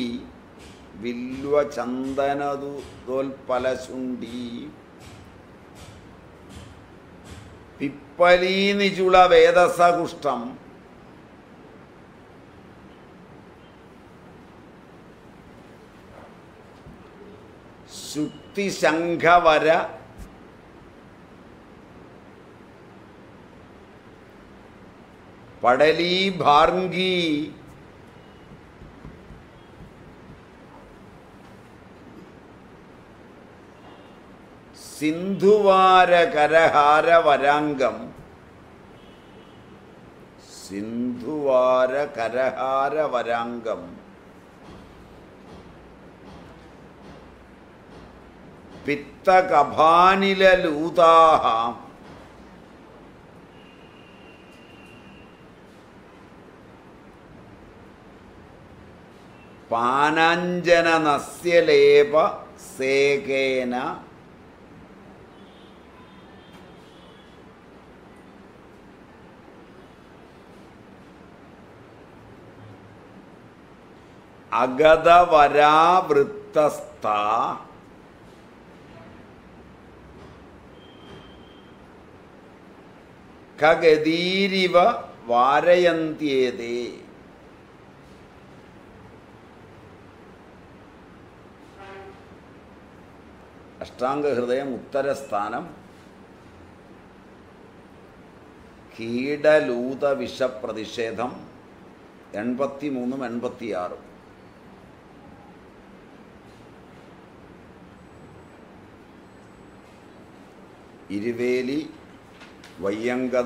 വില്വചന്ദനതോൽപലശുണ്ഠി പിപ്പലീനിചുള വേദസകുഷ്ടം ശുക്തിശംഖവര പടലീ ഭാർഗീ സിന്ധുവാര കരഹാര വരാംഗം സിന്ധുവാര കരഹാര വരാംഗം പിത്തകഭാനിലൂതാഹ പാനാഞ്ജന നസ്യലേപ സേകേന അഗതവരാവൃത്തസ്ഥ ഖഗതീരിവ വാരയന്ത്യേതേ അഷ്ടാംഗഹൃദയം ഉത്തരസ്ഥാനം കീടലൂത വിഷപ്രതിഷേധം എൺപത്തി മൂന്നും എൺപത്തിയാറും ഇരുവേലി വയ്യങ്കത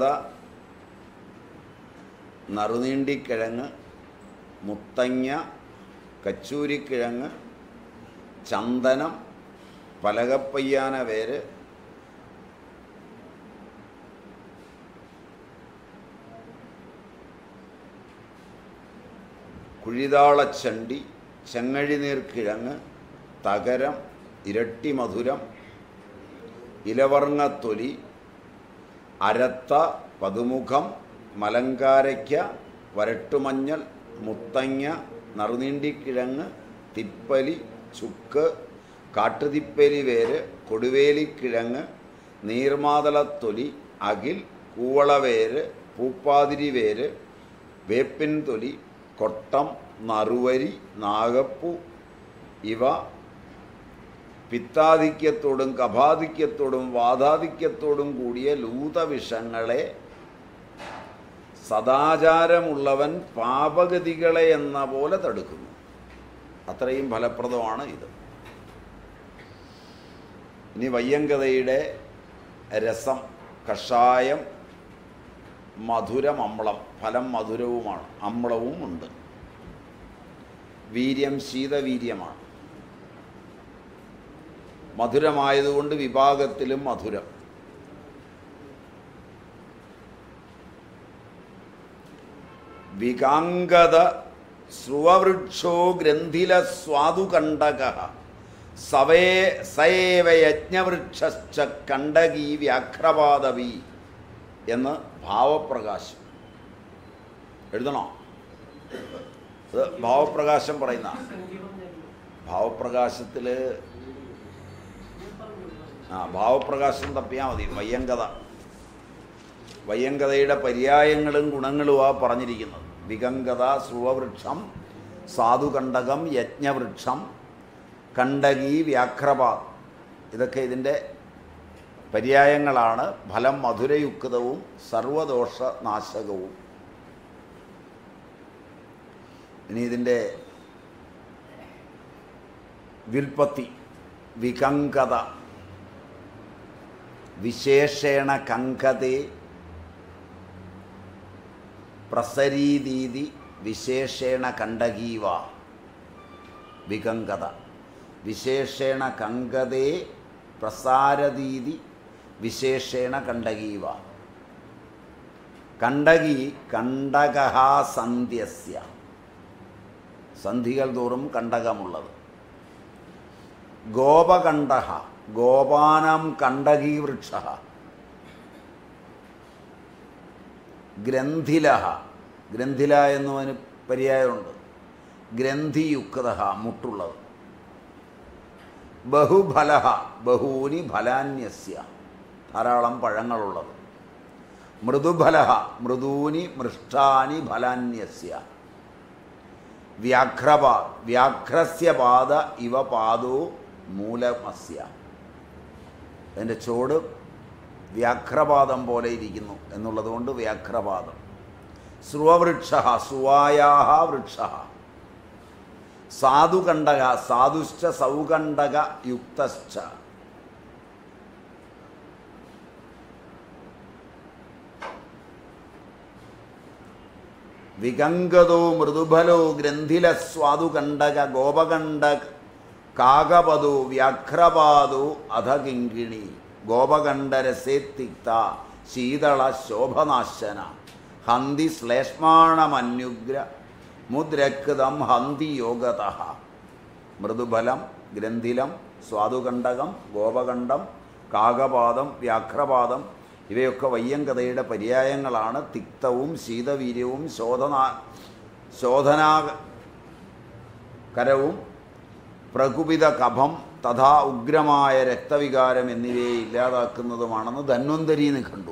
നറുനീണ്ടിക്കിഴങ്ങ് മുത്തങ്ങ കച്ചൂരിക്കിഴങ്ങ് ചന്ദനം പലകപ്പയ്യാന വേര് കുഴിതാളച്ചണ്ടി ചെങ്ങഴിനീർക്കിഴങ്ങ് തകരം ഇരട്ടി മധുരം ഇലവർങ്ങത്തൊലി അരത്ത പതുമുഖം മലങ്കാരയ്ക്ക വരട്ടുമഞ്ഞൾ മുത്തങ്ങ നറുനീണ്ടിക്കിഴങ്ങ് തിപ്പലി ചുക്ക് കാട്ടുതിപ്പലി വേര് കൊടുവേലിക്കിഴങ്ങ് നീർമാതളത്തൊലി അകിൽ കൂവളവേര് പൂപ്പാതിരി വേര് വേപ്പിൻ തൊലി കൊട്ടം നറുവരി നാഗപ്പൂ ഇവ പിത്താധിക്യത്തോടും കഫാധിക്യത്തോടും വാതാധിക്യത്തോടും കൂടിയ ലൂതവിഷങ്ങളെ സദാചാരമുള്ളവൻ പാപഗതികളെ എന്ന പോലെ തടുക്കുന്നു അത്രയും ഫലപ്രദമാണ് ഇത് ഇനി വയ്യങ്കതയുടെ രസം കഷായം മധുരം അമ്ളം ഫലം മധുരവുമാണ് അമ്ലവും ഉണ്ട് വീര്യം ശീതവീര്യമാണ് മധുരമായതുകൊണ്ട് വിഭാഗത്തിലും മധുരം വികാംഗത ശ്രുവവൃക്ഷോ ഗ്രന്ഥില സ്വാദുകണ്ടക സവേ സയേവ യജ്ഞവൃക്ഷ കണ്ടകീ വ്യാഘ്രപാദവി എന്ന് ഭാവപ്രകാശം എഴുതണോ ഇത് ഭാവപ്രകാശം പറയുന്ന ഭാവപ്രകാശത്തിൽ ആ ഭാവപ്രകാശം തപ്പിയാൽ മതി വയ്യങ്കത വയ്യങ്കതയുടെ പര്യായങ്ങളും ഗുണങ്ങളുമാ പറഞ്ഞിരിക്കുന്നത് വികങ്കത സുവവൃക്ഷം സാധുകണ്ടകം യജ്ഞവൃക്ഷം കണ്ടകി വ്യാഘ്രപ ഇതൊക്കെ ഇതിൻ്റെ പര്യായങ്ങളാണ് ഫലം മധുരയുക്തവും സർവദോഷ നാശകവും ഇനി ഇതിൻ്റെ വിൽപ്പത്തി വികങ്കത വിശേഷേണ കങ്കതേ പ്രസരീതീതി വിശേഷേണ കണ്ടകീവ വികങ്കത വിശേഷേണ കങ്കതേ പ്രസാരതീതി വിശേഷേണ കണ്ടകീവ കണ്ടകി കണ്ടകഹ സന്ധ്യസ്യ സന്ധികൾ തോറും കണ്ടകമുള്ളത് ഗോപകണ്ഠ ഗോപാനാം കണ്ടകീ വൃക്ഷ ഗ്രന്ഥില ഗ്രന്ഥില എന്നതിന് പര്യായമുണ്ട് ഗ്രന്ഥിയുക്ത മുട്ടുള്ളത് ബഹുഫല ബഹൂനി ഫലാന്യസ്യ ധാരാളം പഴങ്ങളുള്ളത് മൃദുഫല മൃദൂനി മൃഷ്ടാനി ഫലാന്യസ്യ വ്യാഘ്രപ വ്യാഘ്രസ്യ പാദ ഇവ പാദോ മൂലമസ്യ അതിൻ്റെ ചോട് വ്യാഘ്രപാദം പോലെ ഇരിക്കുന്നു എന്നുള്ളതുകൊണ്ട് വ്യാഘ്രപാദം സ്രുവവൃക്ഷ സുവായാഹ വൃക്ഷ സാധുകണ്ഡക സാധുശ്ച സൗകണ്ഡക യുക്തശ്ച വിഗംഗതോ മൃദുഫലോ ഗ്രന്ഥില സ്വാദുകണ്ഡക ഗോപകണ്ഡക കാകപദോ വ്യാഘ്രപാദോ അധ കിങ്കിണി ഗോപകണ്ഡരസേത്തിക്ത ശീതള ശോഭനാശന ഹന്തി ശ്ലേഷ്മാണമന്യുഗ്ര മുദ്രകൃതം ഹന്തി യോഗത മൃദുഫലം ഗ്രന്ഥിലം സ്വാദുകണ്ഡകം ഗോപകണ്ഡം കാകപാദം വ്യാഘ്രപാദം ഇവയൊക്കെ വയ്യങ്കതയുടെ പര്യായങ്ങളാണ് തിക്തവും ശീതവീര്യവും ശോധനാ ശോധനാകരവും പ്രകുപിത കഫം തഥാ ഉഗ്രമായ രക്തവികാരം എന്നിവയെ ഇല്ലാതാക്കുന്നതുമാണെന്ന് ധന്വന്തരി നിഘണ്ടു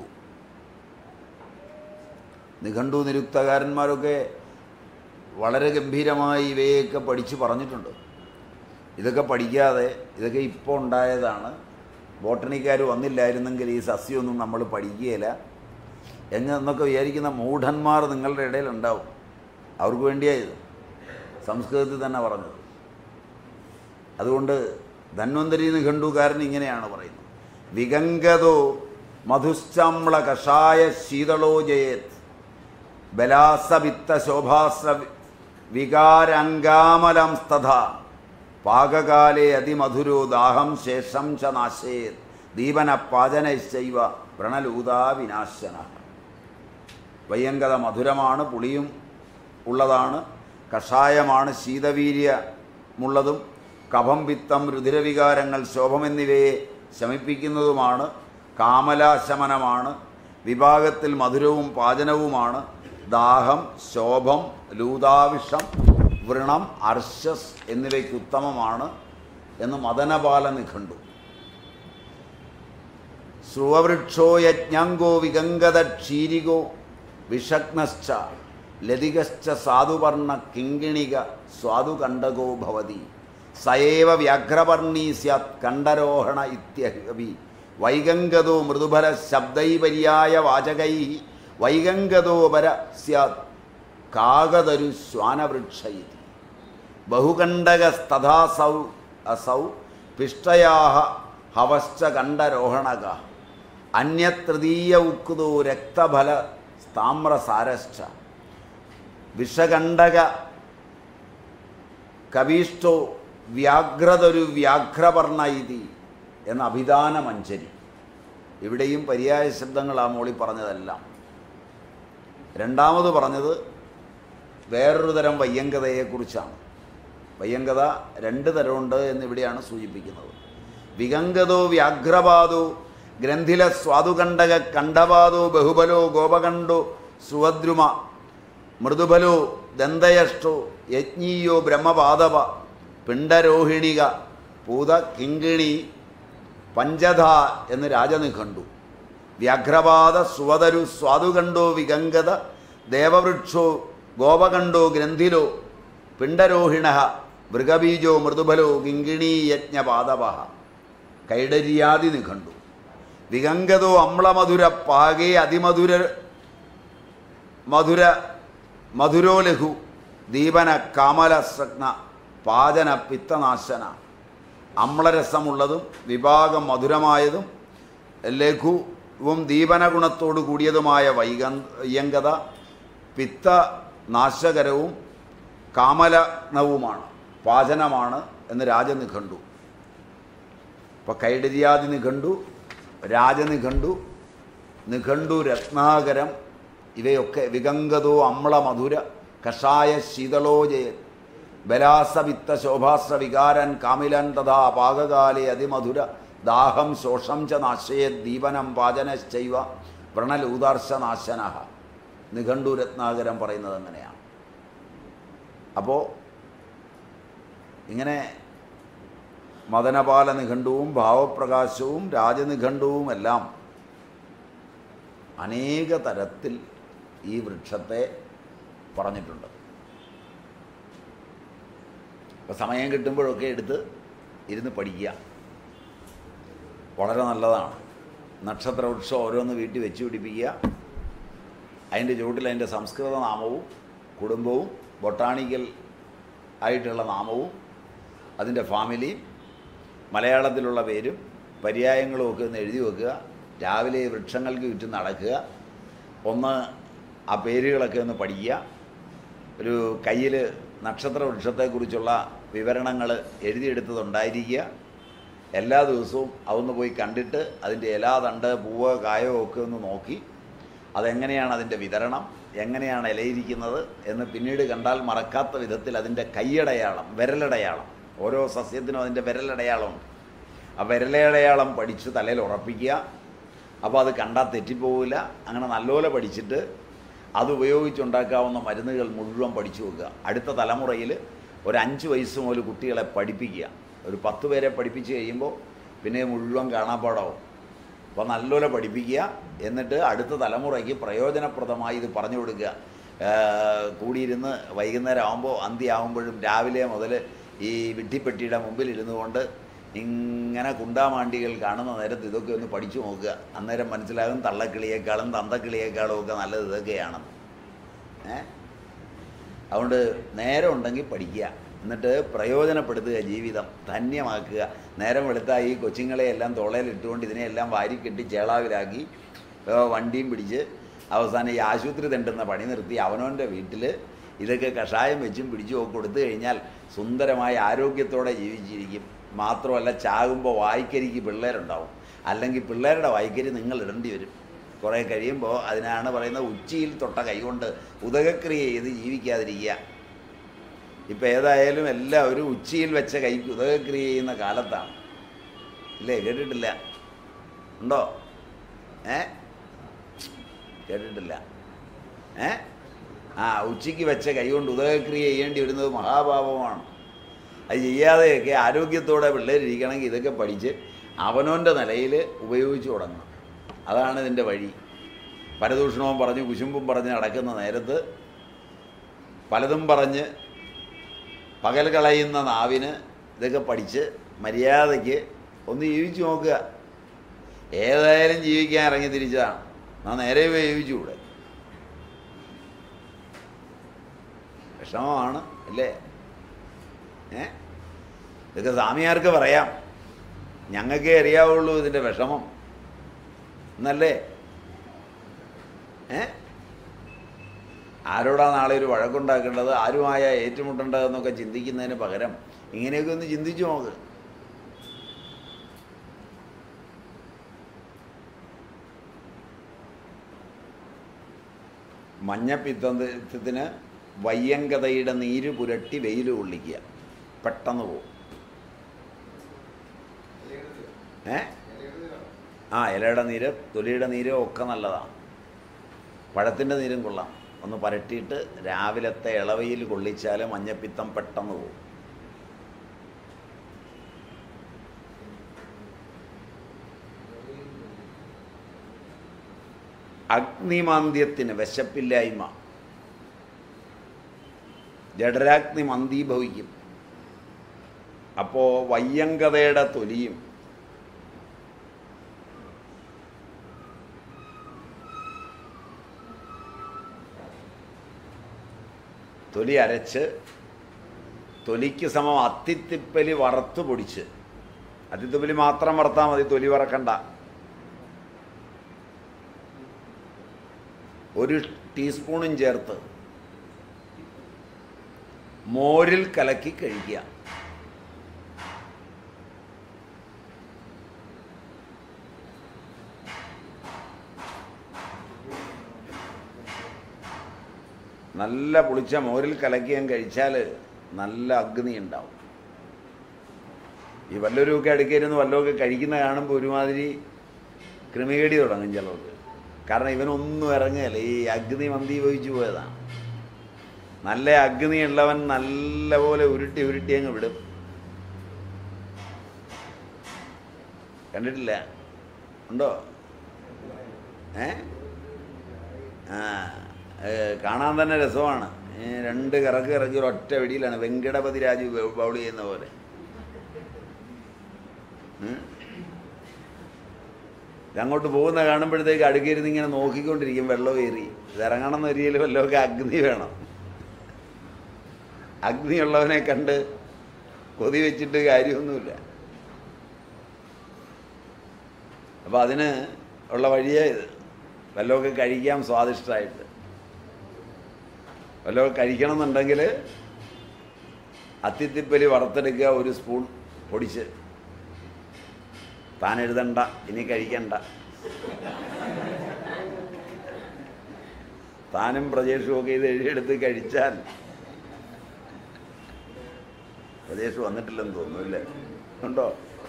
നിഘണ്ടു നിരുക്തകാരന്മാരൊക്കെ വളരെ ഗംഭീരമായി ഇവയൊക്കെ പഠിച്ച് പറഞ്ഞിട്ടുണ്ട് ഇതൊക്കെ പഠിക്കാതെ ഇതൊക്കെ ഇപ്പോൾ ഉണ്ടായതാണ് ബോട്ടണിക്കാർ വന്നില്ലായിരുന്നെങ്കിൽ ഈ സസ്യമൊന്നും നമ്മൾ പഠിക്കുകയില്ല എന്നൊക്കെ വിചാരിക്കുന്ന മൂഢന്മാർ നിങ്ങളുടെ ഇടയിലുണ്ടാവും അവർക്ക് വേണ്ടിയായത് സംസ്കൃതത്തിൽ തന്നെ പറഞ്ഞത് അതുകൊണ്ട് ധന്വന്തരി നിഘണ്ടുകാരൻ ഇങ്ങനെയാണ് പറയുന്നത് വിഗംഗതോ മധുശ്ചമ്ല കഷായ ശീതളോ ജയേത് ബലാസവിത്ത ശോഭാസ്ര വികാരംഗാമലം സ്തഥ പാകകാലേ അതിമധുരോ ദാഹം ശേഷം ച നാശേത് ദീപന പാചനൈശൈവ വ്രണലൂതാ വിനാശന വയ്യങ്കത മധുരമാണ് പുളിയും ഉള്ളതാണ് കഷായമാണ് ശീതവീര്യമുള്ളതും കഫം പിത്തം രുധിരവികാരങ്ങൾ ശോഭം എന്നിവയെ ശമിപ്പിക്കുന്നതുമാണ് കാമലാശമനമാണ് വിഭാഗത്തിൽ മധുരവും പാചനവുമാണ് ദാഹം ശോഭം ലൂതാവിഷം വൃണം അർശസ് എന്നിവയ്ക്ക് ഉത്തമമാണ് എന്ന് മദനപാല നിഘണ്ടു ശ്രുവവൃക്ഷോ യജ്ഞാംഗോ വിഗംഗത ക്ഷീരികോ വിഷഗ്നശ്ച ലതികശ്ച സാധുവർണ്ണ കിങ്കിണിക സ്വാദുകണ്ഡകോ ഭവതി സയേവ വ്യാഘ്രവർണ്ണീ സ്യാത് കണ്ഡരോഹണ ഇത്യഹി വൈഗംഗതോ മൃദുഫല ശബ്ദൈപര്യായ വാചകൈ വൈഗംഗതോപര സ്യാത് കാകതരു ശ്വാനവൃക്ഷ ഇതി ബഹുകണ്ഡകസ്തഥാസൗ അസൗ പിഷ്ടയാ ഹവശ്ച കണ്ഡരോഹണക അന്യതൃതീയ ഉക്കുതോ രക്തഫല താമ്രസാരശ്ച വിഷകണ്ഡക കവീഷ്ടോ വ്യാഘ്രതൊരു വ്യാഘ്രവർണ്ണ ഇതി എന്ന അഭിധാന മഞ്ചരി ഇവിടെയും പര്യായ ശബ്ദങ്ങൾ ആ മോളി പറഞ്ഞതെല്ലാം രണ്ടാമത് പറഞ്ഞത് വേറൊരു തരം വയ്യങ്കതയെക്കുറിച്ചാണ് വയ്യങ്കത രണ്ട് തരമുണ്ട് എന്നിവിടെയാണ് സൂചിപ്പിക്കുന്നത് വിഗംഗതോ വ്യാഘ്രപാദോ ഗ്രന്ഥില സ്വാദുകണ്ഡക കണ്ഠപാദോ ബഹുബലോ ഗോപകണ്ഡോ സുവദ്രുമ മൃദുബലോ ദന്തയഷ്ടോ യജ്ഞീയോ ബ്രഹ്മപാദവ പിണ്ടരോഹിണിക പൂത കിങ്കിണി പഞ്ചധ എന്ന് രാജനിഘണ്ടു വ്യാഘ്രപാദ സുവതരു സ്വാദുകണ്ഡോ വിഗംഗത ദേവവൃക്ഷോ ഗോപകണ്ഡോ ഗ്രന്ഥിലോ പിണ്ടരോഹിണ മൃഗബീജോ മൃദുബലോ കിങ്കിണീ യജ്ഞപാദവ കൈഡര്യാദി നിഘണ്ടു വിഗംഗതോ അമ്ലമധുര പാകേ അതിമധുര മധുര മധുരോ ലഘു ദീപന കാമലസ്രഗ്ന പാചന പിത്തനാശന അമ്ലരസമുള്ളതും വിഭാഗം മധുരമായതും ലഘുവും ദീപന ഗുണത്തോടു കൂടിയതുമായ വൈക വയ്യങ്കത പിത്ത നാശകരവും കാമലനവുമാണ് പാചനമാണ് എന്ന് രാജനിഘണ്ടു ഇപ്പോൾ കൈഡര്യാദി നിഘണ്ടു രാജനിഘണ്ടു നിഘണ്ടു രത്നാകരം ഇവയൊക്കെ വിഗംഗതോ അമ്ല മധുര കഷായ ശീതളോജയ ബലാസവിത്ത ശോഭാസ്ര വികാരൻ കാമിലൻ തഥാ പാകകാലേ അതിമധുര ദാഹം ശോഷം ച നാശയത് ദീപനം പാചനശ്ചൈവ വ്രണലൂതാർശനാശന നിഘണ്ടു രത്നാകരം പറയുന്നത് അങ്ങനെയാണ് അപ്പോൾ ഇങ്ങനെ മദനപാല നിഘണ്ടുവും ഭാവപ്രകാശവും രാജനിഘണ്ടുവും എല്ലാം അനേക തരത്തിൽ ഈ വൃക്ഷത്തെ പറഞ്ഞിട്ടുണ്ട് അപ്പോൾ സമയം കിട്ടുമ്പോഴൊക്കെ എടുത്ത് ഇരുന്ന് പഠിക്കുക വളരെ നല്ലതാണ് നക്ഷത്ര വൃക്ഷം ഓരോന്ന് വീട്ടിൽ വെച്ച് പിടിപ്പിക്കുക അതിൻ്റെ ചുവട്ടിൽ അതിൻ്റെ സംസ്കൃത നാമവും കുടുംബവും ബൊട്ടാണിക്കൽ ആയിട്ടുള്ള നാമവും അതിൻ്റെ ഫാമിലിയും മലയാളത്തിലുള്ള പേരും പര്യായങ്ങളും ഒക്കെ ഒന്ന് എഴുതി വെക്കുക രാവിലെ ഈ വൃക്ഷങ്ങൾക്ക് ചുറ്റും നടക്കുക ഒന്ന് ആ പേരുകളൊക്കെ ഒന്ന് പഠിക്കുക ഒരു കയ്യിൽ നക്ഷത്ര വൃക്ഷത്തെക്കുറിച്ചുള്ള വിവരണങ്ങൾ എഴുതിയെടുത്തതുണ്ടായിരിക്കുക എല്ലാ ദിവസവും അതൊന്ന് പോയി കണ്ടിട്ട് അതിൻ്റെ ഇല തണ്ട് പൂവ് കായോ ഒക്കെ ഒന്ന് നോക്കി അതെങ്ങനെയാണ് അതിൻ്റെ വിതരണം എങ്ങനെയാണ് ഇലയിരിക്കുന്നത് എന്ന് പിന്നീട് കണ്ടാൽ മറക്കാത്ത വിധത്തിൽ അതിൻ്റെ കൈയടയാളം വിരലടയാളം ഓരോ സസ്യത്തിനും അതിൻ്റെ വിരലടയാളമുണ്ട് ആ വിരലടയാളം പഠിച്ച് തലയിൽ ഉറപ്പിക്കുക അപ്പോൾ അത് കണ്ടാൽ തെറ്റിപ്പോവില്ല അങ്ങനെ നല്ലപോലെ പഠിച്ചിട്ട് അത് ഉപയോഗിച്ചുണ്ടാക്കാവുന്ന മരുന്നുകൾ മുഴുവൻ പഠിച്ചു വെക്കുക അടുത്ത തലമുറയിൽ ഒരു അഞ്ച് വയസ്സ് മുതൽ കുട്ടികളെ പഠിപ്പിക്കുക ഒരു പത്ത് പേരെ പഠിപ്പിച്ച് കഴിയുമ്പോൾ പിന്നെ മുഴുവൻ കാണാപ്പാടാവും അപ്പോൾ നല്ലപോലെ പഠിപ്പിക്കുക എന്നിട്ട് അടുത്ത തലമുറയ്ക്ക് പ്രയോജനപ്രദമായി ഇത് പറഞ്ഞു കൊടുക്കുക ഏർ കൂടിയിരുന്ന് വൈകുന്നേരം ആകുമ്പോൾ അന്തിയാകുമ്പോഴും രാവിലെ മുതൽ ഈ വിഡ്ഢിപ്പെട്ടിയുടെ മുമ്പിൽ ഇരുന്നു കൊണ്ട് ഇങ്ങനെ കുണ്ടാമാണ്ടികൾ കാണുന്ന നേരത്ത് ഇതൊക്കെ ഒന്ന് പഠിച്ചു നോക്കുക അന്നേരം മനസ്സിലാകും തള്ളക്കിളിയേക്കാളും തന്തക്കിളിയേക്കാളും ഒക്കെ നല്ലത് ഇതൊക്കെയാണെന്ന് ഏ അതുകൊണ്ട് നേരം ഉണ്ടെങ്കിൽ പഠിക്കുക എന്നിട്ട് പ്രയോജനപ്പെടുത്തുക ജീവിതം ധന്യമാക്കുക നേരം വെളുത്താൽ ഈ കൊച്ചുങ്ങളെ എല്ലാം തോളയിലിട്ടുകൊണ്ട് ഇതിനെയെല്ലാം വാരി കെട്ടി ചേളാവിലാക്കി ഏ, വണ്ടിയും പിടിച്ച് അവസാനം ഈ ആശുപത്രി തെണ്ടുന്ന പണി നിർത്തി അവനവൻ്റെ വീട്ടിൽ ഇതൊക്കെ കഷായം വെച്ചും പിടിച്ചും ഒക്കെ കൊടുത്തു കഴിഞ്ഞാൽ സുന്ദരമായ ആരോഗ്യത്തോടെ ജീവിച്ചിരിക്കും മാത്രമല്ല ചാകുമ്പോൾ വായിക്കരിക്ക് പിള്ളേരുണ്ടാവും അല്ലെങ്കിൽ പിള്ളേരുടെ വായിക്കരി നിങ്ങൾ ഇടേണ്ടി വരും കുറേ കഴിയുമ്പോൾ അതിനാണ് പറയുന്നത് ഉച്ചിയിൽ തൊട്ട കൈകൊണ്ട് ഉദകക്രിയ ചെയ്ത് ജീവിക്കാതിരിക്കുക ഇപ്പം ഏതായാലും എല്ലാവരും ഉച്ചിയിൽ വെച്ച കൈക്ക് ഉദകക്രിയ ചെയ്യുന്ന കാലത്താണ് ഇല്ലേ കേട്ടിട്ടില്ല ഉണ്ടോ ഏ കേട്ടിട്ടില്ല ഏ ആ ഉച്ചയ്ക്ക് വെച്ച കൈ കൊണ്ട് ഉദകക്രിയ ചെയ്യേണ്ടി വരുന്നത് മഹാപാപമാണ് അത് ചെയ്യാതെയൊക്കെ ആരോഗ്യത്തോടെ പിള്ളേരിരിക്കണമെങ്കിൽ ഇതൊക്കെ പഠിച്ച് അവനവൻ്റെ നിലയിൽ ഉപയോഗിച്ച് തുടങ്ങണം അതാണ് ഇതിൻ്റെ വഴി പരദൂഷണവും പറഞ്ഞ് കുശുമ്പും പറഞ്ഞ് നടക്കുന്ന നേരത്ത് പലതും പറഞ്ഞ് പകൽ കളയുന്ന നാവിന് ഇതൊക്കെ പഠിച്ച് മര്യാദയ്ക്ക് ഒന്ന് ജീവിച്ചു നോക്കുക ഏതായാലും ജീവിക്കാൻ ഇറങ്ങി തിരിച്ചതാണ് എന്നാൽ നേരെ പോയി ജീവിച്ചുകൂടെ വിഷമമാണ് അല്ലേ ഏ ഇതൊക്കെ സ്വാമിയാർക്ക് പറയാം ഞങ്ങൾക്കേ അറിയാവുള്ളൂ ഇതിൻ്റെ വിഷമം എന്നല്ലേ ഏ ആരോടാ നാളെ ഒരു വഴക്കുണ്ടാക്കേണ്ടത് ആരുമായ ഏറ്റുമുട്ടേണ്ടതെന്നൊക്കെ ചിന്തിക്കുന്നതിന് പകരം ഇങ്ങനെയൊക്കെ ഒന്ന് ചിന്തിച്ചു നോക്ക് മഞ്ഞപ്പിത്തത്തിന് വയ്യങ്കതയുടെ നീര് പുരട്ടി വെയിൽ കൊള്ളിക്കുക പെട്ടെന്ന് പോകും ഏ ആ ഇലയുടെ നീര് തൊലിയുടെ നീര് ഒക്കെ നല്ലതാണ് പഴത്തിൻ്റെ നീരും കൊള്ളാം ഒന്ന് പരട്ടിയിട്ട് രാവിലത്തെ ഇളവയിൽ കൊള്ളിച്ചാൽ മഞ്ഞപ്പിത്തം പെട്ടെന്ന് പോകും അഗ്നിമാന്ദ്യത്തിന് വിശപ്പില്ലായ്മ ജഡരാഗ്നി മന്ദീഭവിക്കും അപ്പോൾ വയ്യങ്കതയുടെ തൊലിയും തൊലി അരച്ച് തൊലിക്ക് സമം അത്തിത്തിപ്പലി വറുത്ത് പൊടിച്ച് അത്തിത്തിപ്പലി മാത്രം വറുത്താൽ മതി തൊലി വറക്കണ്ട ഒരു ടീസ്പൂണും ചേർത്ത് മോരിൽ കലക്കി കഴിക്കുക നല്ല പുളിച്ച മോരിൽ കലക്കിയാൻ കഴിച്ചാൽ നല്ല അഗ്നി ഉണ്ടാവും ഈ വല്ലവരുമൊക്കെ അടുക്കരുന്ന് വല്ലതൊക്കെ കഴിക്കുന്ന കാണുമ്പോൾ ഒരുമാതിരി ക്രിമികേടി തുടങ്ങും ചിലർക്ക് കാരണം ഇവനൊന്നും ഇറങ്ങുകയല്ല ഈ അഗ്നി മന്ദീഭവിച്ചു പോയതാണ് നല്ല അഗ്നി ഉള്ളവൻ നല്ലപോലെ ഉരുട്ടി ഉരുട്ടി അങ്ങ് വിടും കണ്ടിട്ടില്ല ഉണ്ടോ ഏ ആ ഏ, കാണാൻ തന്നെ രസമാണ് ഏ, രണ്ട് കറക്ക് ഇറക്കി ഒറ്റ വെടിയിലാണ് വെങ്കടപതി രാജു ബൗൾ ചെയ്യുന്ന പോലെ ഉം. ഇതങ്ങോട്ട് പോകുന്ന കാണുമ്പോഴത്തേക്ക് അടുക്കിരുന്ന് ഇങ്ങനെ നോക്കിക്കൊണ്ടിരിക്കും വെള്ളം ഏറി ഇതിറങ്ങണം എന്നൊരിക്കലും വല്ലതൊക്കെ അഗ്നി വേണം അഗ്നിയുള്ളവനെ കണ്ട് കൊതി വെച്ചിട്ട് കാര്യമൊന്നുമില്ല അപ്പോൾ അതിന് ഉള്ള വഴിയേ ഇത് വല്ലതൊക്കെ കഴിക്കാം സ്വാദിഷ്ടമായിട്ട് വല്ലതൊക്കെ കഴിക്കണം എന്നുണ്ടെങ്കിൽ അത്തിത്തിപ്പലി വറുത്തെടുക്കുക ഒരു സ്പൂൺ പൊടിച്ച് താൻ എഴുതണ്ട ഇനി കഴിക്കണ്ട താനും പ്രജേഷും ഒക്കെ ഇത് എഴുതിയെടുത്ത് കഴിച്ചാൽ പ്രജേഷ് വന്നിട്ടില്ലെന്ന് തോന്നുന്നു അല്ലേ ഉണ്ടോ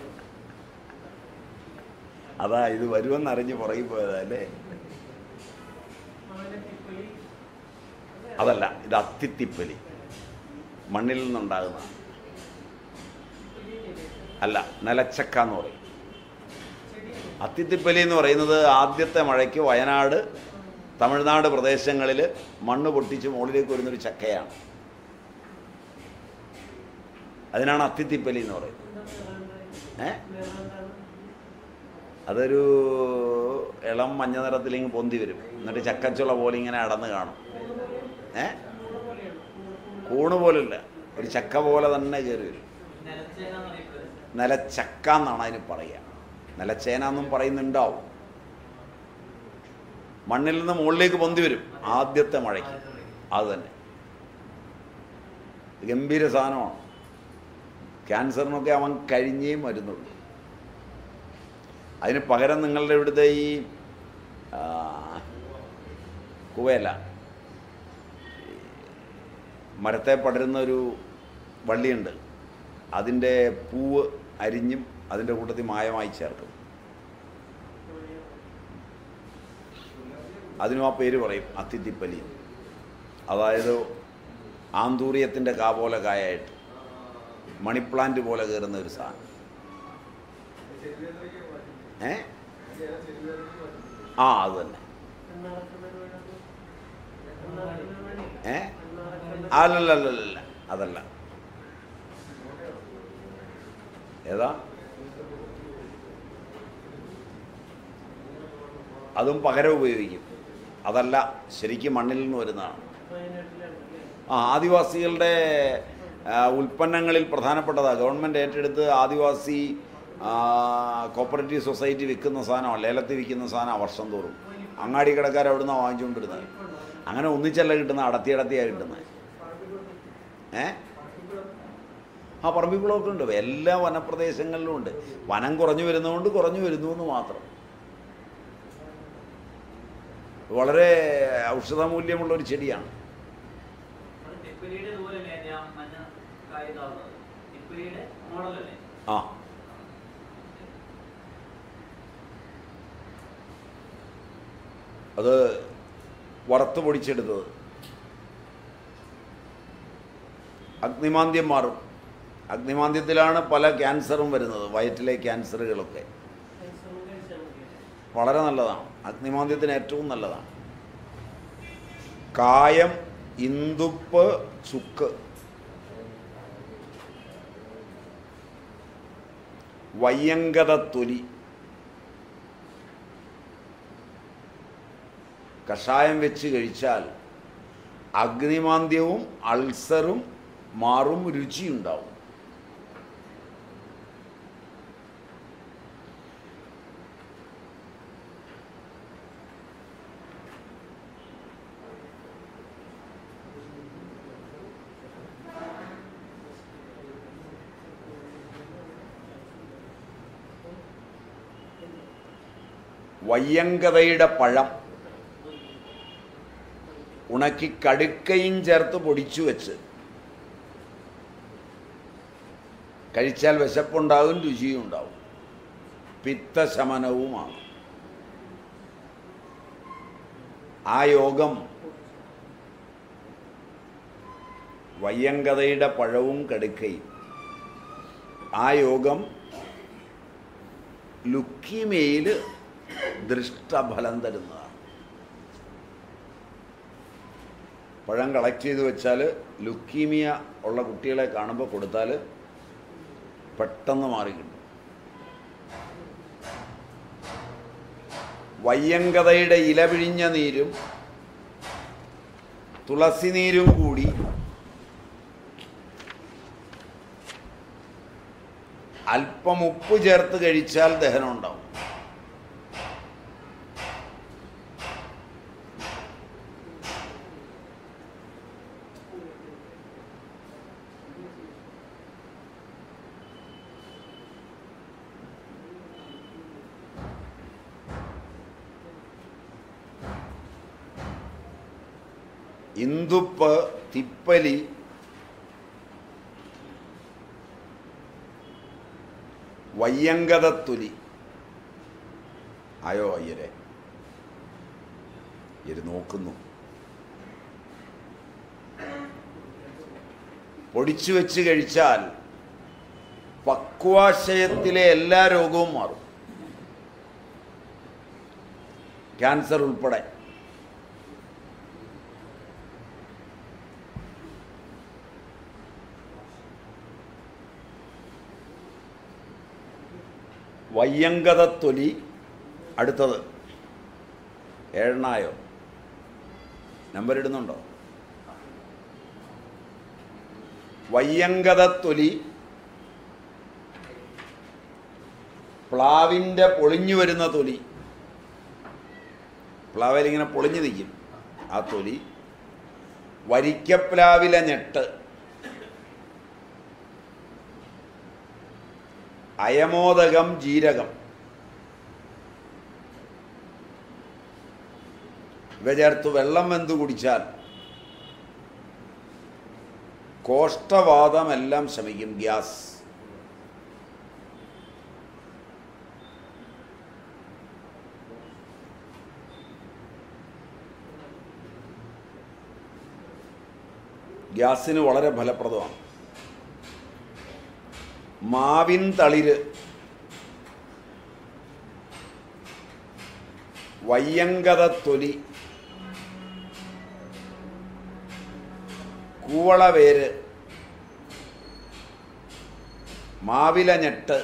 അതാ ഇത് വരുമെന്നറിഞ്ഞ് പുറകിൽ പോയതാ അല്ലേ അതല്ല ഇത് അത്തിത്തിപ്പലി മണ്ണിൽ നിന്നുണ്ടാകുന്ന അല്ല നിലച്ചക്ക എന്ന് പറയും അത്തിത്തിപ്പലി എന്ന് പറയുന്നത് ആദ്യത്തെ മഴയ്ക്ക് വയനാട് തമിഴ്നാട് പ്രദേശങ്ങളിൽ മണ്ണ് പൊട്ടിച്ച് മുകളിലേക്ക് വരുന്നൊരു ചക്കയാണ് അതിനാണ് അത്തിത്തിപ്പലി എന്ന് പറയുന്നത് ഏ അതൊരു ഇളം മഞ്ഞ നിറത്തിലിങ്ങ് പൊന്തി വരും എന്നിട്ട് ചക്കച്ചുള പോലെ ഇങ്ങനെ അടന്ന് കാണും ഏ കൂണ് പോലല്ല ഒരു ചക്ക പോലെ തന്നെ കയറി വരും നിലച്ചക്ക എന്നാണ് അതിന് പറയുക നിലച്ചേന എന്നും പറയുന്നുണ്ടാവും മണ്ണിൽ നിന്ന് മുകളിലേക്ക് പൊന്തി വരും ആദ്യത്തെ മഴയ്ക്ക് അത് തന്നെ ഗംഭീര സാധനമാണ് ക്യാൻസറിനൊക്കെ അവൻ കഴിഞ്ഞേ മരുന്നുള്ളൂ അതിന് പകരം നിങ്ങളുടെ ഇവിടുത്തെ ഈ ആ, കുവയല മരത്തെ പടരുന്ന ഒരു വള്ളിയുണ്ട് അതിൻ്റെ പൂവ് അരിഞ്ഞും അതിൻ്റെ കൂട്ടത്തിൽ മായമായി ചേർക്കും അതിനും ആ പേര് പറയും അത്തിത്തിപ്പലി അതായത് ആന്തൂറിയത്തിൻ്റെ കാ പോലെ കായായിട്ട് മണിപ്ലാന്റ് പോലെ കയറുന്ന ഒരു സാധനം ഏ ആ അത് തന്നെ ഏ അല്ലല്ലല്ല അതല്ല ഏതാ അതും പകരം ഉപയോഗിക്കും അതല്ല ശരിക്കും മണ്ണിൽ നിന്ന് വരുന്നതാണ് ആ ആദിവാസികളുടെ ആ, ഉൽപ്പന്നങ്ങളിൽ പ്രധാനപ്പെട്ടതാണ് ഗവൺമെൻറ് ഏറ്റെടുത്ത് ആദിവാസി ആ, കോപ്പറേറ്റീവ് സൊസൈറ്റി വിൽക്കുന്ന സാധനമാണ് ലേലത്തിൽ വിൽക്കുന്ന സാധനമാണ് വർഷം തോറും അങ്ങാടി കിടക്കാർ അവിടെ നിന്നാണ് വാങ്ങിച്ചുകൊണ്ടിരുന്നത് അങ്ങനെ ഒന്നിച്ചല്ല കിട്ടുന്നത് അടത്തി അടത്തിയാണ് കിട്ടുന്നത് ഏ ആ പറമ്പിക്കുളമൊക്കെ ഉണ്ട് എല്ലാ വനപ്രദേശങ്ങളിലും ഉണ്ട് വനം കുറഞ്ഞു വരുന്നതുകൊണ്ട് കുറഞ്ഞു വരുന്നു എന്ന് മാത്രം വളരെ ഔഷധമൂല്യമുള്ള ഒരു ചെടിയാണ് ടിപ്പലിയുടെ ഇതുപോലെയല്ലേ അതിന്റെ ആ മഞ്ഞ കായ് ഇതാവുന്നത്? ടിപ്പലിയുടെ മോഡലല്ലേ? ആ അത് വറുത്ത് പൊടിച്ചെടുത്തത് അഗ്നിമാന്ദ്യം മാറും അഗ്നിമാന്ദ്യത്തിലാണ് പല ക്യാൻസറും വരുന്നത് വയറ്റിലെ ക്യാൻസറുകളൊക്കെ വളരെ നല്ലതാണ് അഗ്നിമാന്ദ്യത്തിന് ഏറ്റവും നല്ലതാണ് കായം ഇന്ദുപ്പ് ചുക്ക് വയ്യങ്കത തൊലി കഷായം വെച്ച് കഴിച്ചാൽ അഗ്നിമാന്ദ്യവും അൾസറും മാറും രുചിയുണ്ടാവും വയ്യങ്കതയുടെ പഴം ഉണക്കി കടുക്കയും ചേർത്ത് പൊടിച്ചു വെച്ച് കഴിച്ചാൽ വിശപ്പുണ്ടാകും രുചിയും ഉണ്ടാവും പിത്തശമനവുമാണ് ആ യോഗം വയ്യങ്കതയുടെ പഴവും കടുക്കയും ആ യോഗം ലുക്കീമയിൽ ദൃഷ്ടഫലം തരുന്നതാണ് പഴം കളക്ട് ചെയ്ത് വെച്ചാൽ ലുക്കീമിയ ഉള്ള കുട്ടികളെ കാണുമ്പോൾ കൊടുത്താൽ പെട്ടെന്ന് മാറി കിട്ടും വയ്യങ്കതയുടെ ഇല പിഴിഞ്ഞ നീരും തുളസി നീരും കൂടി അല്പം ഉപ്പ് ചേർത്ത് കഴിച്ചാൽ ദഹനം ഉണ്ടാവും ഇന്ദുപ്പ് തിപ്പലി വയ്യങ്കതത്തുലി ആയോ അയ്യരെ ഇര് നോക്കുന്നു പൊടിച്ചു വെച്ച് കഴിച്ചാൽ പക്വാശയത്തിലെ എല്ലാ രോഗവും മാറും ക്യാൻസർ ഉൾപ്പെടെ വയ്യങ്കതത്തൊലി അടുത്തത് ഏഴെണ്ണായോ നമ്പർ ഇടുന്നുണ്ടോ വയ്യങ്കതത്തൊലി പ്ലാവിൻ്റെ പൊളിഞ്ഞു വരുന്ന തൊലി പ്ലാവിൽ ഇങ്ങനെ പൊളിഞ്ഞു നിൽക്കും ആ തൊലി വരിക്കപ്ലാവിലെ ഞെട്ട് അയമോദകം ജീരകം ഇവ ചേർത്ത് വെള്ളം വെന്ത് കുടിച്ചാൽ കോഷ്ടവാദമെല്ലാം ശമിക്കും ഗ്യാസ് ഗ്യാസിന് വളരെ ഫലപ്രദമാണ് മാവിൻ തളിര് വയ്യങ്കതത്തൊലി കൂവളവേര് മാവില ഞെട്ട്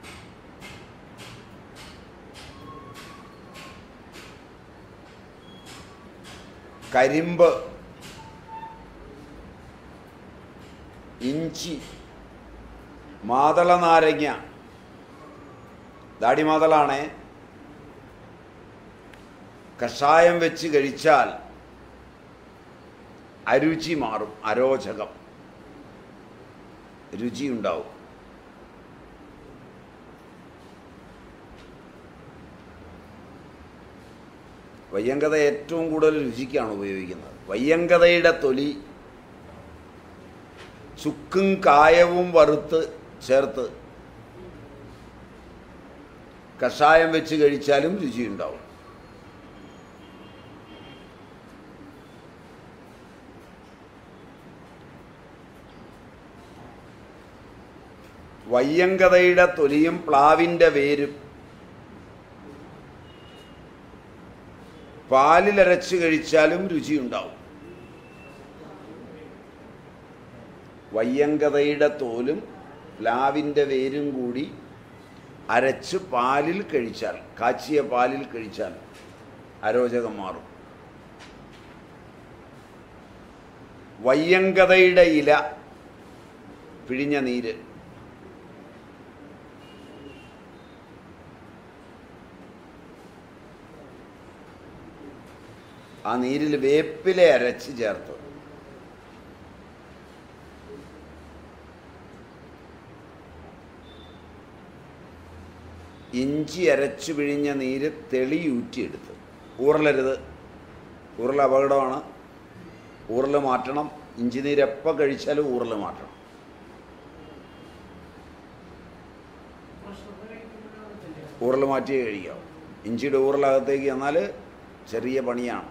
കരിമ്പ് ഇഞ്ചി മാതള നാരങ്ങ ദാടി മാതളാണേ കഷായം വെച്ച് കഴിച്ചാൽ അരുചി മാറും അരോചകം രുചി ഉണ്ടാവും വയ്യങ്കത ഏറ്റവും കൂടുതൽ രുചിക്കാണ് ഉപയോഗിക്കുന്നത് വയ്യങ്കതയുടെ തൊലി ചുക്കും കായവും വറുത്ത് ചേർത്ത് കഷായം വെച്ച് കഴിച്ചാലും രുചിയുണ്ടാവും വയ്യങ്കതയുടെ തൊലിയും പ്ലാവിൻ്റെ വേരും പാലിലരച്ച് കഴിച്ചാലും രുചിയുണ്ടാവും വയ്യങ്കതയുടെ തോലും പ്ലാവിൻ്റെ വേരും കൂടി അരച്ച് പാലിൽ കഴിച്ചാൽ കാച്ചിയ പാലിൽ കഴിച്ചാൽ അരോചകം മാറും വയ്യങ്കതയുടെ ഇല പിഴിഞ്ഞ നീര് ആ നീരിൽ വേപ്പില അരച്ച് ചേർത്ത് ഇഞ്ചി അരച്ചു പിഴിഞ്ഞ നീര് തെളിയൂറ്റിയെടുത്ത് ഊറലരുത് ഊറൽ അപകടമാണ് ഊറൽ മാറ്റണം ഇഞ്ചി നീര് എപ്പോൾ കഴിച്ചാലും ഊറൽ മാറ്റണം ഊറൽ മാറ്റിയേ കഴിക്കാം ഇഞ്ചിയുടെ ഊറലകത്തേക്ക് ചെന്നാൽ ചെറിയ പണിയാണ്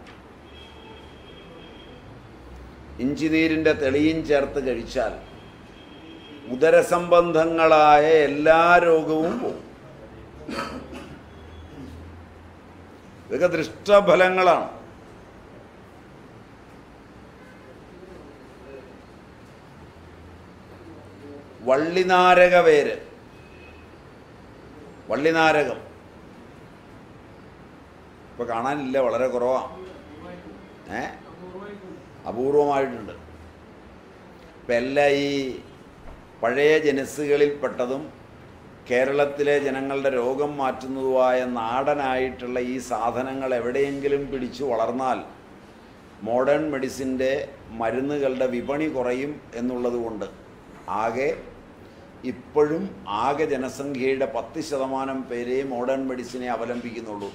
ഇഞ്ചി നീരിൻ്റെ തെളിയും ചേർത്ത് കഴിച്ചാൽ ഉദരസംബന്ധങ്ങളായ എല്ലാ രോഗവും പോകും ഇതൊക്കെ ദൃഷ്ടഫലങ്ങളാണ് വള്ളിനാരക വേര് വള്ളിനാരകം ഇപ്പൊ കാണാനില്ല വളരെ കുറവാണ് ഏ അപൂർവമായിട്ടുണ്ട് ഇപ്പം എല്ലാം ഈ പഴയ ജനസ്സുകളിൽപ്പെട്ടതും കേരളത്തിലെ ജനങ്ങളുടെ രോഗം മാറ്റുന്നതുമായ നാടനായിട്ടുള്ള ഈ സാധനങ്ങൾ എവിടെയെങ്കിലും പിടിച്ചു വളർന്നാൽ മോഡേൺ മെഡിസിൻ്റെ മരുന്നുകളുടെ വിപണി കുറയും എന്നുള്ളതുകൊണ്ട് ആകെ ഇപ്പോഴും ആകെ ജനസംഖ്യയുടെ പത്ത് ശതമാനം പേരെ മോഡേൺ മെഡിസിനെ അവലംബിക്കുന്നുള്ളൂ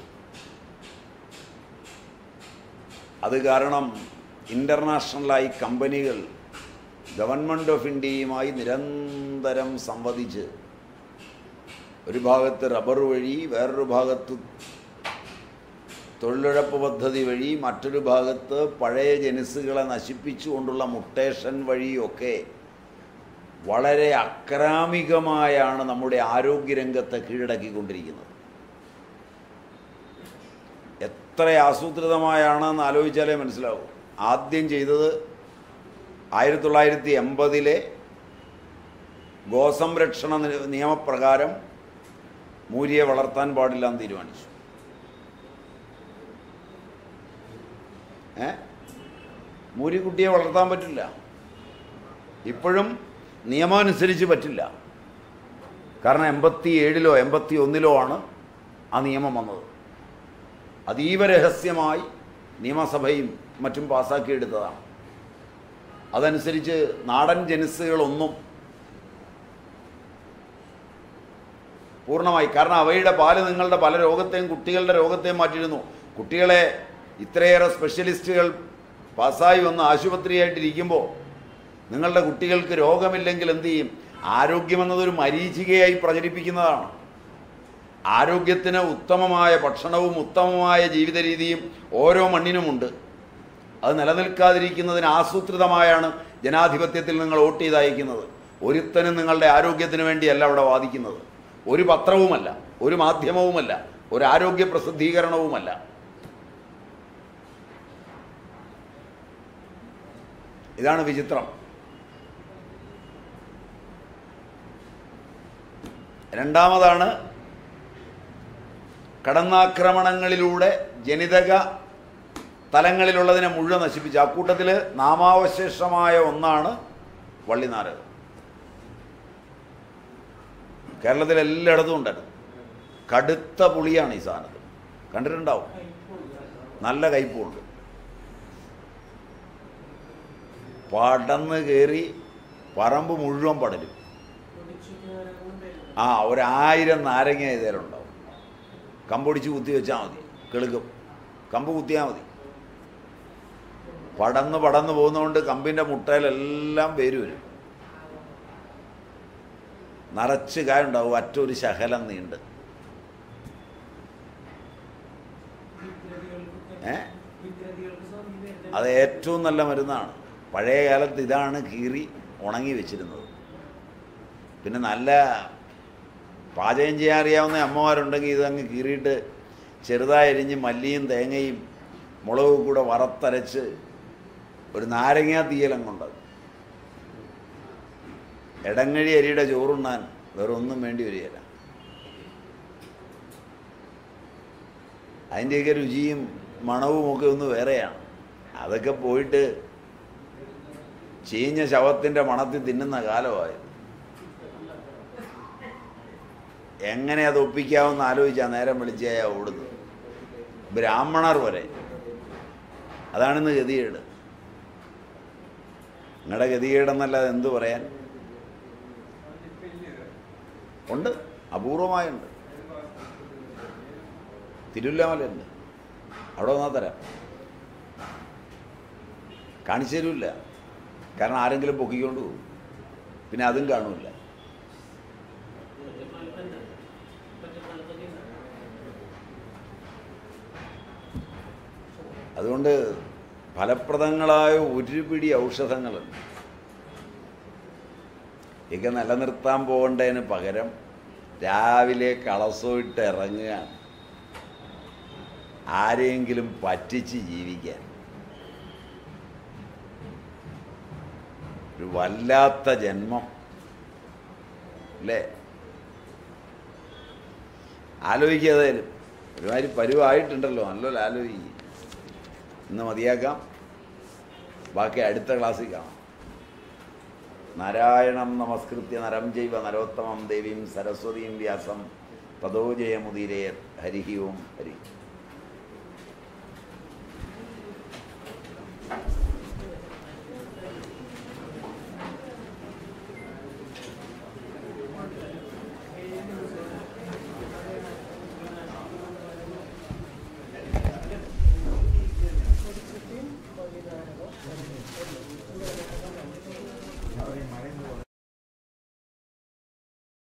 അത് കാരണം ഇൻ്റർനാഷണലായി കമ്പനികൾ ഗവൺമെൻറ് ഓഫ് ഇന്ത്യയുമായി നിരന്തരം സംവദിച്ച് ഒരു ഭാഗത്ത് റബ്ബർ വഴി വേറൊരു ഭാഗത്ത് തൊഴിലുറപ്പ് പദ്ധതി വഴി മറ്റൊരു ഭാഗത്ത് പഴയ ജനുസുകളെ നശിപ്പിച്ചുകൊണ്ടുള്ള മുട്ടേഷൻ വഴിയൊക്കെ വളരെ അക്രാമികമായാണ് നമ്മുടെ ആരോഗ്യരംഗത്തെ കീഴടക്കിക്കൊണ്ടിരിക്കുന്നത് എത്ര ആസൂത്രിതമായാണെന്ന് ആലോചിച്ചാലേ മനസ്സിലാവും ആദ്യം ചെയ്തത് ആയിരത്തി തൊള്ളായിരത്തി എൺപതിലെ ഗോസംരക്ഷണ നി- നിയമപ്രകാരം മൂരിയെ വളർത്താൻ പാടില്ല എന്ന് തീരുമാനിച്ചു ഏ മൂരിക്കുട്ടിയെ വളർത്താൻ പറ്റില്ല ഇപ്പോഴും നിയമമനുസരിച്ച് പറ്റില്ല കാരണം എൺപത്തി ഏഴിലോ എൺപത്തി ഒന്നിലോ ആണ് ആ നിയമം വന്നത് അതീവ രഹസ്യമായി നിയമസഭയും മറ്റും പാസ്സാക്കിയെടുത്തതാണ് അതനുസരിച്ച് നാടൻ ജനുസുകളൊന്നും പൂർണ്ണമായി കാരണം അവയുടെ പാല് നിങ്ങളുടെ പല രോഗത്തെയും കുട്ടികളുടെ രോഗത്തെയും മാറ്റിയിരുന്നു കുട്ടികളെ ഇത്രയേറെ സ്പെഷ്യലിസ്റ്റുകൾ പാസ്സായി വന്ന് ആശുപത്രിയായിട്ടിരിക്കുമ്പോൾ നിങ്ങളുടെ കുട്ടികൾക്ക് രോഗമില്ലെങ്കിൽ എന്ത് ചെയ്യും ആരോഗ്യമെന്നതൊരു മരീചികയായി പ്രചരിപ്പിക്കുന്നതാണ് ആരോഗ്യത്തിന് ഉത്തമമായ ഭക്ഷണവും ഉത്തമമായ ജീവിത രീതിയും ഓരോ മണ്ണിനുമുണ്ട് അത് നിലനിൽക്കാതിരിക്കുന്നതിന് ആസൂത്രിതമായാണ് ജനാധിപത്യത്തിൽ നിങ്ങൾ വോട്ട് ചെയ്ത് അയക്കുന്നത് ഒരുത്തനും നിങ്ങളുടെ ആരോഗ്യത്തിന് വേണ്ടിയല്ല അവിടെ വാദിക്കുന്നത് ഒരു പത്രവുമല്ല ഒരു മാധ്യമവുമല്ല ഒരു ആരോഗ്യ പ്രസിദ്ധീകരണവുമല്ല ഇതാണ് വിചിത്രം രണ്ടാമതാണ് കടന്നാക്രമണങ്ങളിലൂടെ ജനിതക തലങ്ങളിലുള്ളതിനെ മുഴുവൻ നശിപ്പിച്ചു അക്കൂട്ടത്തിൽ നാമാവശേഷമായ ഒന്നാണ് വള്ളിനാരകം കേരളത്തിൽ എല്ലായിടത്തും ഉണ്ടായിരുന്നു കടുത്ത പുളിയാണ് ഈ സാധനത്തിൽ കണ്ടിട്ടുണ്ടാവും നല്ല കയ്പുണ്ട് പടന്ന് കയറി പറമ്പ് മുഴുവൻ പടരും ആ ഒരായിരം നാരങ്ങ ഇതിലുണ്ടാവും കമ്പൊടിച്ച് കുത്തി വെച്ചാൽ മതി കിളുക്കും കമ്പ് കുത്തിയാൽ മതി പടന്ന് പടന്ന് പോകുന്നതുകൊണ്ട് കമ്പിൻ്റെ മുട്ടയിലെല്ലാം വേര് വരും നിറച്ച് കായുണ്ടാവും അറ്റൊരു ശകലം നീണ്ട് ഏ അത് ഏറ്റവും നല്ല മരുന്നാണ് പഴയ കാലത്ത് ഇതാണ് കീറി ഉണങ്ങി വെച്ചിരുന്നത് പിന്നെ നല്ല പാചകം ചെയ്യാൻ അറിയാവുന്ന അമ്മമാരുണ്ടെങ്കിൽ ഇതങ്ങ് കീറിയിട്ട് ചെറുതായി അരിഞ്ഞ് മല്ലിയും തേങ്ങയും മുളകും കൂടെ വറുത്തരച്ച് ഒരു നാരങ്ങാ തീയലങ്ങുണ്ട് ഇടങ്ങഴി അരിയുടെ ചോറുണ്ണാൻ വേറെ ഒന്നും വേണ്ടി വരികയില്ല അതിൻ്റെയൊക്കെ രുചിയും മണവും ഒക്കെ ഒന്ന് വേറെയാണ് അതൊക്കെ പോയിട്ട് ചീഞ്ഞ ശവത്തിൻ്റെ മണത്തിൽ തിന്നുന്ന കാലമായി എങ്ങനെ അത് ഒപ്പിക്കാമെന്ന് ആലോചിച്ചാൽ നേരം വിളിച്ചായ ഓടുന്നത് ബ്രാഹ്മണർ വരെ അതാണിന്ന് ഗതികേട് നിങ്ങളുടെ ഗതികേടെന്നല്ലാതെ എന്തു പറയാൻ ഉണ്ട് അപൂർവമായുണ്ട് തിരുവല്ലാമലുണ്ട് അവിടെ വന്നാൽ തരാം കാണിച്ചു തരില്ല കാരണം ആരെങ്കിലും പൊക്കിക്കൊണ്ട് പോകും പിന്നെ അതും കാണൂല അതുകൊണ്ട് ഫലപ്രദങ്ങളായ ഒരു പിടി ഔഷധങ്ങളുണ്ട് ഇതൊക്കെ നിലനിർത്താൻ പോകേണ്ടതിന് പകരം രാവിലെ കളസോയിട്ട് ഇറങ്ങുകയാണ് ആരെയെങ്കിലും പറ്റിച്ച് ജീവിക്കാൻ ഒരു വല്ലാത്ത ജന്മം അല്ലേ ആലോചിക്കാതായാലും ഒരുമാതിരി പരുവായിട്ടുണ്ടല്ലോ നല്ലപോലെ ആലോചിക്കും ഇന്ന് മതിയാക്കാം ബാക്കി അടുത്ത ക്ലാസ്സിൽ കാണാം നാരായണം നമസ്കൃത്യ നരം ജൈവ നരോത്തമം ദേവീം സരസ്വതീം വ്യാസം തതോ ജയമുദീരേ ഹരി ഓം ഹരി